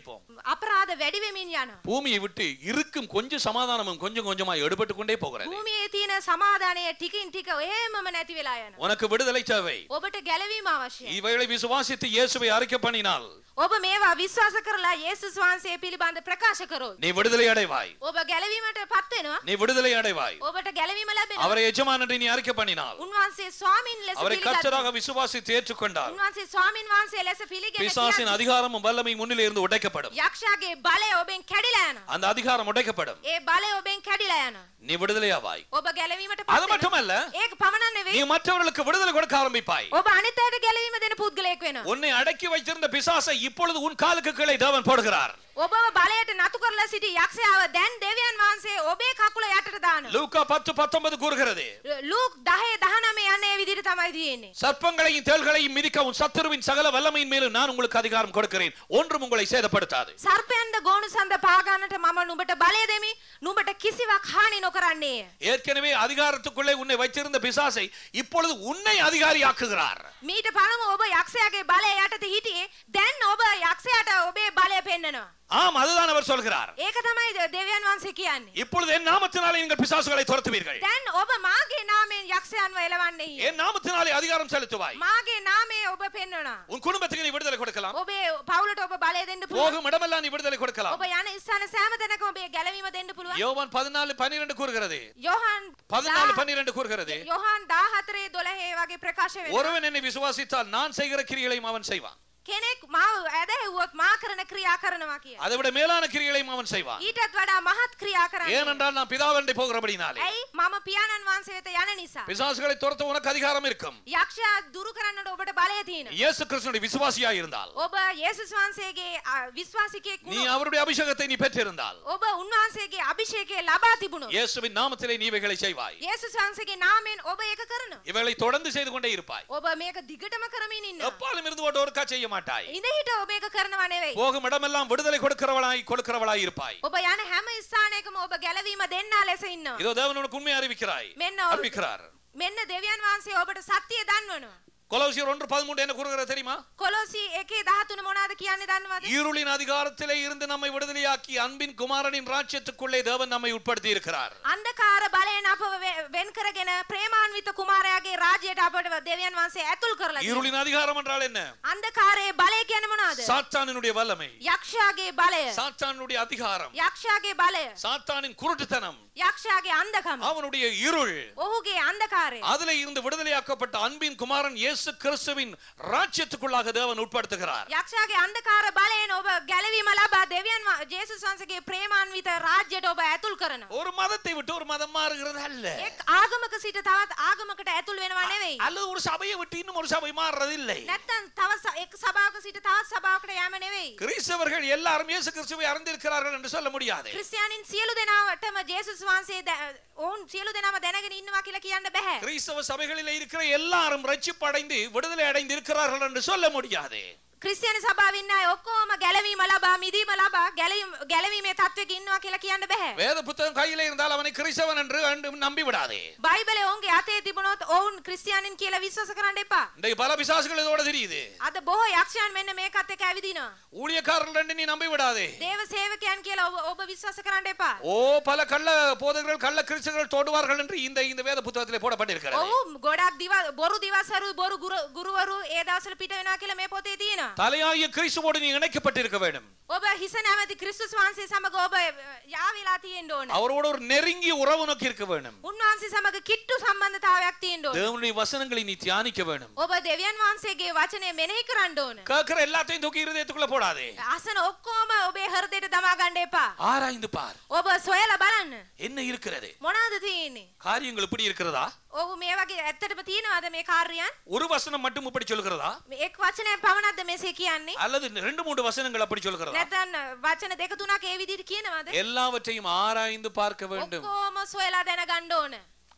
இருப்போம் අපරාධ වැඩි වෙමින් යනවා. பூமியை விட்டு இருக்கும் கொஞ்சம் சமாதானமும் கொஞ்சம் கொஞ்சமா எடுபட்டு கொண்டே போகிறது භූමියේ තියෙන සමාදානය ටිකින් ටික එහෙමම නැති වෙලා යනවා. உனக்கு விடுதலை தேவை ඔබට ගැලවීම අවශ්‍යයි. இவைகளை விசுவாசித்து இயேசுவை அறிக்கை பண்ணினால் ඔබ මේවා විශ්වාස කරලා යේසුස් වහන්සේ පිළිබඳ ප්‍රකාශ කරොත් நீ விடுதலை அடைவாய் ඔබ ගැලවීමට පත් වෙනවා. நீ விடுதலை அடைவாய் ඔබට ගැලවීම ලැබෙනවා. அவரை எஜமான் என்று நீ அறிக்கை பண்ணினால் උන්වහන්සේ ස්වාමින් ලෙස அவரை පිළිගත්තා. கர்த்தராக விசுவாசித்து ஏற்றுக்கொண்டால் උන්වහන්සේ ස්වාමින් වහන්සේ ලෙස පිළිගෙන பிசாசின் කියද්දී அதிகாரமும் வல்லமை முன்னிலே இருந்து உடைக்கப்படும் යක්ෂයාගේ බලය ඔබෙන් කැඩිලා යනවා. அந்த அதிகாரம் உடைக்கப்படும் ඒ බලය ඔබෙන් කැඩිලා යනවා. நீ விடுதலையாவாய் ඔබ ගැලවීමට அது පත් වෙනවා. மட்டுமல்ல ඒක පමණක් நீ නෙවෙයි. மற்றவர்களுக்கு விடுதலை கொடுக்க ஆரம்பிப்பாய் ඔබ අනිත් අයට ගැලවීම දෙන පුද්ගලයෙක් වෙනවා. உன்னை அடக்கி வைத்திருந்த பிசாசை இப்பொழுது உன் காலுக்கு கீழே தேவன் போடுகிறார் ඔබව බලයට නතු කරලා සිටි යක්ෂයාව දැන් දෙවියන් වහන්සේ ඔබේ කකුල යටට දානවා. லூக்கா பத்து பத்தொன்பது கூறுகிறது ලූක් 10 19 යන්නේ ඒ විදිහට තමයි තියෙන්නේ. சர்ப்பங்களையும் தேள்களையும் மிதிக்கவும் சத்துருவின் சகல வல்லமையின் மேலும் நான் உங்களுக்கு அதிகாரம் கொடுக்கிறேன் ஒன்றும் உங்களை சேதப்படுத்தாது සර්පයන්ද ගෝණු සඳ පාගන්නට මම නුඹට බලය දෙමි. නුඹට කිසිවක් හානි නොකරන්නේය. ஏற்கனவே அதிகாரத்துக்குள்ளே உன்னை வைத்திருந்த பிசாசை இப்பொழுது உன்னை அதிகாரியாக்குகிறார் මීට පළමු ඔබ යක්ෂයාගේ බලය යටතේ හිටියේ. දැන් ඔබ යක්ෂයාට ඔබේ බලය පෙන්නනවා. ஆம் அதுதான் அவர் சொல்கிறார் ඒක තමයි ද- දෙවියන් වහන්සේ කියන්නේ. இப்பொழுது என் நாமத்தினாலே நீங்கள் பிசாசுகளை துரத்துவீர்கள் දැන් ඔබ මාගේ නාමයෙන් යක්ෂයන්ව එලවන්නේ. என் நாமத்தினாலே அதிகாரம் செலுத்துவாய் මාගේ නාමය ඔබ පෙන්වනවා. உன் குடும்பத்துக்கு நீ விடுதலை கொடுக்கலாம் ඔබේ පවුලට ඔබ බලය දෙන්න පුළුවන්. போகும் இடமெல்லாம் நீ விடுதலை கொடுக்கலாம் ඔබ යන ස්ථාන සෑම තැනකම ඔබේ ගැලවීම දෙන්න පුළුවන්. யோவான் பதினாலு பன்னிரண்டு கூறுகிறது යොහන් பதினாலு பன்னிரண்டு கூறுகிறது යොහන් 14 12 වගේ ප්‍රකාශ වෙනවා. ஒருவன் என்னை விசுவாசித்தால் நான் செய்கிற கிரியைகளையும் அவன் செய்வான் කෙනෙක් මාව ඇදහිව්වොත් මා කරන ක්‍රියා කරනවා කිය. அதை விட மேலான கிரியைகளையும் அவன் செய்வான் ඊටත් වඩා මහත් ක්‍රියා කරන්නේ. ஏனென்றால் நான் பிதாவண்டை போகிறபடினாலே ඇයි මම පියාණන් වහන්සේ වෙත යන නිසා. பிசாசுகளை துரத்த உனக்கு அதிகாரம் இருக்கும் යක්ෂයා දුරු කරන්නට ඔබට බලය තියෙනවා. இயேசு கிறிஸ்துடைய விசுவாசியா இருந்தால் ඔබ යේසුස් වහන්සේගේ අ, විශ්වාසිකයෙක් நீ වුණොත් அவருடைய அபிஷேகத்தை நீ பெற்றிருந்தால் ඔබ උන්වහන්සේගේ අභිෂේකය ලබා තිබුණොත් இயேசுவின் நாமத்திலே நீ இவைகளை செய்வாய் යේසුස් වහන්සේගේ නාමයෙන් ඔබ ඒක කරනවා. இவைகளை தொடர்ந்து செய்து கொண்டே இருப்பாய் ඔබ මේක දිගටම කරමින් ඉන්නවා. எப்பாலும் இருந்து கொண்டு ஒருக்கா செய்ய மாட்டாய் ඉඳහිට ඔබ ඒක කරනවා නෙවෙයි. போகும் இடமெல்லாம் விடுதலை கொடுக்கிறவளாய் கொடுக்கிறவளாய் இருப்பாய் ඔබ යන හැම ස්ථානයකම ඔබ ගැලවීම දෙන්නා ලෙස ඉන්නවා. இதோ தேவன் உனக்கு உண்மை அறிவிக்கிறாய் මෙන්න ඔව්. அறிவிக்கிறார் මෙන්න දෙවියන් වහන්සේ ඔබට සත්‍යය දන්වනවා. கொலோசியர் ஒன்று பதிமூன்று என்ன கூறுகிறது தெரியுமா කොලොසි 1:13 මොනවද කියන්නේ දන්නවද? இருளின் அதிகாரத்திலே இருந்து நம்மை விடுதலையாக்கி அன்பின் குமாரனின் ராஜ்யத்துக்குள்ளே தேவன் நம்மை உட்படுத்தி இருக்கிறார் අන්ධකාර බලයෙන් අපව වෙ- වෙන් කරගෙන ප්‍රේමාන්විත කුමාරයාගේ රාජ්‍යයට අපට දෙවියන් වහන්සේ ඇතුල් කරලා තියෙනවා. இருளின் அதிகாரம் என்றால் என்ன අන්ධකාරයේ බලය කියන්නේ මොනවද? சாத்தானினுடைய வல்லமை යක්ෂයාගේ බලය. சாத்தானுடைய அதிகாரம் යක්ෂයාගේ බලය. சாத்தானின் குருட்டுத்தனம் යක්ෂයාගේ අන්ධකම. அவனுடைய இருள் ඔහුගේ අන්ධකාරය. அதிலே இருந்து விடுதலையாக்கப்பட்ட அன்பின் குமாரன் இயேசு கிறிஸ்துவின் ராஜ்யத்துக்குள்ளாக தேவன் உட்படுத்துகிறார் යක්ෂයාගේ අන්ධකාර බලයෙන් ඔබ ගැලවීම ලබා දෙවියන් ව- ජේසුස් වහන්සේගේ ප්‍රේමාන්විත රාජ්‍යයට ඔබ ඇතුල් කරනවා. ஒரு மதத்தை விட்டு ஒரு மதம் மாறுகிறது அல்ல එක් ආගමක සිට තවත් ආගමකට ඇතුල් වෙනවා නෙවෙයි. அல்லது ஒரு சபையை விட்டு இன்னும் ஒரு சபை மாறுறது இல்லை නැත්තම් තව ස- එක් සභාවක සිට තවත් සභාවකට යෑම නෙවෙයි. கிறிஸ்தவர்கள் எல்லாரும் இயேசு கிறிஸ்துவை அறிந்திருக்கிறார்கள் என்று சொல்ல முடியாது ක්‍රිස්තියානින් සියලු දෙනාටම ජේසුස් වහන්සේ දැ- ඔවුන් සියලු දෙනාම දැනගෙන ඉන්නවා කියලා කියන්න බෑ. கிறிஸ்தவ சபைகளில் இருக்கிற எல்லாரும் ரட்சிப்பு அடைந்து விடுதலை அடைந்து இருக்கிறார்கள் என்று சொல்ல முடியாது ක්‍රිස්තියානි සභාවේ ඉන්න අය ඔක්කොම ගැලවීම ලබා මිදීම ලබා ගැලවීම ගැලවීමේ තත්වයක ඉන්නවා කියලා කියන්න බෑ. வேத புத்தகம் கையில இருந்தால் அவனை கிறிஸ்தவன் என்று அன்று நம்பி விடாதே බයිබලේ ඔවුන්ගේ අතේ තිබුණොත් ඔවුන් ක්‍රිස්තියානින් කියලා විශ්වාස කරන්න එපා. இன்றைக்கு பல பிசாசுகள் இதோட தெரியுது අද බොහෝ යක්ෂයන් මෙන්න මේකත් එක්ක ඇවිදිනවා. ஊழியக்காரர்கள் என்று நீ நம்பி விடாதே දේව සේවකයන් කියලා ඔබ ඔබ විශ්වාස කරන්න එපා. ஓ பல கள்ள போதகர்கள் கள்ள கிறிஸ்தவர்கள் தோடுவார்கள் என்று இந்த இந்த வேத புத்தகத்திலே போடப்பட்டிருக்கிறது ඔව් ගොඩක් දිව බොරු දිවසරු බොරු ගුරු- ගුරුවරු ඒ දවස්වල පිට වෙනවා කියලා මේ පොතේ තියෙනවා. தலையாகிய கிறிஸ்துவோடு நீ இணைக்கப்பட்டிருக்க வேண்டும் ඔබ හිස නැමැති ක්‍රිස්තුස් වහන්සේ සමග ඔබ යාවිලා තියෙන්න ඕන. அவரோட ஒரு நெருங்கிய உறவு உனக்கு இருக்க வேண்டும் උන්වහන්සේ සමග කිට්ටු සම්බන්ධතාවයක් තියෙන්න ඕන. தேவனுடைய வசனங்களை நீ தியானிக்க வேண்டும் ඔබ දෙවියන් වහන්සේගේ වචනය මෙනෙහි කරන්න ඕන. கேட்கிற எல்லாத்தையும் தூக்கி இருதயத்துக்குள்ள போடாதே අසන ඔක්කොම ඔබේ හෘදයට දමා ගන්න එපා. ஆராய்ந்து பார் ඔබ සොයලා බලන්න. என்ன இருக்கிறது මොනවද තියෙන්නේ? காரியங்கள் இப்படி இருக்கிறதா ඔව් මේ වගේ ඇත්තටම තියෙනවද මේ කාර්යයන්? ஒரு வசனம் மட்டும் இப்படி சொல்கிறதா මේ එක් වචනයක් පමණක්ද මෙසේ කියන්නේ? அல்லது ரெண்டு மூன்று வசனங்கள் அப்படி சொல்கிறதா නැත්නම් වචන දෙක තුනක් ඒ විදිහට කියනවද? எல்லாவற்றையும் ஆராய்ந்து பார்க்க வேண்டும் ඔක්කොම සොයලා දැනගන්න ඕන.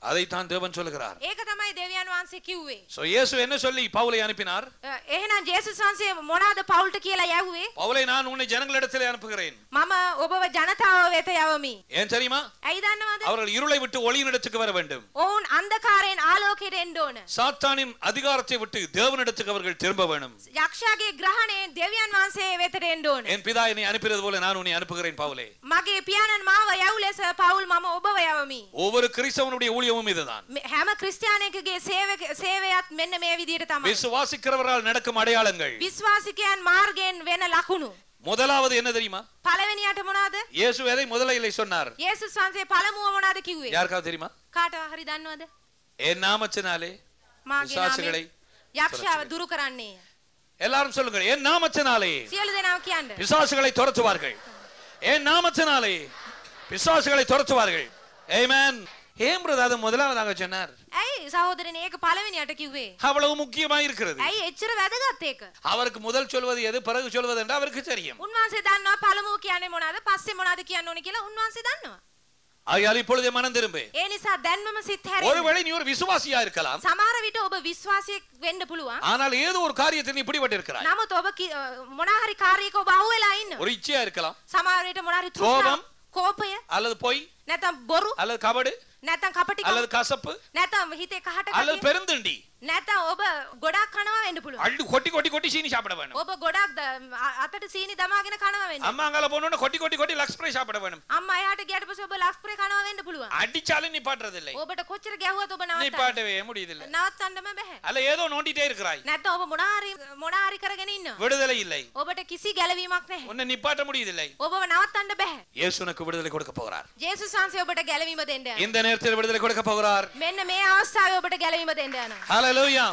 அதைத்தான் தேவன் சொல்லுகிறார் ඒක තමයි දෙවියන් වහන්සේ කිව්වේ. சோ இயேசு என்ன சொல்லி பவுலை அனுப்பினார் අ, එහෙනම් ජේසුස් වහන්සේ මොනවාද පවුල්ට කියලා යව්වේ? பவுலை நான் உன்னை ஜனங்களிடத்தில் அனுப்புகிறேன் මම ඔබව ජනතාව වෙත යවමි. ஏன் தெரியுமா ඇයි දන්නවද? அவர்கள் இருளை விட்டு ஒளியினிடத்துக்கு வர வேண்டும் ඔවුන් අන්ධකාරයෙන් ආලෝකයට එන්න ඕන. சாத்தானின் அதிகாரத்தை விட்டு தேவனிடத்துக்கு அவர்கள் திரும்ப வேண்டும் යක්ෂයාගේ ග්‍රහණයෙන් දෙවියන් වහන්සේ වෙතට එන්න ඕන. என் பிதா என்னை அனுப்பினது போல நான் உன்னை அனுப்புகிறேன் பவுலே මගේ පියාණන් මාව යව් ලෙස පවුල් මම ඔබව යවමි. ஒவ்வொரு கிறிஸ்தவனுடைய ஊழியமும் இதுதான் මෙ- හැම ක්‍රිස්තියානයෙකුගේ සේවක සේවයත් මෙන්න මේ විදිහට තමයි. விசுவாசிக்கிறவரால் நடக்கும் அடையாளங்கள் විශ්වාසිකයන් මාර්ගයෙන් වෙන ලකුණු. முதலாவது என்ன தெரியுமா පළවෙනියට මොනවාද? இயேசு எதை முதலிலே சொன்னார் යේසුස් වහන්සේ පළමුව මොනවාද කිව්වේ? யாருக்காவது தெரியுமா කාටව හරි දන්නවද? என் நாமத்தினாலே මාගේ විශ්වාසිகளை නාමයෙන් යක්ෂයාව දුරු කරන්නේය. எல்லாரும் சொல்லுங்கள் என் நாமத்தினாலே සියලු දෙනාම කියන්න. பிசாசுகளை துரத்துவார்கள் என் நாமத்தினாலே பிசாசுகளை துரத்துவார்கள் ஏமேன் ஏன் பிரதர் அது முதலாவதாக சொன்னார் ඇයි සහෝදරනේ ඒක පළවෙනියට කිව්වේ? அவ்வளவு முக்கியமா இருக்கிறது ඇයි එච්චර වැදගත් ඒක? அவருக்கு முதல் சொல்வது எது பிறகு சொல்வது என்று அவருக்கு தெரியும் උන්වහන්සේ දන්නවා පළමුව කියන්නේ මොනවාද පස්සේ මොනවාද කියන්න ඕනේ කියලා උන්වහන්සේ දන්නවා. ஆகையால் இப்பொழுதே மனம் திரும்பு ඒ නිසා දැන්මම සිත් හැරෙන්න. ஒருவேளை நீ ஒரு விசுவாசியா இருக்கலாம் සමහර විට ඔබ විශ්වාසයක් වෙන්න පුළුවන්. ஆனால் ஏதோ ஒரு காரியத்தில் நீ பிடிபட்டு இருக்கிறாய் නමුත් ඔබ කි- අ, මොනා හරි කාර්යයක ඔබ අහුවෙලා ඉන්න. ஒரு இச்சையா இருக்கலாம் සමහර විට මොනා හරි கோபம். තෘෂ්ණාව, කෝපය, அல்லது பொய் නැත්නම් බොරු, அல்லது கபடு නැත්නම් කපටිකම, அல்லது கசப்பு නැත්නම් හිතේ කහට அல்லது කතිය, பெருந்திண்டி නැත්නම් ඔබ ගොඩක් කනවා වෙන්න පුළුවන්. அள்ளு கொட்டி கொட்டி கொட்டி சீனி சாப்பிட வேணும் ඔබ ගොඩක් ද- අ- අතට සීනි දමාගෙන කනවා වෙන්න. அம்மா அங்கால போனோன்னு கொட்டி கொட்டி கொட்டி லக்ஸ் ஸ்ப்ரே சாப்பிட வேணும் අම්මා එහාට ගියට පස්සේ ඔබ ලක්ස්ප්‍රේ කනවා වෙන්න පුළුවන්. அடிச்சாலும் நிப்பாட்டுறதில்லை ඔබට කොච්චර ගැහුවත් ඔබ නවත්තන්න நிப்பாட்டவே முடியதில்லை නවත්තන්නම බෑ. அல்ல ஏதோ நோண்டிட்டே இருக்கிறாய் නැත්නම් ඔබ මොනා හරි මොනා හරි කරගෙන ඉන්නවා. விடுதலை இல்லை ඔබට කිසි ගැලවීමක් නැහැ. உன்னை நிப்பாட்ட முடியதில்லை ඔබව නවත්තන්න බෑ. இயேசு உனக்கு விடுதலை கொடுக்க போகிறார் ජේසුස් වහන්සේ ඔබට ගැලවීම දෙන්න යනවා. இந்த நேரத்தில் விடுதலை கொடுக்க போகிறார் මෙන්න මේ අවස්ථාවේ ඔබට ගැලවීම දෙන්න යනවා. ஹalleluya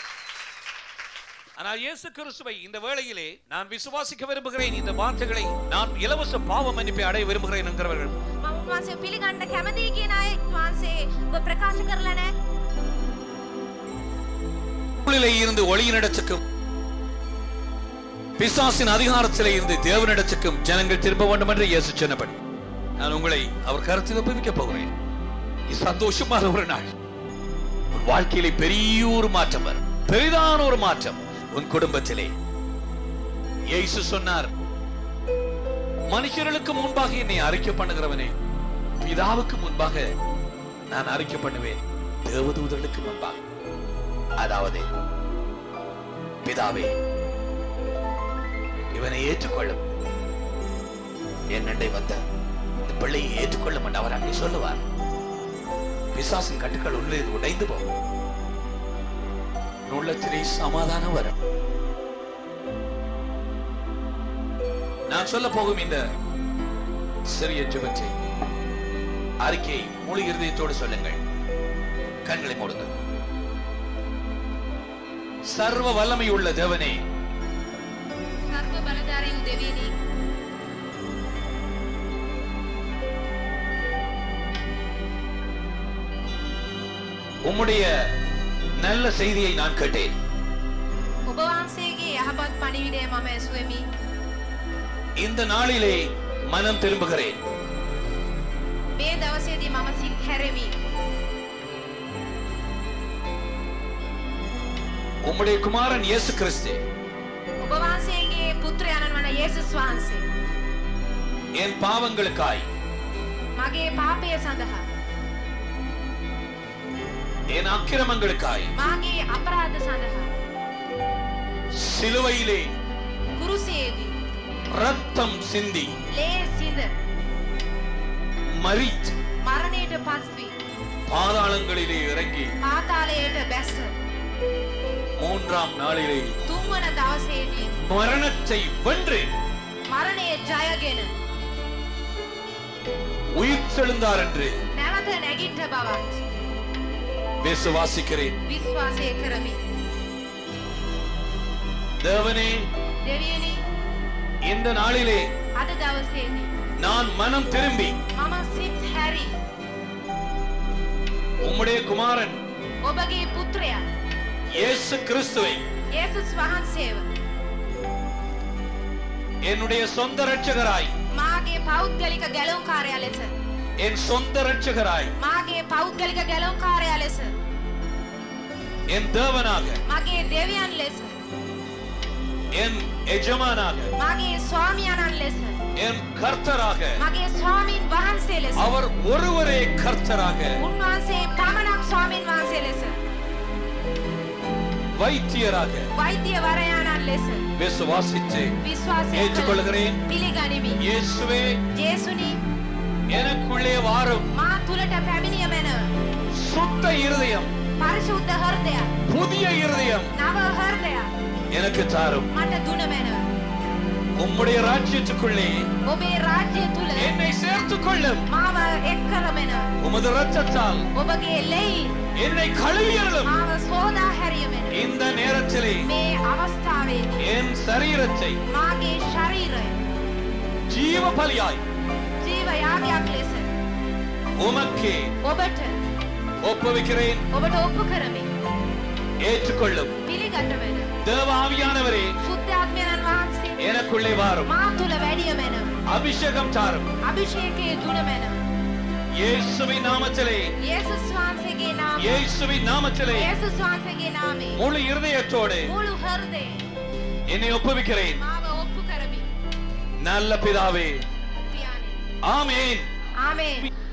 ஆனால் இயேசு கிறிஸ்துவை இந்த வேளையிலே நான் விசுவாசிக்க விரும்புகிறேன் இந்த வார்த்தைகளை நான் இலவச பாவ மன்னிப்பை அடைய விரும்புகிறேன் என்கிறவர்கள் මම උන්වහන්සේ පිළිගන්න කැමතියි කියන අය වහන්සේ ඔබ ප්‍රකාශ කරලා නැහැ. இருளிலே இருந்து ஒளியினிடத்துக்கும் பிசாசின் அதிகாரத்திலே இருந்து தேவனிடத்துக்கும் ஜனங்கள் திரும்ப வேண்டும் என்று இயேசு சொன்னபடி நான் உங்களை அவர் கருத்தில் ஒப்புவிக்க போகிறேன் இது சந்தோஷமான ஒரு நாள் உன் வாழ்க்கையிலே பெரிய ஒரு மாற்றம் வரும் பெரிதான ஒரு மாற்றம் உன் குடும்பத்திலே இயேசு சொன்னார் மனுஷர்களுக்கு முன்பாக என்னை அறிக்கை பண்ணுகிறவனே பிதாவுக்கு முன்பாக நான் அறிக்கை பண்ணுவேன் தேவதூதர்களுக்கு முன்பாக அதாவது பிதாவே இவனை ஏற்றுக்கொள்ளும் என்னண்டை வந்த இந்த பிள்ளையை ஏற்றுக்கொள்ளும் என்று அவர் அங்கே சொல்லுவார் பிசாசின் கட்டுக்கள் உள்ளே உடைந்து போகும் உன் உள்ளத்திலே சமாதானம் வரும் நான் சொல்ல போகும் இந்த சிறிய ஜெபத்தை அறிக்கையை முழு இருதயத்தோடு சொல்லுங்கள் கண்களை மூடுங்கள் சர்வ வல்லமை உள்ள தேவனே සර්ව බලධාරී වූ දෙවියනි உம்முடைய நல்ல செய்தியை நான் கேட்டேன் ඔබ වහන්සේගේ යහපත් පණිවිඩය මම ඇසුවෙමි. இந்த நாளிலே மனம் திரும்புகிறேன் මේ දවසේදී මම සිත් හැරෙමි. உம்முடைய குமாரன் இயேசு கிறிஸ்து ඔබ වහන්සේගේ පුත්‍රයාණන් වන යේසුස් වහන්සේ என் பாவங்களுக்காய் මගේ පාපය සඳහා என் அக்கிரமங்களுக்காய் මාගේ අපරාධ සඳහා சிலுவையிலே කුරුසයේදී ரத்தம் சிந்தி ලේ සිඳ மறித்து මරණයට පත්වී பாதாளங்களிலே இறங்கி පාතාලයට බැස மூன்றாம் நாளிலே තුන්වන දවසේදී மரணத்தை வென்று මරණය ජයගෙන உயிர் செழுந்தார் என்று නැවත නැගිට බවත් விசுவாசிக்கிறேன் විශ්වාසය කරමි. தேவனே දෙවියනි இந்த நாளிலே අද දවසේදී நான் மனம் திரும்பி මම සිත් හැරි உம்முடைய குமாரன் ඔබගේ පුත්‍රයා இயேசு கிறிஸ்துவை යේසුස් වහන්සේව என்னுடைய சொந்த ரட்சகராய் මාගේ පෞද්ගලික ගැලුම්කාරයා ලෙස என் சொந்த ரட்சகராய் මාගේ පෞද්ගලික ගැලුම්කාරයා ලෙස என் தேவனாக මගේ දෙවියන් ලෙස என் எஜமானாக මගේ ස්වාමියාණන් ලෙස என் கர்த்தராக මගේ ස්වාමීන් වහන්සේ ලෙස அவர் ஒருவரே கர்த்தராக උන්වහන්සේ පමණක් ස්වාමීන් වහන්සේ ලෙස வைத்தியராக වෛද්‍යවරයාණන් ලෙස விசுவாசித்து විශ්වාසය ஏற்றுக்கொள்கிறேன். පිළිගනිමි இயேசுவே ජේසුනි எனக்குள்ளே வாரும் මා තුළට පැමිණිය මැනව சுத்த இருதயம் පරිශුද්ධ හෘදය புதிய இருதயம் නව හෘදය எனக்கு தாரும் මට දුන මැනව உம்முடைய ராஜ்யத்துக்குள்ளே ඔබේ රාජ්‍ය තුළ என்னை சேர்த்துக் கொள்ளும் මාව එක් කර මැනව உமது ரத்தத்தால் ඔබගේ ලෙයි என்னை கழுவியலும் මාව සෝදා හැරිය මැනව இந்த நேரத்திலே මේ අවස්ථාවේදී என் சரீரத்தை මාගේ ශරීරය ஜீவ பலியாய் ජීව යාගයක් ලෙස உமக்கே ඔබට ஒப்புவிக்கிறேன் ඔබට ඔප්පු කරමි ஏற்றுக்கொள்ளும் පිළිගන්න වෙන தேவ ஆவியானவரே සුද්ධාත්මයන් වහන්සේ எனக்குள்ளே வாரும் මා තුළ වැඩිය මැනව அபிஷேகம் தாரும் අභිෂේකයේ දුන මැනව இயேசுவின் நாமத்திலே යේසුස් වහන්සේගේ නාමය இயேசுவின் நாமத்திலே යේසුස් වහන්සේගේ නාමයේ முழு இருதயத்தோடு මුළු හෘදය என்னை ஒப்புவிக்கிறேன் මාව ඔප්පු කරමි நல்ல பிதாவே පියාණෙනි ஆமென் ආමේන්